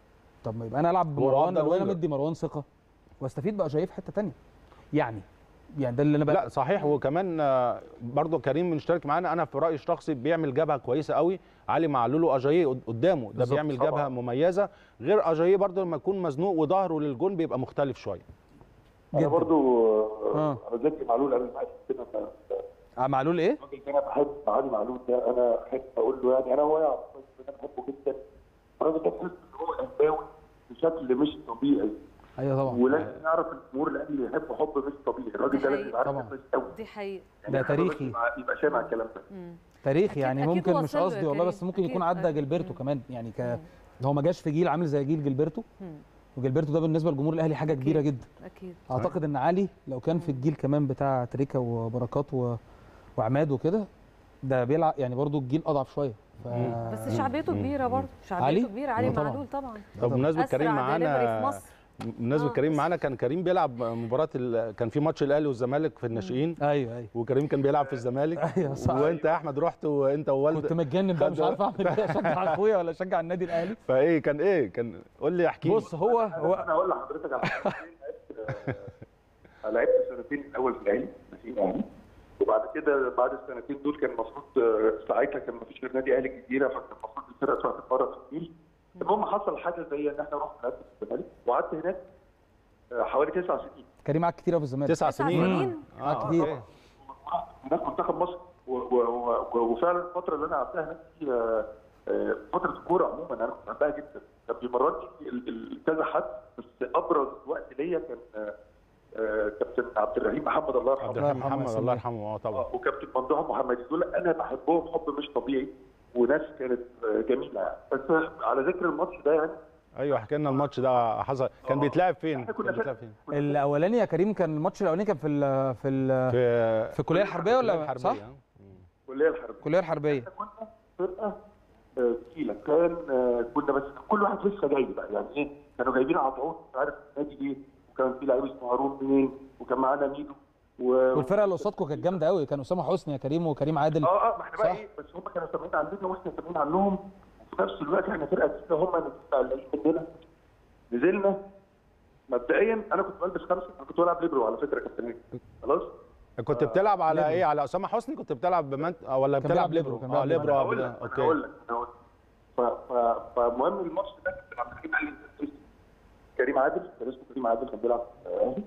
طب ما يبقى انا العب هو بمروان أفضل لو انا وينجر. مدي مروان ثقه واستفيد باجاي في حته تانية يعني يعني ده اللي انا بقى لا صحيح وكمان آه، برضو كريم مشترك معانا انا في رايي الشخصي بيعمل جبهه كويسه قوي علي معلول واجاييه قد- قدامه ده بالظبط. بيعمل طبعاً. جبهه مميزه غير اجاييه برضو لما يكون مزنوق وظهره للجون بيبقى مختلف شويه انا جداً. برضو آه. آه. انا زكي معلول قبل ما أحكي كده أنا- آه، معلول ايه الراجل ده انا بحب علي معلول ده انا احب اقول له يعني انا هو يعرف كويس إن انا بحبه جدا الراجل ده تحس ان هو اهلاوي بشكل مش طبيعي ايوه طبعا ولازم يعرف الجمهور الاهلي يحب حب مش طبيعي الراجل دي ده لازم حقيقة. يبقى طبعاً. عارف كويس قوي دي حقيقه يعني ده يحب بس تاريخي. يبقى- يبقى سامع الكلام ده مم. تاريخي يعني أكيد ممكن مش وصل له يا قصدي والله كريم. بس ممكن يكون أكيد. عدى جilberto مم. كمان يعني ك مم. هو ما جاش في جيل عامل زي جيل جilberto مم. وجilberto ده بالنسبه للجمهور الاهلي حاجه كبيره جدا اكيد اعتقد ان علي لو كان في الجيل كمان بتاع تريكا وبركات و... وعماد وكده ده بيلعب يعني برضو الجيل اضعف شويه ف... بس شعبيته مم. كبيره برضه علي؟ شعبيته كبيره علي آه طبعاً. معلول طبعا طب بمناسبه أسرع كريم delivery معانا في مصر بمناسبه آه. كريم معانا كان كريم بيلعب مباراه ال... كان في ماتش الاهلي والزمالك في الناشئين ايوه ايوه وكريم كان بيلعب في الزمالك ايوه صح وانت يا احمد رحت وانت ووالد كنت متجنن بقى مش خد- عارف اعمل ايه اشجع اخويا ولا اشجع النادي الاهلي فايه كان ايه كان قول لي احكي لي بص هو هو انا هقول لحضرتك على حاجة. لعبت آه، لعبت سنتين الاول في الاهلي ناشئين اهلي وبعد كده بعد السنتين دول كان المفروض آه، ساعتها كان مفيش غير نادي اهلي الجزيره فكان المفروض الفرقه تروح تتمرن في النيل المهم حصل حاجه زي ان احنا رحنا لعبت في الزمالك وقعدت هناك آه، حوالي تسع سنين كريم قعد كتير أوي في الزمالك تسع تسع سنين سنين؟ قعد اه كتير. أوكي. هناك منتخب مصر و- و- و- وفعلا الفتره اللي انا قعدتها هناك دي آه، آه، فتره الكوره عموما انا كنت بحبها جدا كان بيمرني ال- ال- كذا حد بس ابرز وقت ليا كان آه، آه، كابتن عبد الرحيم محمد الله عبد يرحمه الرحيم الله يرحمه محمد يا الله سيدي. يرحمه اه طبعا آه، وكابتن ممدوح محمدي دول انا بحبهم حب مش طبيعي وناس كانت آه، جميله يعني بس على ذكر الماتش ده يعني ايوه حكى لنا الماتش ده حصل كان آه. بيتلعب فين احنا كان كنا بيتلعب فين الاولاني يا كريم كان الماتش الاولاني كان في ال في ال في في الكليه الحربيه ولا الحربية، صح؟ آه. الكليه الحربيه الكليه الحربيه احنا كنا فرقه آه، تقيله كان آه، كنا بس كل واحد لسه جاي بقى يعني ايه كانوا جايبين عطعون مش عارف النادي ايه وكان في لعيب اسمه هارون منين وكان معانا ميدو و... والفرقه اللي قصادكم كانت جامده قوي كان اسامه حسني يا كريم وكريم عادل اه اه ما احنا بقى صح. ايه بس هم كانوا سامعين عننا واحنا سامعين عنهم وفي نفس الوقت احنا فرقه تقيله هم اللي قلقانين مننا نزلنا مبدئيا انا كنت بلبس خمسه انا كنت بلعب ليبرو على فكره كابتن خلاص كنت بتلعب على ليبرو. ايه على اسامه حسني كنت بتلعب بمنت آه، ولا كان بتلعب بيلعب ليبرو ليبرو، كان اه بيلعب ليبرو انا آه، هقول بدا- لك انا اوكي هقول لك أنا هقول لك. ف... ف... فمهم الماتش ده كابتن عبد الحليم قال لي كريم عادل كان اسمه كريم عادل كان بيلعب آه، اهلي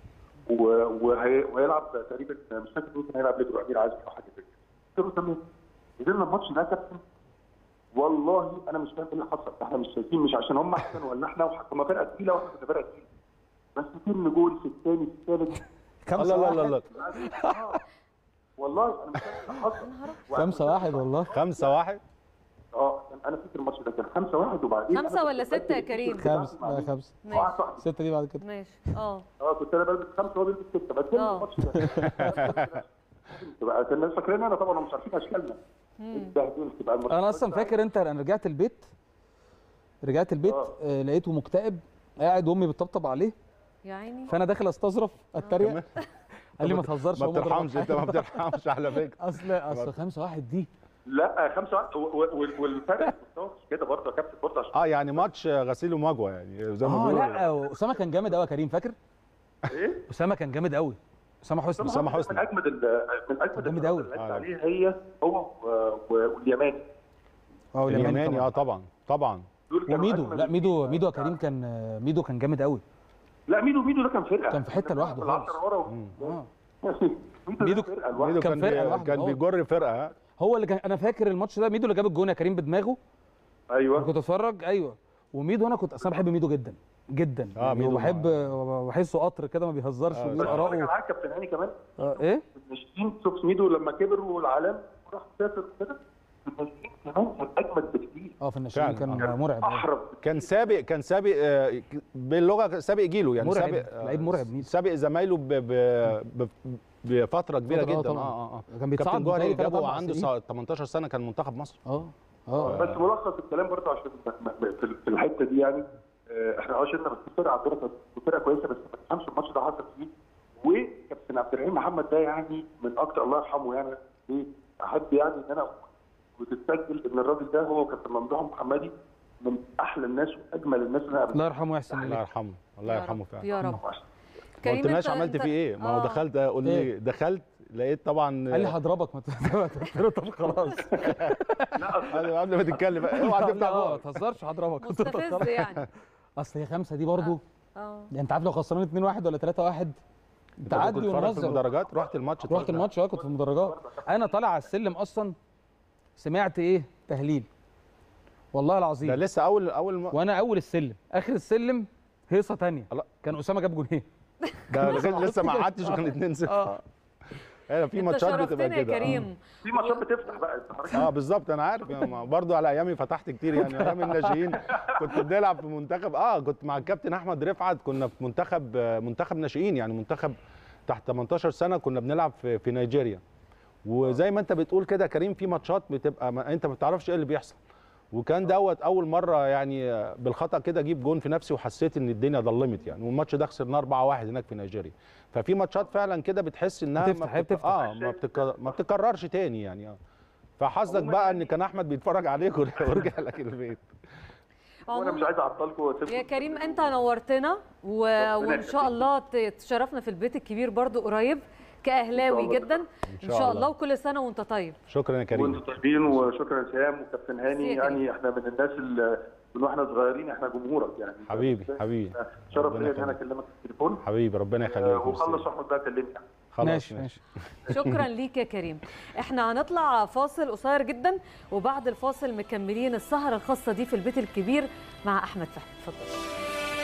و- وهي... وهيلعب تقريبا مش فاكر مين كان هيلعب ليبرو امير عازمي او حاجه زي كده قلت له تمام نزلنا الماتش ده يا كابتن والله انا مش فاهم ايه اللي حصل احنا مش شايفين مش عشان هم احسن ولا احنا وح- هم فرقه تقيله واحنا كنا فرقه تقيله بس تم جول في الثاني في الثالث خمسة الله الله واحد الله آه. والله انا مش فاهم ايه اللي حصل خمسة واحد والله خمسة واحد اه كان انا فاكر الماتش ده كان 5 1 وبعدين خمسة أنا ولا كنت ستة يا بلبس كريم؟ التيشيرت خمسة بتاعتي لا مع خمسة ماشي واحد واحد. ستة دي بعد كده ماشي اه اه كنت انا بلبس خمسه وهو بيلبس سته بس آه. الماتش ده بقى كان الناس فاكرين انا طبعا مش عارفين اشكالنا اتبهدلت بقى الماتش انا اصلا فاكر انت انا رجعت البيت رجعت البيت آه. آه، لقيته مكتئب قاعد وامي بتطبطب عليه يا عيني فانا داخل استظرف اتريق قال لي ما تهزرش ما هو مضربك بترحمش انت ما حاجة. بترحمش على فكره اصل اصل خمسة واحد دي لا خمسه واحد و- و- والفرق المستوى مش كده برضه يا كابتن برضه عشان اه يعني ماتش غسيل ومجوى يعني زي ما اه بيقولوا لا اسامه كان جامد قوي يا كريم فاكر ايه اسامه كان جامد قوي اسامه حسني أسامة من حسني. اجمد ال- من اجمد جامد الفرق أوي. اللي لعبت آه. عليه هي هو و- و- واليماني اه اليماني طبعاً. اه طبعا طبعا دول كانوا وميدو أجمد لا ميدو ال- ميدو يا كريم كان آه، ميدو كان جامد قوي لا ميدو ميدو ده كان فرقه كان في حتة لوحده العشرة خالص. ورا اه ميدو ميدو- ده فرقه لوحده ميدو كان كان فرقة بي- لوحده، كان هو. بيجر فرقه ها هو اللي كان انا فاكر الماتش ده ميدو اللي جاب الجون يا كريم بدماغه انا ايوه كنت اتفرج ايوه وميدو انا كنت اصلا بحب ميدو جدا جدا آه، يعني ميدو وبحب بحسه قطر كده ما بيهزرش آه، وبيقول بس أقول لك على اراءه حاجه كابتن هاني كمان آه، ايه الناشئين شوف ميدو لما كبر والعالم راح سافر كده الناشئين كمان كان اجمد بكتير اه في الناشئين فعلا، كان مرعب أوي. احرف كان سابق كان سابق آه، باللغه سابق جيله يعني مرعب، سابق آه، لعيب مرعب ميدو. سابق زمايله ب- ب- ب- بفتره كبيره فترة، آه، جدا طبعاً. اه اه اه كان بيتصعد كابتن جوهري بتهيألي تلات جابه أربع عنده سنين. سا- 18 سنه كان منتخب مصر اه اه بس ملخص الكلام برضه عشان م- م- في ال- في الحته دي يعني آه، احنا اه شلنا بس الفرقه عندنا كانت فرقه كويسه بس ما تفهمش الماتش ده حصل فيه وكابتن عبد الرحيم محمد ده يعني من اكتر الله يرحمه يعني ايه احب يعني ان انا وتتسجل ان الراجل ده هو كابتن ممدوح محمدي من احلى الناس واجمل الناس اللي انا الله يرحمه ويحسن الله اليه يرحمه الله يا يرحمه رب، فعلا يا رب قابلتهم ما كريم، قلتلناش أنت- عملت أنت- فيه ايه ما هو آه. دخلت قول لي إيه؟ دخلت لقيت طبعا قال لي هضربك ما ت- ما ت- قلت له طب خلاص قبل قبل ما تتكلم اوعى تفتح اه ما بقك تهزرش هضربك قلت له طب مستفز خلاص. يعني اصل هي خمسه دي برضو اه يعني انت عارف لو خسران 2 1 ولا 3 1 انت تعدي كنت بتتفرج في ونهزر المدرجات رحت الماتش رحت اتفرجت؟ الماتش اه كنت في المدرجات انا طالع على السلم اصلا سمعت ايه تهليل والله ده العظيم لسه اول اول م... وانا اول السلم اخر السلم هيصه تانية الله. كان اسامه جاب جونين ده لغاية لسه ما قعدتش وكان 2 0 اه ايوه في انت ماتشات بتبقى شرفتنا يا كده آه. كريم في ماتشات بتفتح بقى انت حضرتك اه بالظبط انا عارف يعني برضه على ايامي فتحت كتير يعني ايام الناشئين كنت بنلعب في منتخب اه كنت مع الكابتن احمد رفعت كنا في منتخب آه، منتخب ناشئين يعني منتخب تحت 18 سنه كنا بنلعب في, في نيجيريا وزي ما انت بتقول كده كريم في ماتشات بتبقى ما انت ما بتعرفش ايه اللي بيحصل وكان دوت اول مره يعني آه، بالخطا كده اجيب جون في نفسي وحسيت ان الدنيا ضلمت يعني والماتش ده خسرنا 4-1 هناك في نيجيريا ففي ماتشات فعلا كده بتحس انها بتفتح، ما هي بتك... بتفتح. اه ما, بتك... ما بتكررش تاني يعني اه فحظك بقى ان كان احمد بيتفرج عليك ورجع لك البيت وانا مش عايز اعطلكم واسيبكم يا كريم انت نورتنا و... وان شاء الله ت- تشرفنا في البيت الكبير برضو قريب كاهلاوي إن شاء الله. جدا ان شاء الله وكل سنه وانت طيب شكرا يا كريم وانتم طيبين وشكرا سهام وكابتن ميرسي هاني يا كريم. يعني احنا من الناس اللي من واحنا صغيرين احنا جمهورك يعني حبيبي حبيبي شرف ربنا ليا ان انا يخليك. اكلمك في التليفون حبيبي ربنا آه، يخليك وخلص ميرسي. واحمد بقى كلمني خلاص ماشي ماشي شكرا ليك يا كريم احنا هنطلع فاصل قصير جدا وبعد الفاصل مكملين السهره الخاصه دي في البيت الكبير مع احمد فهمي اتفضل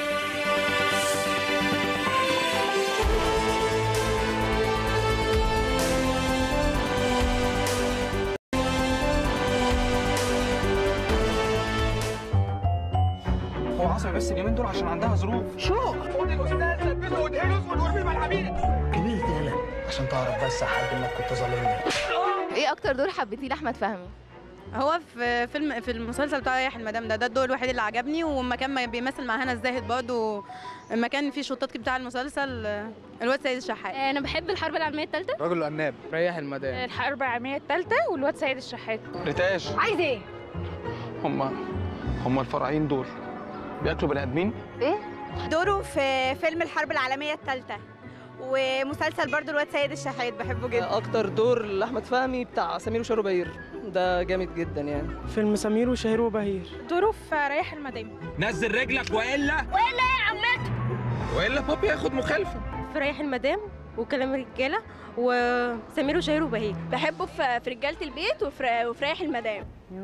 هو عصبي بس اليومين دول عشان عندها ظروف شو خد الاستاذ ثبته وادهنه والورمي الملعبيه كبير كده عشان تعرف بس يا حاج انك كنت ظالمني ايه اكتر دور حبيتيه لاحمد فهمي هو في فيلم في المسلسل بتاع ريح المدام ده ده الدور الوحيد اللي عجبني وما كان بيمثل مع هنا الزاهد برضه لما كان في شطات بتاع المسلسل آه، الواد سيد الشحات انا بحب الحرب العالميه الثالثه رجل عناب ريح المدام الحرب العالميه الثالثه والواد سيد الشحات ريتاش عايز ايه هم هم الفرعين دول بياكلوا بني ادمين دوره في فيلم الحرب العالميه الثالثه ومسلسل برضه الواد سيد الشحات بحبه جدا اكتر دور لاحمد فهمي بتاع سمير وشهير وبهير ده جامد جدا يعني فيلم سمير وشهير وبهير دوره في ريح المدام نزل رجلك والا والا يا عمتي والا بابي ياخد مخالفه في ريح المدام وكلام الرجاله وسمير وشهير وبهير بحبه في في رجاله البيت وفي وفي ريح المدام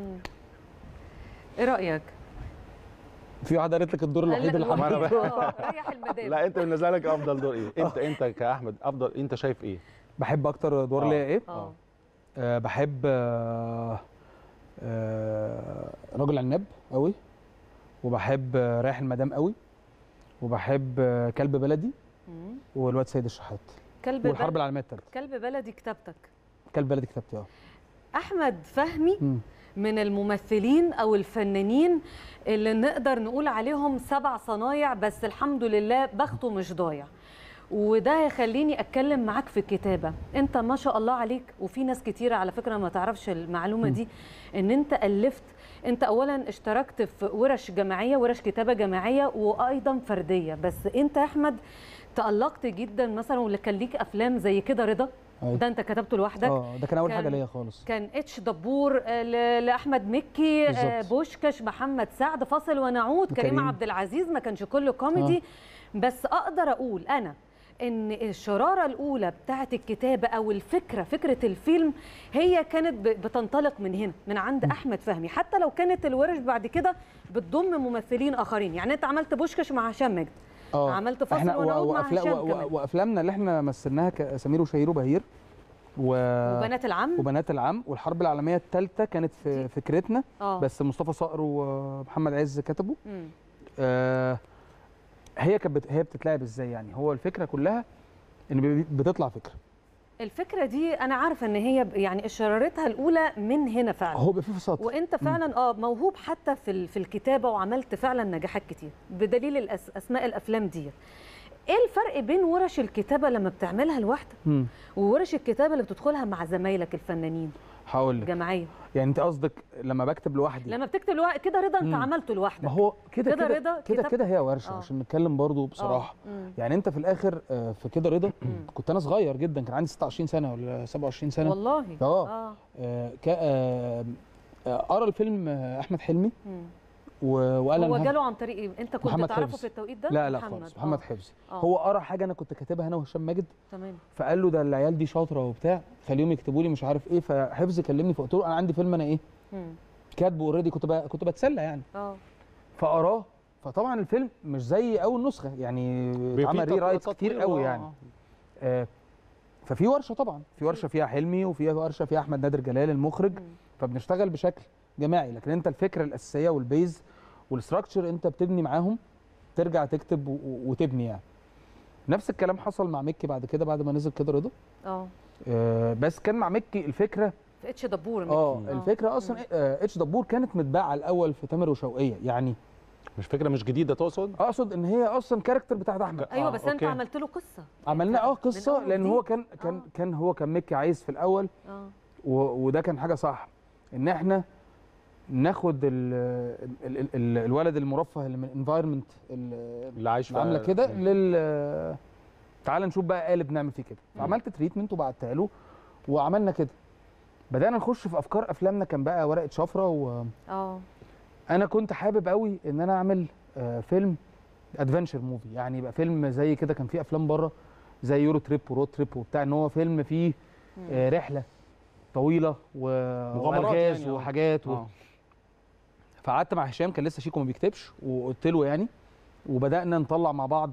ايه رايك في واحده قالت لك الدور الوحيد اللي الوحيد. حبيته آه، ريح المدام لا انت بالنسبه لك افضل دور ايه انت انت كاحمد افضل انت شايف ايه بحب اكتر دور آه. ليا ايه اه آه بحب آه آه رجل عناب قوي وبحب آه رايح المدام قوي وبحب آه كلب بلدي مم. والواد سيد الشحات كلب والحرب بلد... العالميه الثالثه كلب بلدي كتابتك كلب بلدي كتابتي اه احمد فهمي مم. من الممثلين او الفنانين اللي نقدر نقول عليهم سبع صنايع بس الحمد لله بخته مش ضايع وده يخليني اتكلم معاك في الكتابه انت ما شاء الله عليك وفي ناس كتيره على فكره ما تعرفش المعلومه دي ان انت الفت انت اولا اشتركت في ورش جماعيه ورش كتابه جماعيه وايضا فرديه بس انت يا احمد تالقت جدا مثلا واللي كان ليك افلام زي كده رضا أيوة. ده انت كتبته لوحدك اه ده كان اول كان- حاجه ليا خالص كان اتش دبور آه، ل- لاحمد مكي آه، بالظبط. بوشكش محمد سعد فاصل ونعود كريم وكريم. عبد العزيز ما كانش كله كوميدي بس اقدر اقول انا ان الشراره الاولى بتاعه الكتابه او الفكره فكره الفيلم هي كانت ب- بتنطلق من هنا من عند احمد فهمي حتى لو كانت الورش بعد كده بتضم ممثلين اخرين يعني انت عملت بوشكش مع هشام مجد اه عملت فاصل احنا ونعود مع وأفلا- هشام و- كمان. و- وافلامنا اللي احنا مثلناها سمير وشهير وبهير و... وبنات العم وبنات العم والحرب العالميه الثالثه كانت في فكرتنا اه بس مصطفى صقر ومحمد عز كتبوا مم. آه هي كانت بت- هي بتتلعب ازاي يعني هو الفكره كلها ان بي- بتطلع فكره الفكره دي انا عارفه ان هي ب- يعني شرارتها الاولى من هنا فعلا هو بيبقى في فساد وانت فعلا اه موهوب حتى في ال- في الكتابه وعملت فعلا نجاحات كتير بدليل الأس اسماء الافلام دي ايه الفرق بين ورش الكتابه لما بتعملها لوحدك مم. وورش الكتابه اللي بتدخلها مع زمايلك الفنانين هقول لك جماعيه يعني انت قصدك لما بكتب لوحدي لما بتكتب لوحدك كده رضا انت مم. عملته لوحدك ما هو كده كده كده رضا كده كتاب- كده هي ورشه آه. عشان نتكلم برضو بصراحه مم. يعني انت في الاخر آه، في كده رضا كنت انا صغير جدا كان عندي 26 سنه ولا 27 سنه والله اه اه آه، كا- آه، آه، ارى الفيلم آه، احمد حلمي مم. و- وقال هو أنا جاله عن طريق ايه انت كنت محمد تعرفه حفظ. في التوقيت ده لا لا محمد. خالص محمد آه. حفظي آه. هو قرا حاجه انا كنت كاتبها انا وهشام ماجد تمام فقال له ده العيال دي شاطره وبتاع خليهم يكتبوا لي مش عارف ايه فحفظي كلمني فقلت له انا عندي فيلم انا ايه مم. كاتبه اوريدي كنت ب... كنت بتسلى يعني اه فقراه فطبعا الفيلم مش زي اول نسخه يعني اتعمل ري رايتس كتير قوي يعني آه ففي ورشه طبعا في ورشه فيها حلمي وفيها ورشه فيها احمد نادر جلال المخرج فبنشتغل بشكل جماعي لكن انت الفكره الاساسيه والبيز والستراكشر انت بتبني معاهم ترجع تكتب و- و- وتبني يعني نفس الكلام حصل مع مكي بعد كده بعد ما نزل كده رضا اه آه بس كان مع مكي الفكره في اتش دبور اه مكي. الفكره اصلا آه اتش دبور كانت متباعه الاول في تامر وشوقيه يعني مش فكره مش جديده تقصد اقصد ان هي اصلا كاركتر بتاعت احمد ايوه آه، بس انت أوكي. عملت له قصه عملنا اه قصه أول لان هو وجديد. كان كان آه. كان هو كان مكي عايز في الاول اه و- وده كان حاجه صح ان احنا ناخد ال ال ال ال الولد المرفه اللي من الانفايرمنت اللي عايش في- عامله كده لل تعال نشوف بقى قالب نعمل فيه كده فعملت تريتمنت وبعتها له وعملنا كده بدانا نخش في افكار افلامنا كان بقى ورقه شفره وانا اه كنت حابب قوي ان انا اعمل آه، فيلم ادفنشر موفي يعني يبقى فيلم زي كده كان في افلام بره زي يورو تريب ورود تريب وبتاع ان هو فيلم فيه آه، رحله طويله و- مغامرات والغاز يعني، آه. وحاجات و... آه. فقعدت مع هشام كان لسه شيكو ما بيكتبش وقلت له يعني وبدانا نطلع مع بعض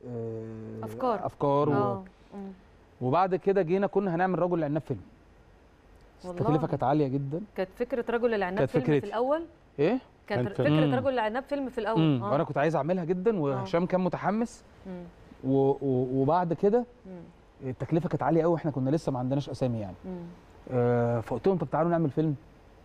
آه، أفكار. افكار و... اه مم. وبعد كده جينا كنا هنعمل رجل العناب فيلم والله. التكلفه كانت عاليه جدا كانت فكره رجل العناب كانت فيلم فكرتي. في الاول ايه كانت كان في- فكره مم. رجل العناب فيلم في الاول امم اه وانا كنت عايز اعملها جدا وهشام كان متحمس مم. و... و... وبعد كده مم. التكلفه كانت عاليه قوي احنا كنا لسه ما عندناش اسامي يعني مم. آه فقلت لهم طب تعالوا نعمل فيلم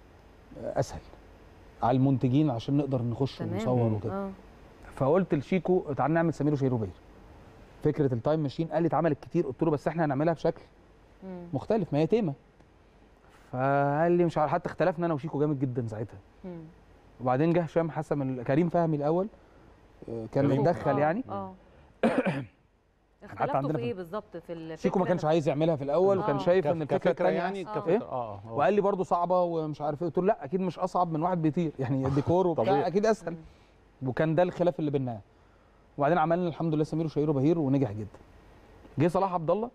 آه اسهل على المنتجين عشان نقدر نخش تمام. ونصور وكده اه فقلت لشيكو تعالى نعمل سمير وشهير وبهير فكره التايم ماشين قال لي اتعملت كتير قلت له بس احنا هنعملها بشكل مم. مختلف ما هي تيمه فقال لي مش عارف حتى اختلفنا انا وشيكو جامد جدا ساعتها مم. وبعدين جه هشام حسن ال- كريم فهمي الاول آه، كان كريم. متدخل آه، يعني اه حتى اختلفتوا عندنا في في- ايه بالظبط في الفكره شيكو ما كانش عايز يعملها في الاول وكان آه. شايف ان كف- الفكره كفكره الثانيه يعني آه. كفكره إيه؟ اه آه. وقال لي برضو صعبه ومش عارف ايه قلت له لا اكيد مش اصعب من واحد بيطير يعني الديكور وبتاع طبيعي. اكيد اسهل وكان ده الخلاف اللي بيننا وبعدين عملنا الحمد لله سمير وشهير وبهير ونجح جدا جه صلاح عبد الله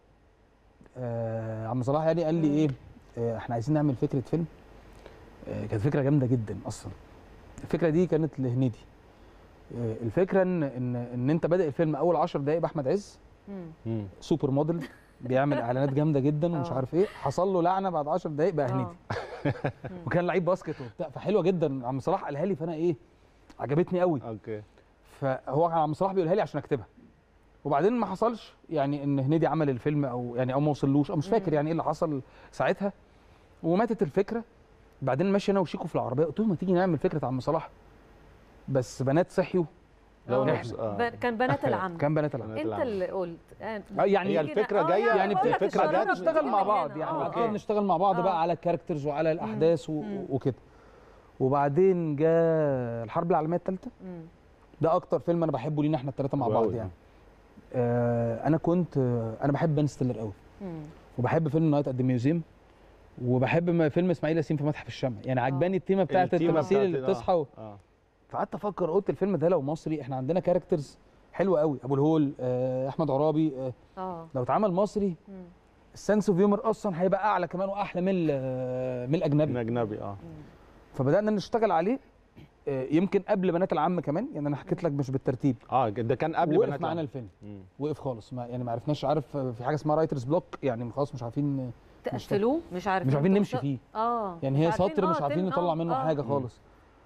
آه عم صلاح يعني قال لي ايه آه احنا عايزين نعمل فكره فيلم آه كانت فكره جامده جدا اصلا الفكره دي كانت لهنيدي آه الفكره ان ان ان انت بادئ الفيلم اول 10 دقائق باحمد عز مم. مم. سوبر موديل بيعمل اعلانات جامده جدا ومش آه. عارف ايه حصل له لعنه بعد 10 دقائق بقى آه. هنيدي وكان لعيب باسكت وبتاع فحلوه جدا عم صلاح قالها لي فانا ايه عجبتني قوي اوكي فهو كان عم صلاح بيقولها لي عشان اكتبها وبعدين ما حصلش يعني ان هنيدي عمل الفيلم او يعني او ما وصلوش او مش فاكر مم. يعني ايه اللي حصل ساعتها وماتت الفكره بعدين ماشي انا وشيكو في العربيه قلت له ما تيجي نعمل فكره عم صلاح بس بنات صحيوا لو آه. نفس آه. ب- كان بنات العم كان بنات العم انت اللي قلت آه، آه، يعني هي كده. الفكرة آه، جاية- يعني بقول لك الفكرة الشرارة جت- نشتغل بتيجي مع من بعض هنا. يعني آه، بعد كده أوكي. نشتغل مع بعض آه. بقى على الكاركترز وعلى الاحداث و- مم. وكده وبعدين جاء الحرب العالميه الثالثه مم. ده اكتر فيلم انا بحبه لينا احنا الثلاثه مع واو. بعض يعني آه انا كنت آه انا بحب بن ستيلر قوي مم. وبحب فيلم نايت ات ذا ميوزيوم وبحب م- فيلم اسماعيل ياسين في متحف الشمع يعني عجباني التيمه بتاعت التيمة التماثيل بتاعت- اللي آه. بتصحى و... اه فقعدت افكر قلت الفيلم ده لو مصري احنا عندنا كاركترز حلوه قوي ابو الهول آه احمد عرابي آه اه لو اتعمل مصري مم. السنس اوف هيومر اصلا هيبقى اعلى كمان واحلى من ال- من الاجنبي من اجنبي اه فبدانا نشتغل عليه آه، يمكن قبل بنات العم كمان يعني انا حكيت لك مش بالترتيب اه ده كان قبل وقف بنات معانا العم. الفيلم مم. وقف خالص ما يعني ما عرفناش عارف آه، في حاجه اسمها رايترز بلوك يعني خلاص مش عارفين تقفلوه مش عارفين مش عارفين نمشي توصل- فيه اه يعني هي عارفين- سطر مش آه، عارفين تن- نطلع آه، منه آه. حاجه خالص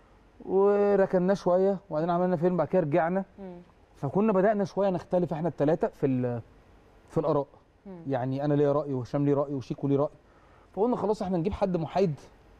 وركناه شويه وبعدين عملنا فيلم بعد كده رجعنا مم. فكنا بدانا شويه نختلف احنا الثلاثه في ال- في الاراء يعني انا ليا راي وهشام ليه راي وشيكو ليه راي فقلنا خلاص احنا نجيب حد محايد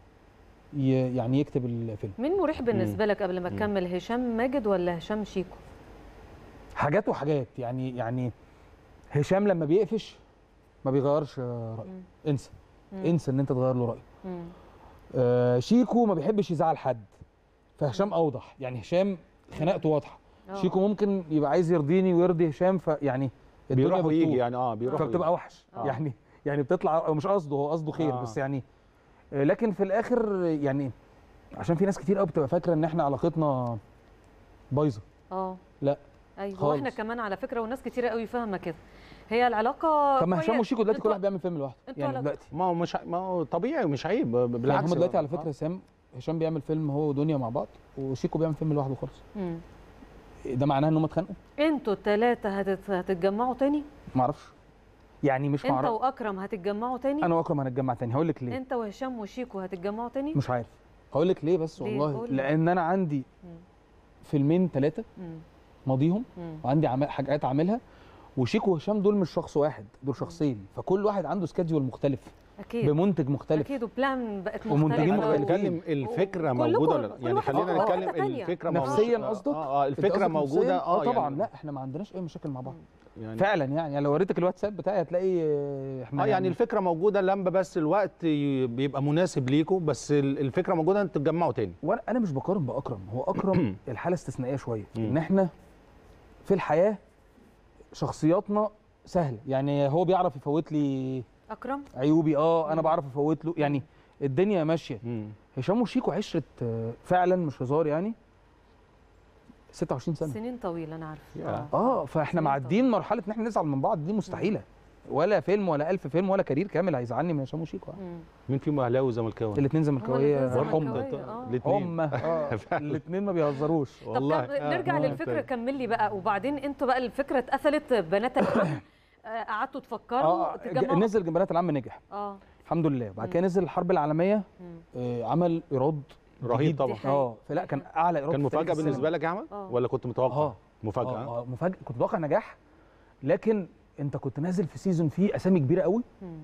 ي- يعني يكتب الفيلم مين مريح بالنسبه لك قبل ما تكمل هشام ماجد ولا هشام شيكو حاجات وحاجات يعني يعني هشام لما بيقفش ما بيغيرش آه، رايه انسى مم. انسى ان انت تغير له رايه مم. آه شيكو ما بيحبش يزعل حد فهشام اوضح يعني هشام خناقته واضحه آه. شيكو ممكن يبقى عايز يرضيني ويرضي هشام فيعني الدنيا بيروح ويجي بتطول. يعني اه بيروح فبتبقى ويجي. وحش آه. يعني يعني بتطلع مش قصده هو قصده خير آه. بس يعني آه، لكن في الاخر يعني عشان في ناس كتير قوي بتبقى فاكره ان احنا علاقتنا بايظه اه لا ايوه خالص. واحنا كمان على فكره وناس كتيره قوي فاهمه كده هي العلاقه طب ما هشام كويس. وشيكو دلوقتي كل انتوا- واحد بيعمل فيلم لوحده انتوا يعني علاقة- دلوقتي ما هو مش ما هو طبيعي مش عيب بالعكس يعني هم دلوقتي على آه. فكره هشام هشام بيعمل فيلم هو ودنيا مع بعض وشيكو بيعمل فيلم لوحده خالص مم. ده معناه ان هم اتخانقوا انتوا الثلاثه هتت... هتتجمعوا تاني ما اعرفش يعني مش انت معرف واكرم هتتجمعوا تاني انا واكرم هنتجمع تاني هقول لك ليه انت وهشام وشيكو هتتجمعوا تاني مش عارف هقول لك ليه بس ليه؟ والله قول لي. لان انا عندي فيلمين ثلاثه مم. ماضيهم مم. وعندي عم- حاجات عاملها وشيكو وهشام دول مش شخص واحد دول شخصين فكل واحد عنده سكادجول مختلف اكيد بمنتج مختلف اكيد وبلان بقت ومنتجين مختلفه مختلفين. بنتكلم الفكره كلكم- موجوده ولا لا كل يعني واحد خلينا له حتة نتكلم تانية. الفكره نفسيا موجودة. قصدك اه اه أنت الفكره قصدك موجوده نفسياً؟ اه طبعا يعني لا احنا ما عندناش اي مشاكل مع بعض يعني فعلا يعني يعني لو وريتك الواتساب بتاعي هتلاقي آه، احنا اه يعني الفكره موجوده لما بس الوقت ي- بيبقى مناسب ليكم بس ال- الفكره موجوده ان تتجمعوا تاني وانا انا مش بقارن باكرم هو اكرم الحاله استثنائيه شويه ان احنا في الحياه شخصياتنا سهله يعني هو بيعرف يفوت لي اكرم عيوبي اه انا بعرف افوت له يعني الدنيا ماشيه هشام وشيكو عشره آه، فعلا مش هزار يعني 26 سنه سنين طويله انا عارفه اه, آه فاحنا معديين مرحله ان احنا نزعل من بعض دي مستحيله ولا فيلم ولا ألف فيلم ولا كارير كامل هيزعلني من هشام وشيكو آه. مين فيهم اهلاوي وزملكاوي الاثنين زملكاويه الاتنين هم زملكاوية، آه. هم اه الاثنين ما بيهزروش طب كم- نرجع للفكره كمل لي بقى وبعدين انتوا بقى الفكره اتقفلت بنات العم آه، قعدتوا تفكروا اه تتجمعوا ج- نزل جنبات العم نجح اه الحمد لله بعد كده نزل الحرب العالميه آه عمل ايراد رهيب جديد. طبعا. اه فلا كان اعلى ايراد كان في تاريخ مفاجاه السينما. بالنسبه لك يا احمد آه. ولا كنت متوقع اه مفاجاه اه آه، مفاجاه كنت متوقع نجاح لكن انت كنت نازل في سيزون فيه اسامي كبيره قوي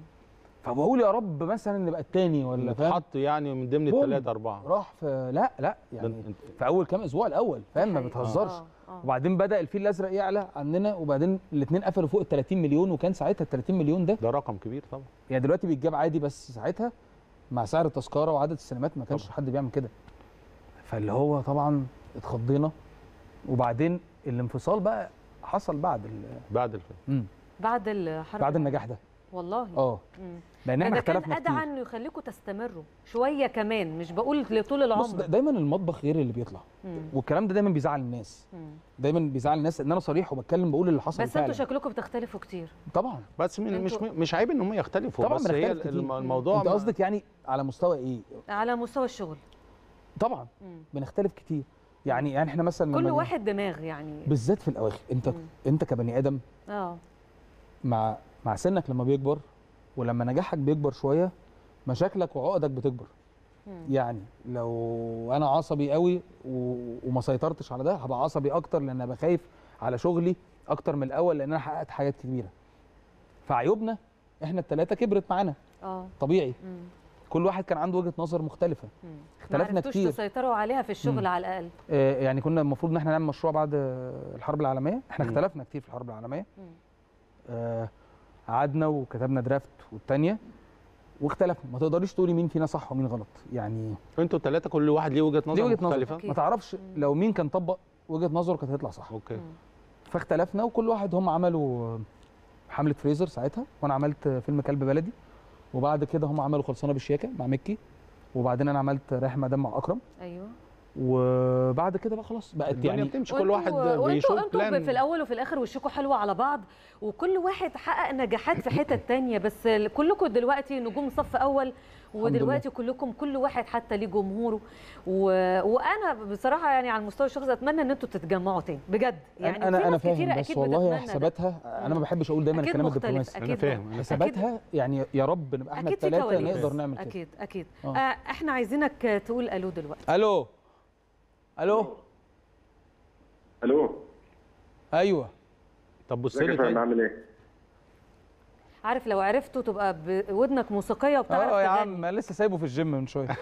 فبقول يا رب مثلا نبقى التاني ولا فاهم اتحط يعني من ضمن بوم. الثلاثه اربعه راح في لا لا يعني في اول كام اسبوع الاول فاهم ما بتهزرش آه، آه. وبعدين بدا الفيل الازرق يعلى عننا وبعدين الاثنين قفلوا فوق ال 30 مليون وكان ساعتها ال 30 مليون ده ده رقم كبير طبعا يعني دلوقتي بيتجاب عادي بس ساعتها مع سعر التذكره وعدد السينمات ما كانش حد بيعمل كده فاللي هو طبعا اتخضينا وبعدين الانفصال بقى حصل بعد ال... بعد الفيلم مم. بعد الحرب بعد النجاح ده والله اه مم. لان احنا ده كان اختلفنا ادعى كتير انه يخليكم تستمروا شويه كمان مش بقول لطول العمر بص دا- دايما المطبخ غير اللي بيطلع مم. والكلام ده دايما بيزعل الناس مم. دايما بيزعل الناس ان انا صريح وبتكلم بقول اللي حصل بس فعلا انتوا شكلكم بتختلفوا كتير طبعا بس من مش انتوا- مش عيب ان هم يختلفوا طبعا بس هي بنختلف كتير. الم- الموضوع انت ما- قصدك يعني على مستوى ايه على مستوى الشغل طبعا مم. بنختلف كتير يعني يعني احنا مثلا كل لما- واحد دماغ يعني بالذات في الاواخر انت انت كبني ادم اه مع مع سنك لما بيكبر ولما نجاحك بيكبر شويه مشاكلك وعقدك بتكبر يعني لو انا عصبي قوي و... وما سيطرتش على ده هبقى عصبي اكتر لان ابقى خايف على شغلي اكتر من الاول لان انا حققت حاجات كبيره فعيوبنا احنا الثلاثه كبرت معانا اه طبيعي مم. كل واحد كان عنده وجهه نظر مختلفه مم. ما اختلفنا عرفتوش كتير تسيطروا عليها في الشغل مم. على الاقل آه، يعني كنا المفروض ان احنا نعمل مشروع بعد آه، الحرب العالميه احنا مم. اختلفنا كتير في الحرب العالميه مم. آه، قعدنا وكتبنا درافت والتانيه واختلفنا ما تقدريش تقولي مين فينا صح ومين غلط يعني انتوا الثلاثه كل واحد ليه وجهه دي نظر وجهه مختلفه نظر ما تعرفش لو مين كان طبق وجهه نظره كانت هتطلع صح اوكي فاختلفنا وكل واحد هم عملوا حمله فريزر ساعتها وانا عملت فيلم كلب بلدي وبعد كده هم عملوا خلصانه بالشياكه مع مكي وبعدين انا عملت رايح مدام مع اكرم ايوه وبعد كده بقى خلاص بقت الدنيا يعني بتمشي كل واحد وانتوا بيشوف انتوا بلان في الاول وفي الاخر وشكوا حلوه على بعض وكل واحد حقق نجاحات في حتت تانية بس كلكم دلوقتي نجوم صف اول ودلوقتي كلكم كل واحد حتى ليه جمهوره و... وانا بصراحه يعني على المستوى الشخصي اتمنى ان انتوا تتجمعوا تاني بجد يعني انا في انا ناس كتيرة فاهم بس أكيد والله بتتمنى ده. حساباتها انا ما بحبش اقول دايما أكيد الكلام مختلف، الدبلوماسي أكيد أنا فاهم، أنا حساباتها يعني يا رب نبقى احنا اكيد في الثلاثه كواليس نقدر نعمل كده اكيد اكيد آه. آه. احنا عايزينك تقول الو دلوقتي الو الو الو ايوه طب بص ازيك يا لي فندم تاني عامل ايه؟ عارف لو عرفته تبقى بودنك موسيقيه وبتعرف اه يا تغني عم لسه سايبه في الجيم من شويه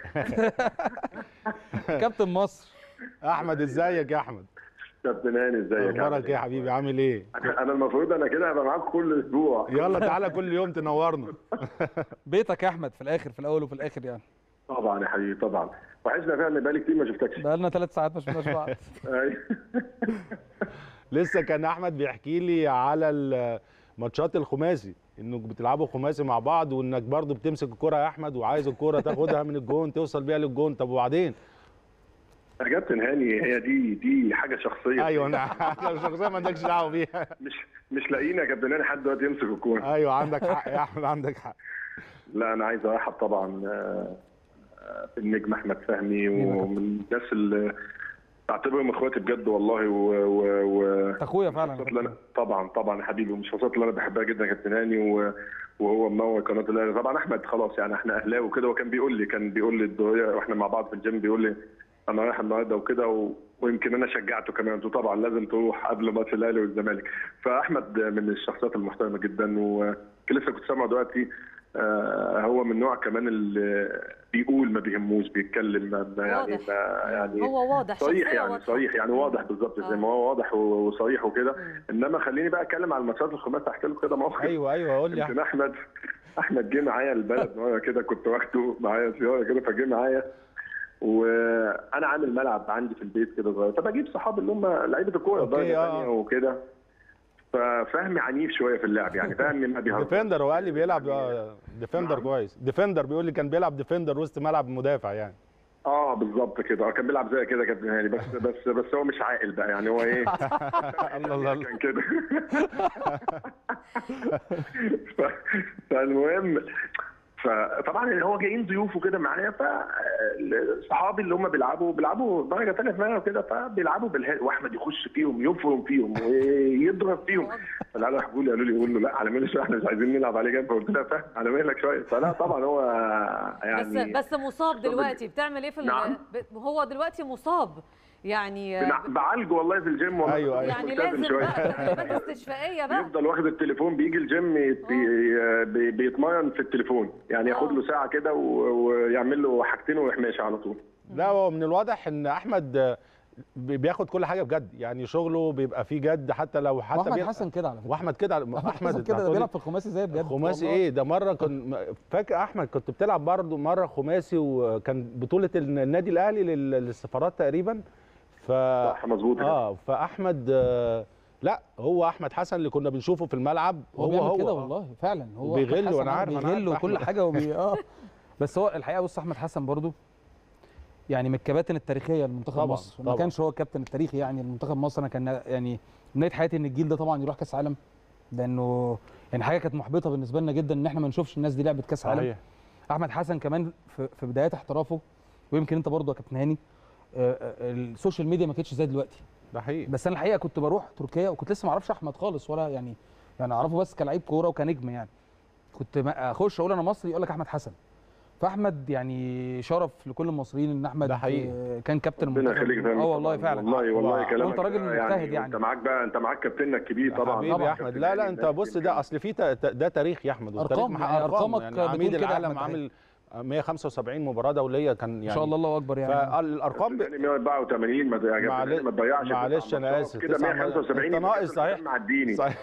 كابتن مصر احمد ازيك يا احمد كابتن هاني ازيك عامل اخبارك ايه يا حبيبي عامل ايه انا المفروض انا كده هبقى معاك كل اسبوع يلا تعالى كل يوم تنورنا بيتك يا احمد في الاخر في الاول وفي الاخر يعني طبعا يا حبيبي طبعا وحشنا فعلا بقالي كتير ما شفتكش بقالنا ثلاث ساعات ما شفناش بعض أيوة. لسه كان احمد بيحكي لي على ال- ماتشات الخماسي انك بتلعبوا خماسي مع بعض وانك برضو بتمسك الكرة يا احمد وعايز الكرة تاخدها من الجون توصل بيها للجون طب وبعدين يا كابتن هاني هي دي دي حاجه شخصيه ايوه انا أنا شخصيا ما عندكش دعوه بيها مش مش لاقيين يا كابتن هاني حد دلوقتي يمسك الكوره ايوه عندك حق يا احمد عندك حق لا انا عايز ارحب طبعا آه، آه، بالنجم احمد فهمي ومن الناس اللي بعتبرهم اخواتي بجد والله و, و, و... اخويا فعلا اللي أنا طبعا طبعا يا حبيبي ومش الشخصيات اللي انا بحبها جدا يا كابتن هاني و... وهو منور قناه الاهلي طبعا احمد خلاص يعني احنا اهلاوي وكده وكان بيقول لي كان بيقول لي الدنيا واحنا مع بعض في الجيم بيقول لي انا رايح النهارده وكده و... ويمكن انا شجعته كمان قلت له طبعا لازم تروح قبل ماتش الاهلي والزمالك فاحمد من الشخصيات المحترمه جدا ولسه كنت سامع دلوقتي آه، هو من نوع كمان اللي بيقول ما بيهموش بيتكلم ما ما يعني واضح. ما يعني هو واضح صريح شخصية يعني واضحة. صريح يعني واضح بالظبط زي ما هو واضح و- وصريح وكده انما خليني بقى اتكلم على الماتشات الخماسيه احكي لكم كده موقف ايوه ايوه قول لي يا يمكن احمد احمد جه معايا البلد مره كده كنت واخده معايا زياره كده فجه معايا وانا عامل ملعب عندي في البيت كده صغير فبجيب صحابي اللي هم لعيبه الكوره أوكي، درجه آه. ثانيه وكده ففهمي عنيف شويه في اللعب يعني فهمي ما بيهزرش ديفندر هو قال لي بيلعب آه، ديفندر كويس ديفندر بيقول لي كان بيلعب ديفندر وسط ملعب مدافع يعني اه بالظبط كده آه، كان بيلعب زي كده كابتن هاني بس بس بس هو مش عاقل بقى يعني هو ايه الله الله الله. كان كده ف- فالمهم فطبعا يعني هو جايين ضيوف وكده معايا فصحابي اللي هم بيلعبوا بيلعبوا درجه ثانيه في معايا وكده فبيلعبوا بالهادي واحمد يخش فيهم يفرم فيهم ويضرب فيهم فالعيال راحوا لي قالوا لي قول له لا على مهلك شويه احنا مش عايزين نلعب عليه جنب فقلت له فاهم على مهلك شويه فلا طبعا هو يعني بس بس مصاب دلوقتي بتعمل ايه في ال- نعم. ب- هو دلوقتي مصاب يعني بنع- بعالجه والله في الجيم والله أيوة، أيوة. يعني ملتزم لازم شوية. بقى تدريبات استشفائيه بقى يفضل واخد التليفون بيجي الجيم يت- بي- بي- بيتمرن في التليفون يعني ياخد له ساعه كده و- ويعمل له حاجتين ويروح ماشي على طول لا هو من الواضح ان احمد آه، بي- بياخد كل حاجه بجد يعني شغله بيبقى فيه جد حتى لو حتى واحمد بيلعب- حسن كده على فكره واحمد كده احمد احمد حسن كده هتقولي بيلعب في الخماسي زي بجد خماسي والله. ايه ده مره كنت فاكر احمد كنت بتلعب برضه مره خماسي وكان بطوله النادي الاهلي لل- للسفارات تقريبا ف صح مظبوط اه فاحمد آه، لا هو احمد حسن اللي كنا بنشوفه في الملعب هو هو بيعمل هو كده آه. والله فعلا هو وبيغل أحمد حسن وأنا آه عارف، أنا بيغل عارف وكل أحمد. حاجه وبي... اه بس هو الحقيقه بص احمد حسن برضو يعني من الكباتن التاريخيه لمنتخب طبعاً، مصر ما طبعاً. كانش هو الكابتن التاريخي يعني لمنتخب مصر انا كان يعني بدايه حياتي ان الجيل ده طبعا يروح كاس عالم لانه يعني حاجه كانت محبطه بالنسبه لنا جدا ان احنا ما نشوفش الناس دي لعبت كاس عالم صحيح احمد حسن كمان في, في بدايات احترافه ويمكن انت برضو يا كابتن هاني آه، آه، السوشيال ميديا ما كانتش زي دلوقتي ده حقيقي بس انا الحقيقه كنت بروح تركيا وكنت لسه ما اعرفش احمد خالص ولا يعني يعني اعرفه بس كلاعب كوره وكنجم يعني كنت ما اخش اقول انا مصري يقول لك احمد حسن فاحمد يعني شرف لكل المصريين ان احمد ده حقيقي. آه، كان كابتن ربنا المنتخب يخليك فاهم اه والله فعلا والله والله كلامك وانت راجل ده مجتهد يعني انت معاك بقى انت معاك كابتنك الكبير طبعا حبيبي طبعا يا احمد لا لا انت بص ده اصل في ت- ت- ده تاريخ يا احمد والتاريخ أرقام، مح- يعني أرقامك يعني بتقول عميد كده يا العالم أحمد عامل 175 مباراه دوليه كان يعني ان شاء الله الله اكبر يعني فالارقام ب... يعني 184 ما يا جماعة معل- ما تضيعش معلش تسع انا ماتشات اسف كده تسع 175 انت ناقص صحيح معديني صحيح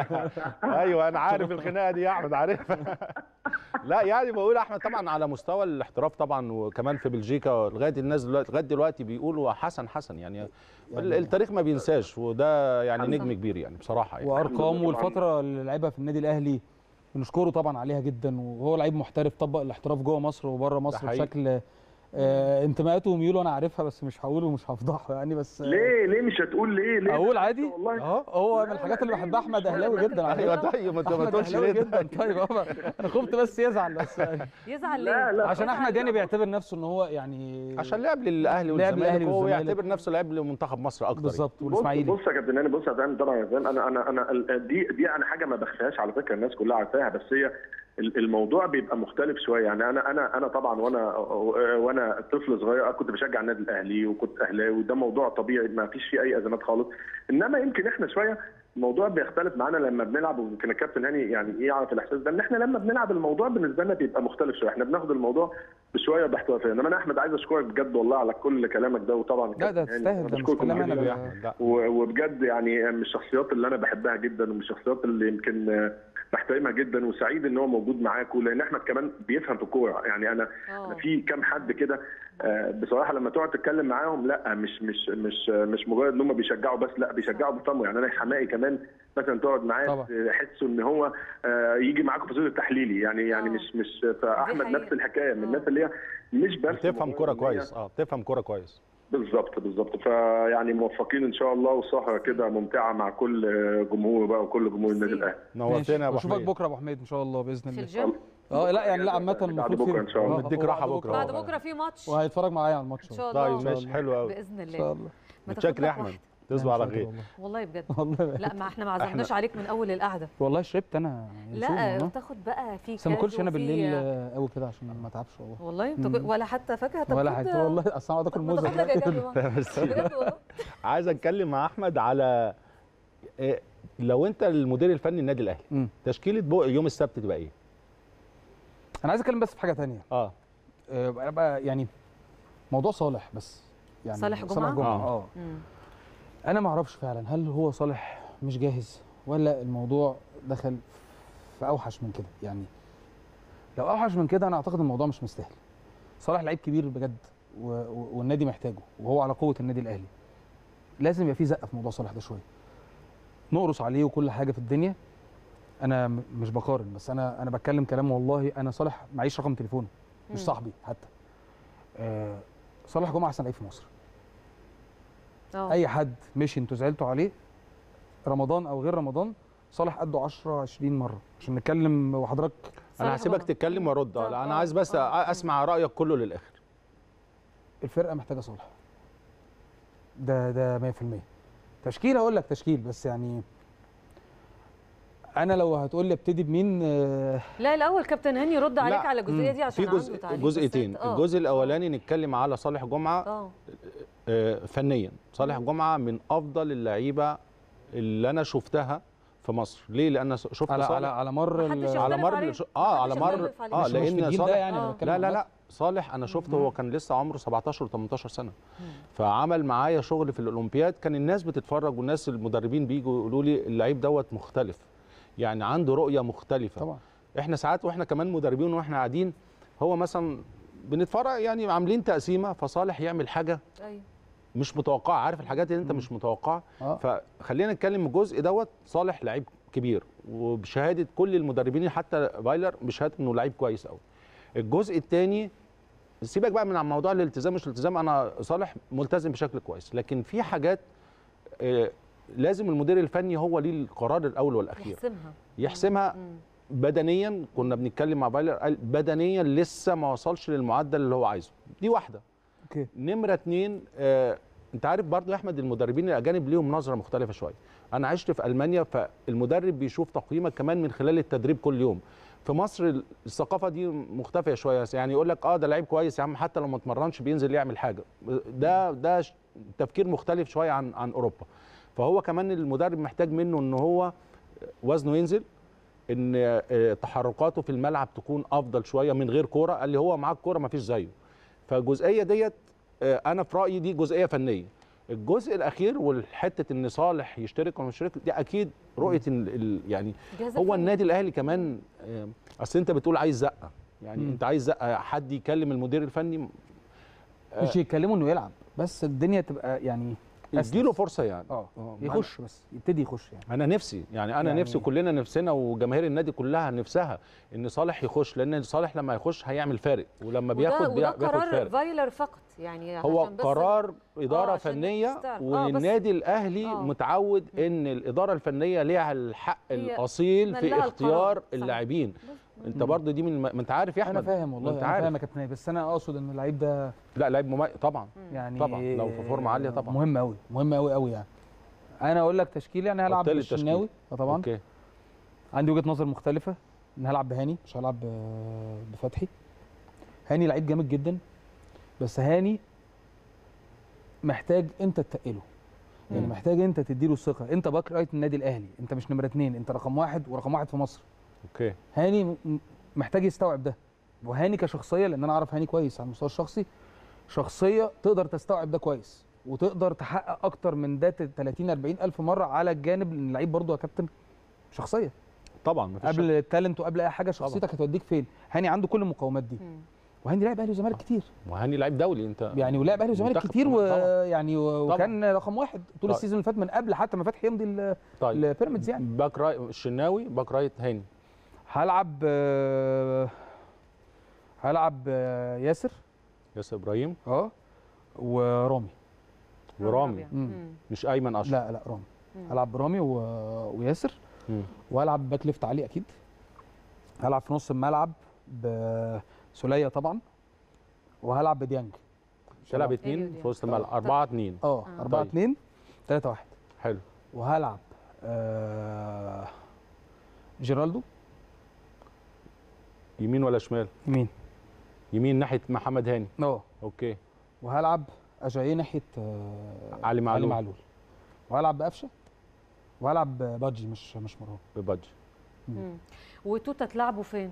ايوه انا عارف الخناقه دي يا احمد عارفها لا يعني بقول احمد طبعا على مستوى الاحتراف طبعا وكمان في بلجيكا لغايه الناس دلوقتي لغايه دلوقتي بيقولوا حسن حسن يعني ال- التاريخ ما بينساش وده يعني نجم كبير يعني بصراحه يعني وارقام والفتره اللي لعبها في النادي الاهلي بنشكره طبعا عليها جدا وهو لعيب محترف طبق الاحتراف جوه مصر وبره مصر حقيقي. بشكل آه انتماءاته وميوله انا عارفها بس مش هقوله ومش هفضحه يعني بس آه، ليه ليه مش هتقول ليه ليه اقول عادي والله اه هو من الحاجات اللي بحبها احمد اهلاوي جدا على ايوه فكرة. طيب ما انت ما احمد تقولش اهلاوي ليه جدا ده؟ طيب هو انا خفت بس يزعل بس يزعل لا ليه؟ لا عشان يزعل احمد يعني ليه؟ بيعتبر نفسه ان هو يعني عشان لعب للاهلي لعب والزمالك للأهلي هو والزمالك. يعتبر نفسه لعب لمنتخب مصر اكتر بالظبط بص والاسماعيلي بص يا كابتن هاني بص يا فندم طبعا يا فندم انا انا انا ال- دي دي انا حاجه ما بخفيهاش على فكره الناس كلها عارفاها بس هي ال- الموضوع بيبقى مختلف شويه يعني انا انا انا طبعا وانا وانا طفل صغير كنت بشجع النادي الاهلي وكنت اهلاوي ده موضوع طبيعي ما فيش فيه اي ازمات خالص انما يمكن احنا شويه الموضوع بيختلف معانا لما بنلعب ويمكن الكابتن هاني يعني ايه يعرف الاحساس ده ان احنا لما بنلعب الموضوع بالنسبه لنا بيبقى مختلف شويه احنا بناخد الموضوع بشويه باحترافيه انما انا احمد عايز اشكرك بجد والله على كل كلامك ده وطبعا لا ده الكابتن هاني. تستاهل أنا ده مش بشكركم كلام انا جداً. ب- و- وبجد يعني من الشخصيات اللي انا بحبها جدا ومن الشخصيات اللي يمكن آه، بحترمها جدا وسعيد ان هو موجود معاكم لان احمد كمان بيفهم في الكوره يعني انا انا في كام حد كده آه، بصراحه لما تقعد تتكلم معاهم لا مش مش مش مش مجرد ان هم بيشجعوا بس لا بيشجعوا بيفهموا يعني انا حمائي كمان مثلا تقعد معاه طبعا. تحسوا ان هو آه، يجي معاكم في الصوت التحليلي يعني يعني مش مش فاحمد حقيقة. نفس الحكايه من الناس اللي هي مش بس بتفهم مجرد كوره إن هي- كويس اه بتفهم كوره كويس بالظبط بالظبط فيعني موفقين ان شاء الله وسهره كده ممتعه مع كل جمهور بقى وكل جمهور النادي الاهلي نورتنا يا ابو اشوفك حميد بكره يا ابو حميد ان شاء الله باذن في الله الجيم اه لا يعني لا عامه بعد المفروض بكره في- ان شاء الله آه، نديك هو راحة بعد بكرة. بعد بكره في ماتش وهيتفرج معايا على الماتش ان شاء طيب الله ماشي حلو قوي باذن ان الله شاء الله ما تاخد متشكر يا لك احمد واحدة. تصبح على لا، خير والله. والله بجد والله لا ما احنا ما عزمناش عليك من اول القعده والله شربت انا ينسون لا والله. تاخد بقى في بس ما اكلش كاجو انا وفي- بالليل آه، قوي كده عشان ما اتعبش والله والله مم. بتاكل- ولا حتى فاكهه طب ولا خد- حاجه والله اصل انا اقعد اكل ما موزه تاخد لك يا جدع لا، بس بجد والله عايز اتكلم مع احمد على إيه، لو انت المدير الفني النادي الاهلي مم. تشكيله بو يوم السبت تبقى ايه؟ انا عايز اتكلم بس في حاجه تانية اه آه، بقى- بقى يعني موضوع صالح بس يعني صالح جمعة؟ صالح جمعه آه. اه مم. انا ما اعرفش فعلا هل هو صالح مش جاهز ولا الموضوع دخل في اوحش من كده يعني لو اوحش من كده انا اعتقد الموضوع مش مستاهل صالح لعيب كبير بجد و... و... والنادي محتاجه وهو على قوه النادي الاهلي لازم يبقى في زقه في موضوع صالح ده شويه نقرص عليه وكل حاجه في الدنيا انا م- مش بقارن بس انا انا بتكلم كلام والله انا صالح معيش رقم تليفونه مش مم. صاحبي حتى آه صالح جمعه احسن لعيب في مصر اه اي حد مشي انتوا زعلتوا عليه رمضان او غير رمضان صالح قده 10 20 مره عشان نتكلم وحضرتك انا صالح هسيبك جمعة. تتكلم وارد آه، طب، لا، انا آه، عايز بس آه. اسمع رايك كله للاخر الفرقه محتاجه صالح ده ده 100% تشكيل اقول لك تشكيل بس يعني انا لو هتقول لي ابتدي بمين آه، لا الاول كابتن هاني رد عليك لا، على الجزئيه دي عشان في جزء عنده تعليق، بس جزئيتين أنت- آه. الجزء الاولاني نتكلم على صالح جمعه اه آه، فنيا صالح جمعه من افضل اللعيبه اللي انا شفتها في مصر ليه لان شفت على على صالح على مر محدش ال- على يختلف مر عليه. الش- اه على محدش مر يختلف عليه. اه مش- مش في لان الجيل ده صالح يعني انا آه. بتكلم لا لا عامة. لا صالح انا شفته هو كان لسه عمره 17 18 سنه فعمل معايا شغل في الاولمبياد كان الناس بتتفرج والناس المدربين بيجوا يقولوا لي اللعيب دوت مختلف يعني عنده رؤيه مختلفه طبعا احنا ساعات واحنا كمان مدربين واحنا قاعدين هو مثلا بنتفرج يعني عاملين تقسيمه فصالح يعمل حاجه ايوه مش متوقعه عارف الحاجات اللي انت مش متوقعها اه فخلينا نتكلم الجزء دوت صالح لعيب كبير وبشهاده كل المدربين حتى فايلر بشهاده انه لعيب كويس قوي الجزء الثاني سيبك بقى من عن موضوع الالتزام مش الالتزام انا صالح ملتزم بشكل كويس لكن في حاجات آه، لازم المدير الفني هو ليه القرار الاول والاخير يحسمها يحسمها مم. بدنيا كنا بنتكلم مع فايلر قال بدنيا لسه ما وصلش للمعدل اللي هو عايزه دي واحده اوكي نمره اتنين آه انت عارف برضو يا احمد المدربين الاجانب ليهم نظره مختلفه شويه انا عشت في المانيا فالمدرب بيشوف تقييمك كمان من خلال التدريب كل يوم في مصر الثقافه دي مختفيه شويه يعني يقول لك اه ده لعيب كويس يا عم حتى لو ما اتمرنش بينزل يعمل حاجه ده ده ش- تفكير مختلف شويه عن عن اوروبا فهو كمان المدرب محتاج منه ان هو وزنه ينزل ان آه، تحركاته في الملعب تكون افضل شويه من غير كوره قال لي هو معاه الكوره ما فيش زيه فالجزئيه ديت آه، انا في رايي دي جزئيه فنيه الجزء الاخير والحته ان صالح يشترك ولا مش يشترك دي اكيد رؤيه ال ال يعني جهاز هو الفني. النادي الاهلي كمان آه، اصل انت بتقول عايز زقه يعني مم. انت عايز زقه حد يكلم المدير الفني مش يتكلموا انه يلعب بس الدنيا تبقى يعني اديله فرصه يعني اه آه، يخش بس يبتدي يخش يعني انا نفسي يعني انا يعني- نفسي كلنا نفسنا وجماهير النادي كلها نفسها ان صالح يخش لان صالح لما يخش هيعمل فارق ولما بياخد وده, بي- وده بياخد قرار فارق فايلر فقط يعني هو عشان بس قرار اداره آه، عشان فنيه الناس تعرف. آه، بس- والنادي الاهلي آه. متعود ان الاداره الفنيه ليها الحق هي الاصيل من في لها اختيار القرار. صح. اللاعبين انت مم. برضو دي من الم- ما انت عارف يا احمد انا فاهم والله انت انا عارف فاهم يا كابتن بس انا اقصد ان اللعيب ده لا لعيب مميز طبعا يعني طبعا لو في فورمه عاليه طبعا مهم قوي مهم قوي قوي يعني انا اقول لك تشكيل يعني هلعب حط لي التشكيل. بالشناوي آه طبعا اوكي عندي وجهه نظر مختلفه ان هلعب بهاني مش هلعب ب- بفتحي هاني لعيب جامد جدا بس هاني محتاج انت تتقله يعني مم. محتاج انت تديله الثقه انت باك رايت النادي الاهلي انت مش نمره اتنين انت رقم واحد ورقم واحد في مصر اوكي هاني م- م- محتاج يستوعب ده وهاني كشخصيه لان انا اعرف هاني كويس على المستوى الشخصي شخصيه تقدر تستوعب ده كويس وتقدر تحقق اكتر من ده 30 40 الف مره على الجانب لان اللعيب برضه يا كابتن شخصيه طبعا مفيش قبل التالنت وقبل اي حاجه شخصيتك هتوديك فين هاني عنده كل المقومات دي وهاني لعب اهلي وزمالك كتير وهاني لعيب دولي انت يعني ولعب اهلي وزمالك منتخب كتير طبعاً. ويعني وكان رقم واحد طول طيب. السيزون اللي فات من قبل حتى ما فتحي يمضي ل- طيب لبيراميدز يعني باك رايت الشناوي باك رايت هاني هلعب آه، هلعب آه، ياسر ياسر ابراهيم اه ورامي ورامي مم. مش ايمن اشرف لا لا رامي مم. هلعب برامي و... وياسر مم. وهلعب باك ليفت علي اكيد هلعب في نص الملعب بسوليه طبعا وهلعب بديانج تلعب اتنين في وسط الملعب 4 2 اه 4 طيب. 2 3 1 حلو وهلعب آه جيرالدو يمين ولا شمال يمين يمين ناحيه محمد هاني اه اوكي وهلعب اجاييه ناحيه آه علي معلول. علي معلول وهلعب بقفشه وهلعب بادجي مش مش مروان ببادجي مم. وتوتا تلعبوا فين؟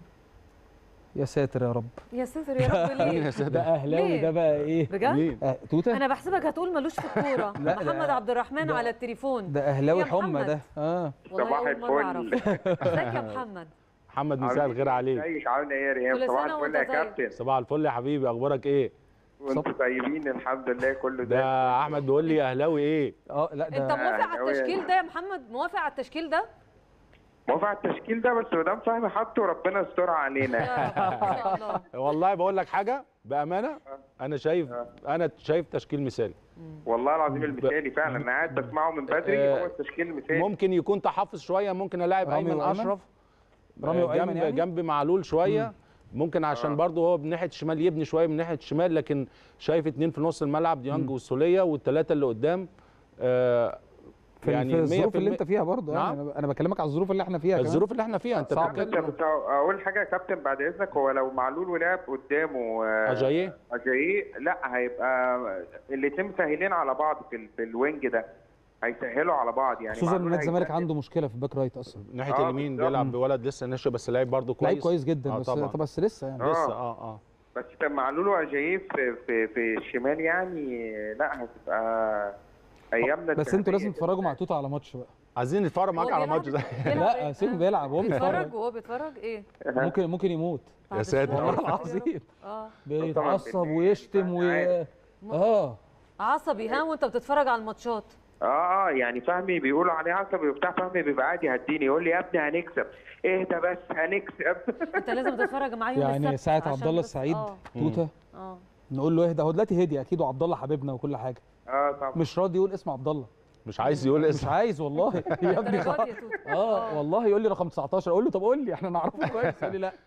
يا ساتر يا رب يا ساتر يا رب ليه؟ ده اهلاوي ليه؟ ده بقى ايه بجد؟ آه توته انا بحسبك هتقول ملوش في الكوره لا، محمد ده- عبد الرحمن ده- على التليفون ده اهلاوي يا حمى محمد. ده اه والله صباح اول مره الفل. اعرف ازيك يا محمد محمد مساء الخير عليك ازيك عامل ايه يا ريهام كل صباح سنة الفل وأنت يا طيب. كابتن صباح الفل يا حبيبي اخبارك ايه وانتوا طيبين الحمد لله كله ده ده احمد بيقول لي اهلاوي ايه اه لا انت موافق على أهلاوية. التشكيل ده يا محمد موافق على التشكيل ده موافق على التشكيل ده بس مدام فهمي حطه وربنا يسترها علينا يا رب ان شاء الله والله بقول لك حاجه بامانه انا شايف انا شايف تشكيل مثالي والله العظيم المثالي فعلا انا قاعد بسمعه من بدري آه، هو التشكيل المثالي ممكن يكون تحفظ شويه ممكن الاعب رامي ايمن وأيمن؟ اشرف رامي آه، وأيمن جنب يعني؟ جنب معلول شويه ممكن عشان آه. برضه هو من ناحيه الشمال يبني شويه من ناحيه الشمال لكن شايف اتنين في نص الملعب ديانج والسوليه والثلاثه اللي قدام آه في, يعني في الظروف اللي انت فيها برضه نعم. يعني انا بكلمك على الظروف اللي احنا فيها كمان. الظروف اللي احنا فيها انت صعب انت بتتكلم بس اقول حاجه يا كابتن بعد اذنك هو لو معلول ولعب قدامه آه، اجاييه اجاييه لا هيبقى الاثنين مسهلين على بعض في, ال- في الوينج ده هيسهلوا على بعض يعني خصوصا ان معلول نادي الزمالك هيسهل. عنده مشكله في الباك رايت اصلا ناحيه آه، اليمين بالظبط. بيلعب بولد لسه ناشئ بس لعيب برضه كويس لعيب كويس جدا آه بس طبعا طب بس لسه يعني آه. لسه اه اه بس كان معلول واجاييه في, في في الشمال يعني لا هتبقى ايامنا بس انتوا الذهبية لازم تتفرجوا مع توتا على ماتش بقى عايزين نتفرج معاك هو على بيلعب- ماتش ده بيلعب لا إيه؟ سيبه بيلعب وهو بيتفرج بيتفرج وهو بيتفرج ايه ممكن ممكن يموت بعد يا ساتر. الشر. والله يا رب. العظيم اه بيتعصب بالله. ويشتم و عارف. اه عصبي ها وانت بتتفرج على الماتشات اه اه يعني فهمي بيقولوا عليه عصبي وبتاع فهمي بيبقى قاعد يهديني يقول لي يا ابني هنكسب اهدى بس هنكسب انت لازم تتفرج معاه يوم يعني السبت ساعه عشان عبد الله بس- السعيد اه توتا اه نقول له اهدى هو دلوقتي هدي اكيد وعبد الله حبيبنا وكل حاجه اه طبعا مش راضي يقول اسم عبد الله مش عايز يقول مش اسم عايز والله يا ابني الدرجات خلاص يا توتا اه والله يقول لي رقم 19 اقول له طب قول لي احنا نعرفه كويس يقول لي لا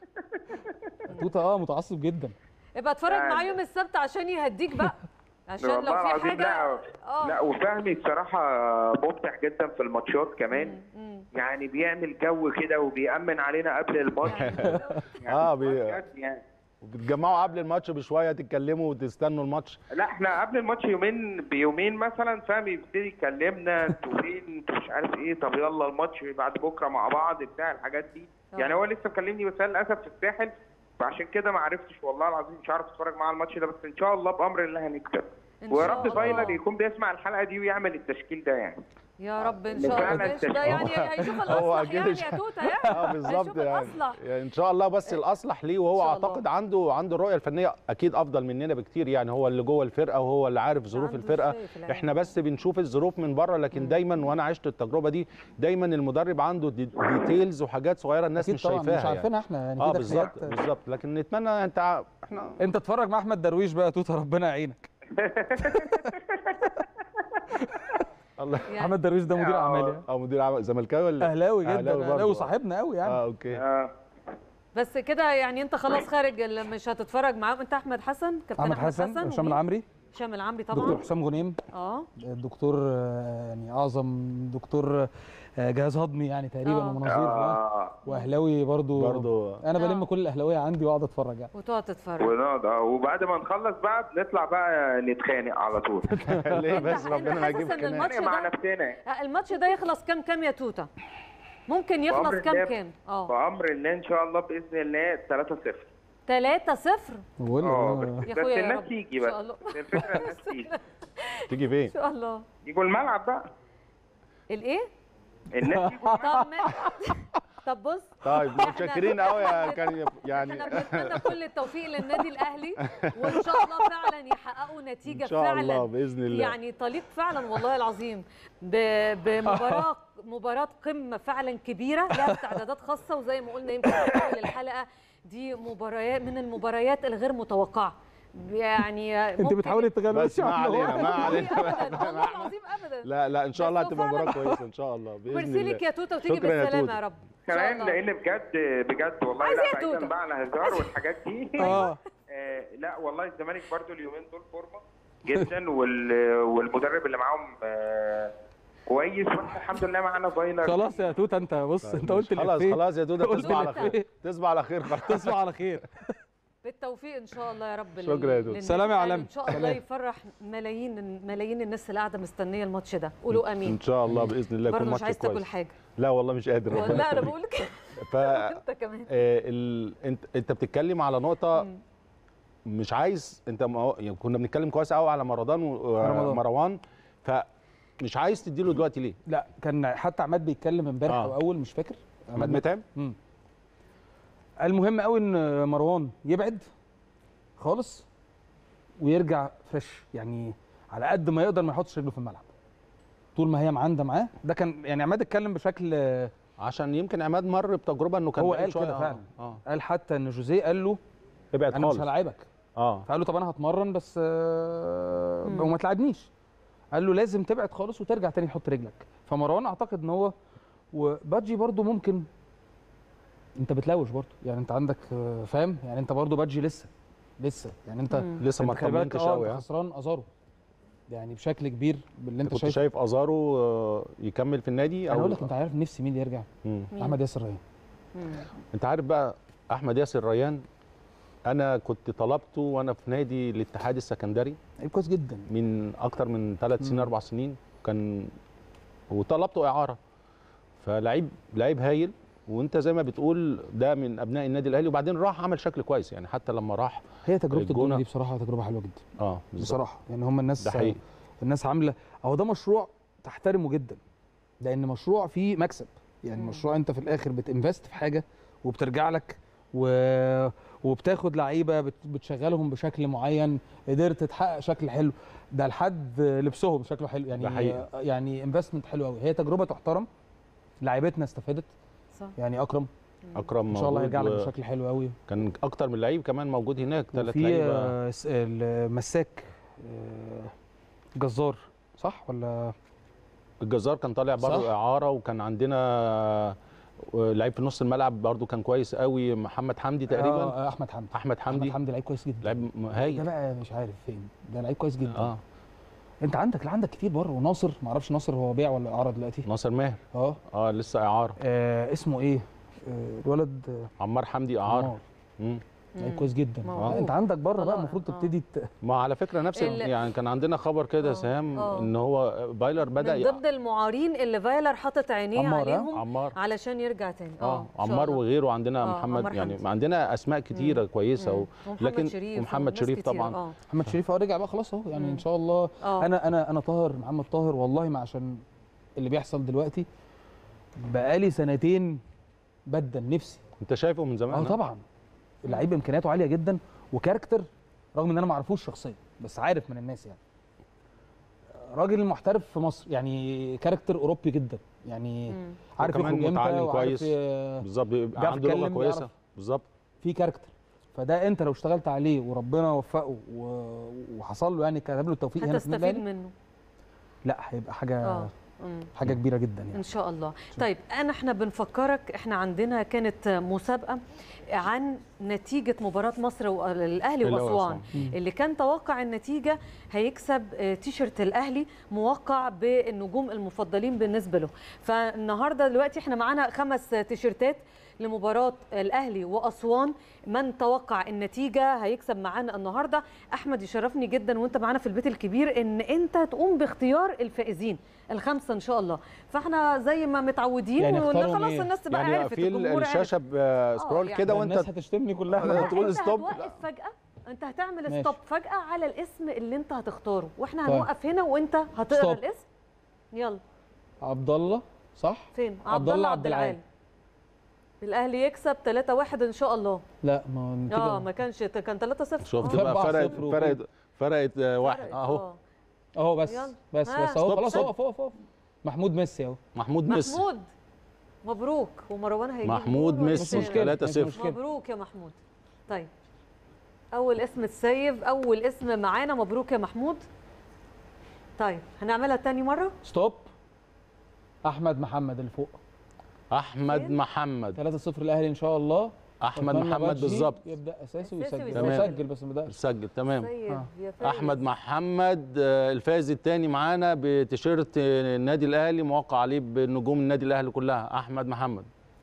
توتا اه متعصب جدا ابقى اتفرج يعني- معاه يوم السبت عشان يهديك بقى عشان لو والله في العظيم حاجه لا اه لا وفهمي بصراحه ممتع جدا في الماتشات كمان مم. يعني بيعمل جو كده وبيأمن علينا قبل الماتش يعني آه، بي- بجد يعني وبتجمعوا قبل الماتش بشويه تتكلموا وتستنوا الماتش لا احنا قبل الماتش يومين بيومين مثلا فهمي يبتدي يكلمنا انتوا فين انتوا مش عارف ايه طب يلا الماتش بعد بكره مع بعض بتاع الحاجات دي آه. يعني هو لسه مكلمني بس أنا للاسف في الساحل فعشان كده ما عرفتش والله العظيم مش عارف اتفرج معاه على الماتش ده بس ان شاء الله بامر الله هنكسب إن ويا شاء رب الله. فايلر يكون بيسمع الحلقه دي ويعمل التشكيل ده يعني يا رب ان اللي شاء الله فعلا ماشي ده يعني هيشوف هو الاصلح أكيد يعني مش- يا توتا يعني اه بالظبط هيشوف يعني. الاصلح يعني ان شاء الله بس الاصلح ليه وهو إن شاء الله. اعتقد عنده عنده الرؤيه الفنيه اكيد افضل مننا بكتير يعني هو اللي جوه الفرقه وهو اللي عارف ظروف عنده الفرقه شايف العين. احنا بس بنشوف الظروف من بره لكن دايما وانا عشت التجربه دي دايما المدرب عنده دي- ديتيلز وحاجات صغيره الناس اكيد مش طبعا شايفاها مش عارفينها احنا يعني اه في بالظبط داخليات بالظبط لكن نتمنى انت ع- احنا انت اتفرج مع احمد درويش بقى توتا ربنا يعينك الله يعني احمد درويش ده مدير اعمال يعني. او مدير عام زملكاوي ولا اهلاوي جدا أهلاوي اهلاوي برضه. صاحبنا قوي يعني اه اوكي اه بس كده يعني انت خلاص خارج اللي مش هتتفرج معاهم انت احمد حسن كابتن احمد حسن هشام ومين؟ العمري هشام العمري دكتور طبعا حسام غنيم اه الدكتور آه، يعني اعظم دكتور آه، جهاز هضمي يعني تقريبا آه. ومناظير آه. اه واهلاوي برضو برضو انا بلم كل الاهلاويه عندي واقعد اتفرج يعني وتقعد تتفرج ونقعد اه وبعد ما نخلص بقى بنطلع بقى نتخانق على طول ليه بس ربنا ما حاسس يجيب ان الماتش نتخانق مع ده نفسنا آه، الماتش ده يخلص كام كام يا توته ممكن يخلص بأمر كام الله- كام اه بأمر الله إن شاء الله بإذن الله 3-0 3 0 بقول لك اه أنا- بس يا بس أخويا يا الناس رب. تيجي إن بس شاء الله. بس الفكرة الناس تيجي تيجي فين ان شاء الله يجوا الملعب بقى الايه الناس طب ما... طب بص طيب متشكرين قوي يا كان يعني احنا بنتمنى كل التوفيق للنادي الاهلي وان شاء الله فعلا يحققوا نتيجه إن شاء فعلا الله بإذن الله. يعني تليق فعلا والله العظيم ب- بمباراه مباراه قمه فعلا كبيره لها استعدادات خاصه وزي ما قلنا يمكن في اول الحلقه دي مباريات من المباريات الغير متوقعه يعني انت ممكن- بتحاولي بس تغلسي ما علينا ما علينا ابدا والله العظيم ابدا لا لا ان شاء الله بس هتبقى فعلا- مباراه كويسه ان شاء الله باذن ميرسي الله لك يا توته وتيجي شكرا يا بالسلامه توتة. يا رب إن شاء كمان الله. لأن بجد بجد والله عايز لا إيه يا بعيدا توتة؟ بقى عن الهزار والحاجات دي اه آه، لا والله الزمالك برضو اليومين دول فورمه جدا وال- والمدرب اللي معاهم آه، كويس واحنا الحمد لله معانا فايلر خلاص يا توته انت بص انت قلت خلاص الإفيه. خلاص يا دوده قلت تصبح على الإفيه. خير تصبح على خير خلاص تصبح على خير بالتوفيق ان شاء الله يا رب لل- شكرا يا دود. للنادي سلام يا الأهلي. عالمي. ان شاء الله سلام. يفرح ملايين ملايين الناس اللي قاعده مستنيه الماتش ده قولوا امين ان شاء الله باذن الله يكون برضه مش ماتش عايز تاكل كويس حاجه لا والله مش قادر ربنا لا انا يخليك. بقول كده ف انت كمان آه، ال... انت انت بتتكلم على نقطه مش عايز انت ما... يعني كنا بنتكلم كويس قوي على مروان رمضان. ومروان فمش عايز تديله دلوقتي ليه؟ لا كان حتى عماد بيتكلم امبارح آه. او اول مش فاكر عماد متعب مم. المهم قوي ان مروان يبعد خالص ويرجع فريش يعني على قد ما يقدر ما يحطش رجله في الملعب طول ما هي معانده معاه ده كان يعني عماد اتكلم بشكل عشان يمكن عماد مر بتجربه انه كان هو بعيد قال شوية. كده آه، فعلا اه قال حتى ان جوزيه قال له ابعد انا خالص مش هلاعبك اه فقال له طب انا هتمرن بس آه، مم. وما تلعبنيش قال له لازم تبعد خالص وترجع تاني تحط رجلك فمروان اعتقد ان هو وبادجي برضو ممكن انت بتلوش برضو يعني انت عندك آه، فاهم يعني انت برضو بادجي لسه لسه يعني انت مم. لسه ما انت خلي بالك اطمنتش اه قوي انت ها خسران ازارو يعني بشكل كبير باللي انت كنت شايفه شايف ازارو آه، يكمل في النادي انا او اقول لك انت عارف نفسي مين اللي يرجع مم. مين؟ احمد ياسر ريان مم. انت عارف بقى احمد ياسر ريان انا كنت طلبته وانا في نادي الاتحاد السكندري لعيب كويس جدا من اكتر من ثلاث سنين مم. اربع سنين كان وطلبته اعاره فلعيب لعيب هايل وانت زي ما بتقول ده من ابناء النادي الاهلي وبعدين راح عمل شكل كويس يعني حتى لما راح هي تجربه الجونة- الجونه دي بصراحه تجربه حلوه جدا اه بالظبط. بصراحه يعني هم الناس ده حقيقي الناس عامله اهو ده مشروع تحترمه جدا لان مشروع فيه مكسب يعني مم. مشروع انت في الاخر بتنفست في حاجه وبترجع لك و... وبتاخد لعيبه بت... بتشغلهم بشكل معين قدرت تحقق شكل حلو ده لحد لبسهم شكله حلو يعني ده حقيقي. يعني انفستمنت حلو قوي هي تجربه تحترم لعيبتنا استفادت صح يعني اكرم اكرم ان شاء الله موجود يرجع لك و- بشكل حلو قوي كان اكتر من لعيب كمان موجود هناك ثلاث وفي لعيبه آه، س- المساك آه، جزار صح ولا الجزار كان طالع برضه صح. اعاره وكان عندنا آه، لعيب في نص الملعب برضه كان كويس قوي محمد حمدي تقريبا آه احمد حمدي احمد احمد حمدي حمدي لعيب كويس جدا لعيب م- ده هايل بقى مش عارف فين ده لعيب كويس جدا اه انت عندك لا عندك كتير بره وناصر ما اعرفش ناصر هو بيع ولا اعاره دلوقتي ناصر ماهر اه اه لسه اعاره آه، اسمه ايه آه الولد آه، عمار حمدي اعاره عمار. مم. لعيب كويس جدا موهوب. لا، انت عندك بره بقى طبعاً، المفروض آه. تبتدي ت... ما على فكره نفس ال- ال- يعني كان عندنا خبر كده آه، سهام آه. ان هو بايلر بدا من ي- ضمن المعارين اللي فايلر حاطط عينيه عمار، ها؟ عليهم عمار علشان يرجع تاني اه إن شاء عمار الله. وغيره عندنا آه، محمد عمار يعني حمدي. عندنا اسماء كتيره كويسه و... مم. ومحمد لكن شريف ومحمد وناس شريف كتير، طبعا اه محمد شريف اه رجع بقى خلاص اهو يعني مم. ان شاء الله اه انا انا انا طاهر محمد طاهر والله ما عشان اللي بيحصل دلوقتي بقالي سنتين بدل نفسي انت شايفه من زمان اه طبعا اللعيب امكانياته عاليه جدا وكاركتر رغم ان انا ما اعرفوش شخصيا بس عارف من الناس يعني راجل محترف في مصر يعني كاركتر اوروبي جدا يعني مم. عارف وكمان يخرج امتى متعلم وعارف كويس. ي- بالظبط بيبقى بيعرف عنده لغه يتكلم، كويسه بيعرف. بالظبط في كاركتر فده انت لو اشتغلت عليه وربنا وفقه و- وحصل له يعني كتب له التوفيق هنا في النادي هتستفيد الأهلي، منه لا هيبقى حاجه اه مم. حاجه كبيره جدا يعني ان شاء الله طيب انا احنا بنفكرك احنا عندنا كانت مسابقه عن نتيجه مباراه مصر والاهلي الأهلي واسوان وأسوان. مم. اللي كان توقع النتيجه هيكسب آه، تيشرت الاهلي موقع بالنجوم المفضلين بالنسبه له فالنهارده دلوقتي احنا معانا خمس تيشرتات لمباراه الاهلي واسوان من توقع النتيجه هيكسب معانا النهارده احمد يشرفني جدا وانت معانا في البيت الكبير ان انت تقوم باختيار الفائزين الخمسه ان شاء الله فاحنا زي ما متعودين يعني وإن اختارهم خلاص إيه؟ الناس تبقى يعني عرفت في الجمهور عرف. الشاشه بسكرول يعني كده ده وانت الناس هتشتمني كلها لا، تقول انت ستوب هتوقف فجاه انت هتعمل ماشي. ستوب فجاه على الاسم اللي انت هتختاره واحنا طيب. هنوقف هنا وانت هتقرا ستوب. الاسم يلا عبد الله صح فين عبد الله عبد العال. الاهلي يكسب 3-1 ان شاء الله لا ما النتيجة- اه ما كانش كان 3-0 شفت آه. بقى أربعة فرقت صفر فرقت فرقت آه، واحد فرقت، اهو آه. اهو بس يلا. بس ها. بس اهو ستوب، خلاص ستوب. اقف اقف اقف محمود ميسي اهو محمود ميسي محمود مبروك ومروان هيجيب محمود جول ولا ميسي مش مشكلة. 3 مش 0 مشكلة. مبروك يا محمود طيب اول اسم السيف اول اسم معانا مبروك يا محمود طيب هنعملها تاني مره ستوب احمد محمد اللي فوق احمد فين؟ محمد 3-0 الاهلي ان شاء الله احمد أتمنى محمد باتشي بالظبط يبدا اساسي أساسي ويسجل ويسجل. هو تمام. سجل بس ما بداش سجل تمام سيف آه. يا فايز. احمد محمد آه، الفائز الثاني معانا بتيشيرت آه، النادي الاهلي موقع عليه بنجوم النادي الاهلي كلها احمد محمد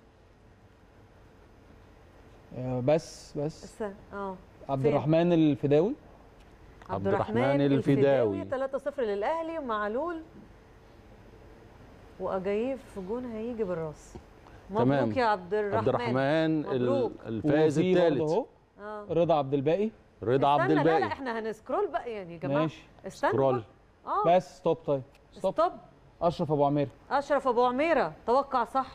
آه، بس بس است- اه عبد فين؟ الرحمن الفداوي عبد عبد الرحمن الرحمن الفداوي الفداوي. 3-0 للاهلي ومعلول واجايب في جون هيجي بالراس تمام. مبروك يا عبد الرحمن عبد الرحمن مبروك. ال- الفائز وفي برضه الثالث اهو اه رضا عبد الباقي رضا عبد استنى لا لا الباقي احنا هنسكرول بقى يعني يا جماعه ماشي استنى سكرول بقى. اه بس ستوب طيب ستوب ستوب اشرف ابو عمير اشرف ابو عميره توقع صح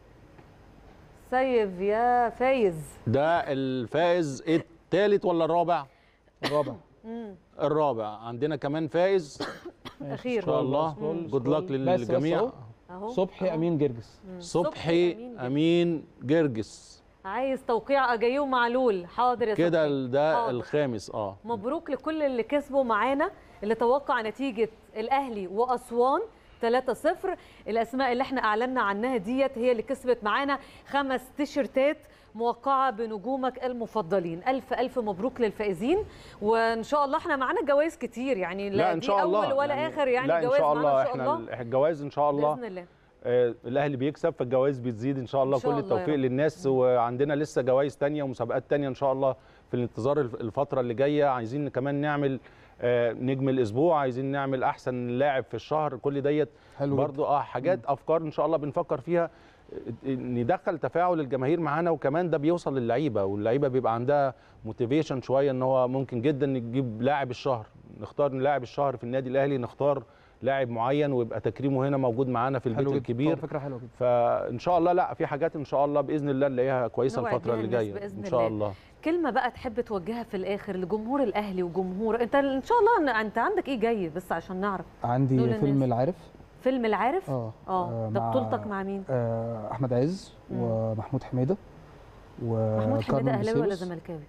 سيف يا فايز ده الفائز الثالث ولا الرابع الرابع مم. الرابع عندنا كمان فائز ماشي. أخير. ان شاء الله سكرول، جود سكرول. لك بس- بس للجميع أهو. اهو صبحي أهو. امين جرجس مم. صبحي أمين. امين جرجس عايز توقيع اجايو معلول حاضر يا كده صبحي. ال- ده حاضر. الخامس اه مبروك لكل اللي كسبوا معانا اللي توقع نتيجة الأهلي وأسوان 3-0 الأسماء اللي احنا أعلنا عنها ديت هي اللي كسبت معانا خمس تيشرتات موقعة بنجومك المفضلين ألف ألف مبروك للفائزين وإن شاء الله احنا معانا جوائز كتير يعني لا, لا ان دي شاء الله أول ولا آخر يعني لا ان جوائز شاء معانا الله إن شاء احنا الله الجوائز ان شاء الله بإذن الله آه، الاهلي بيكسب فالجوائز بتزيد ان شاء الله إن شاء كل الله يا التوفيق رب. للناس وعندنا لسه جوائز تانية ومسابقات تانية ان شاء الله في الانتظار الف- الفتره اللي جايه عايزين كمان نعمل آه، نجم الاسبوع عايزين نعمل احسن لاعب في الشهر كل ديت حلو جدا. برضو اه حاجات افكار ان شاء الله بنفكر فيها آه، ندخل تفاعل الجماهير معانا وكمان ده بيوصل للعيبه واللعيبه بيبقى عندها موتيفيشن شويه ان هو ممكن جدا نجيب لاعب الشهر نختار لاعب الشهر في النادي الاهلي نختار لاعب معين ويبقى تكريمه هنا موجود معانا في البيت حلو جدا الكبير طبعاً فكره حلوه جدا فان شاء الله لا في حاجات ان شاء الله باذن الله نلاقيها كويسه نوعد الفتره بيها اللي الناس جايه بإذن ان شاء الله. الله كلمة بقى تحب توجهها في الآخر لجمهور الأهلي وجمهور أنت إن شاء الله إن- أنت عندك إيه جاي بس عشان نعرف عندي دول فيلم الناس. العارف فيلم العارف اه اه ده مع- بطولتك مع مين؟ آه، احمد عز مم. ومحمود حميده محمود حميده وكارمن اهلاوي ولا بيسيلوس. زملكاوي؟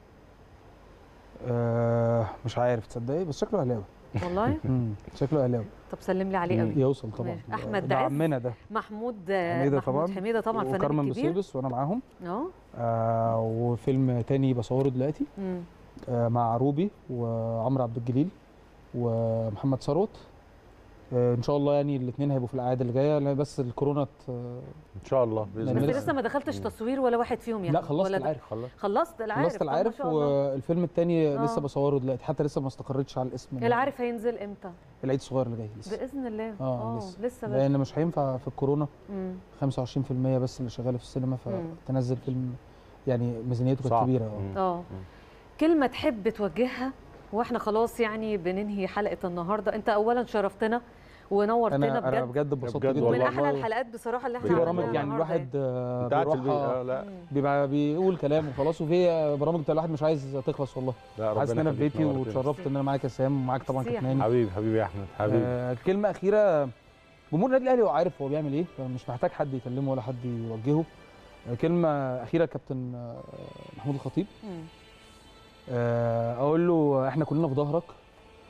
آه مش عارف تصدقي بس شكله اهلاوي والله مم، شكله اهلاوي طب سلم لي عليه قوي يوصل طبعا ماشي. أحمد ده عز. عمنا ده محمود حميده محمود طبعا حميده طبعا فنان وكارمن كبير بيسيلوس وانا معاهم اه آه وفيلم تاني بصوره دلوقتي مم. آه مع روبي وعمرو عبد الجليل ومحمد ثروت آه ان شاء الله يعني الاثنين هيبقوا في الاعياد اللي جايه لأن بس الكورونا ت- ان شاء الله باذن لأن بس الله لسه- لسه ما دخلتش تصوير ولا واحد فيهم يعني لا خلصت ولا العارف خلاص خلصت العارف خلصت طب ما العارف شاء الله. والفيلم التاني آه. لسه بصوره دلوقتي حتى لسه ما استقرتش على الاسم العارف هينزل امتى؟ العيد الصغير اللي جاي لسه باذن الله اه لسه لسه بس لان مش هينفع في الكورونا مم. 25% بس اللي شغاله في السينما مم. فتنزل فيلم يعني ميزانيته كانت صعب. كبيره اه مم. اه كلمه تحب توجهها واحنا خلاص يعني بننهي حلقه النهارده انت اولا شرفتنا ونورتنا انا انا بجد بجد اتبسطت بجد جدا ومن والله. احلى الحلقات بصراحه اللي في احنا برامج عملناها يعني النهاردة الواحد آه، انت قاعد في بيروح البيت آه، آه، لا بيبقى بيقول كلام وخلاص وفي آه، برامج انت الواحد مش عايز تخلص والله لا حاسس ان ربنا انا في يخليك، بيتي نورتنا. واتشرفت ان انا معاك يا سام ومعاك طبعا ميرسي يا كابتن هاني حبيبي حبيبي يا احمد حبيبي آه كلمه اخيره جمهور النادي الاهلي هو عارف هو بيعمل ايه فمش محتاج حد يكلمه ولا حد يوجهه آه كلمه اخيره كابتن آه، محمود الخطيب مم. آه، اقول له احنا كلنا في ظهرك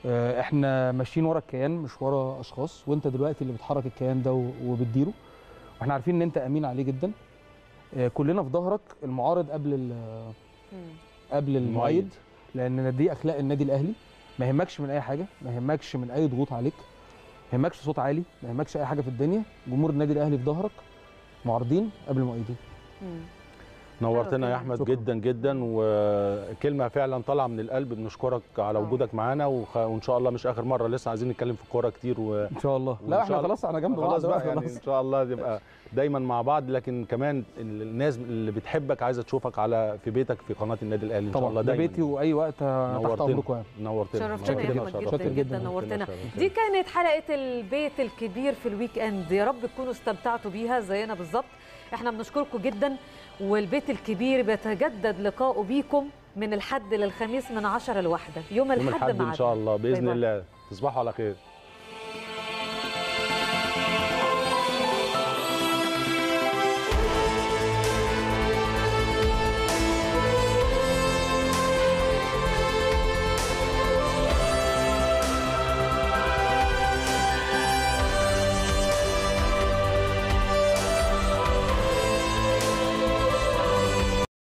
آه، احنا ماشيين ورا الكيان مش ورا اشخاص وانت دلوقتي اللي بتحرك الكيان ده و- وبتديره واحنا عارفين ان انت امين عليه جدا آه، كلنا في ظهرك المعارض قبل ال- قبل المؤيد لان دي اخلاق النادي الاهلي ما يهمكش من اي حاجه ما يهمكش من اي ضغوط عليك ما يهمكش صوت عالي ما يهمكش اي حاجه في الدنيا جمهور النادي الاهلي في ظهرك معارضين قبل المؤيدين نورتنا يا احمد جدا جدا وكلمه فعلا طالعه من القلب بنشكرك على وجودك معانا وخ- وان شاء الله مش اخر مره لسه عايزين نتكلم في الكوره كتير و... ان شاء الله وإن لا شاء احنا الله- خلاص احنا جنب خلاص بعض بقى يعني خلاص. ان شاء الله نبقى دايما مع بعض لكن كمان ال- الناس اللي بتحبك عايزه تشوفك على في بيتك في قناه النادي الاهلي ان شاء طبعا الله ده دايما بيتي واي وقت تحت نورتنا. امركم يعني نورتنا شرفتنا يا نورتنا، احمد جدا شرفتنا. جدا نورتنا دي كانت حلقه البيت الكبير في الويك اند يا رب تكونوا استمتعتوا بيها زينا بالظبط احنا بنشكركم جدا والبيت الكبير بيتجدد لقاؤه بيكم من الحد للخميس من 10 لواحده يوم يوم الحد الاحد ان معاكم شاء الله باي باذن باي. الله تصبحوا على خير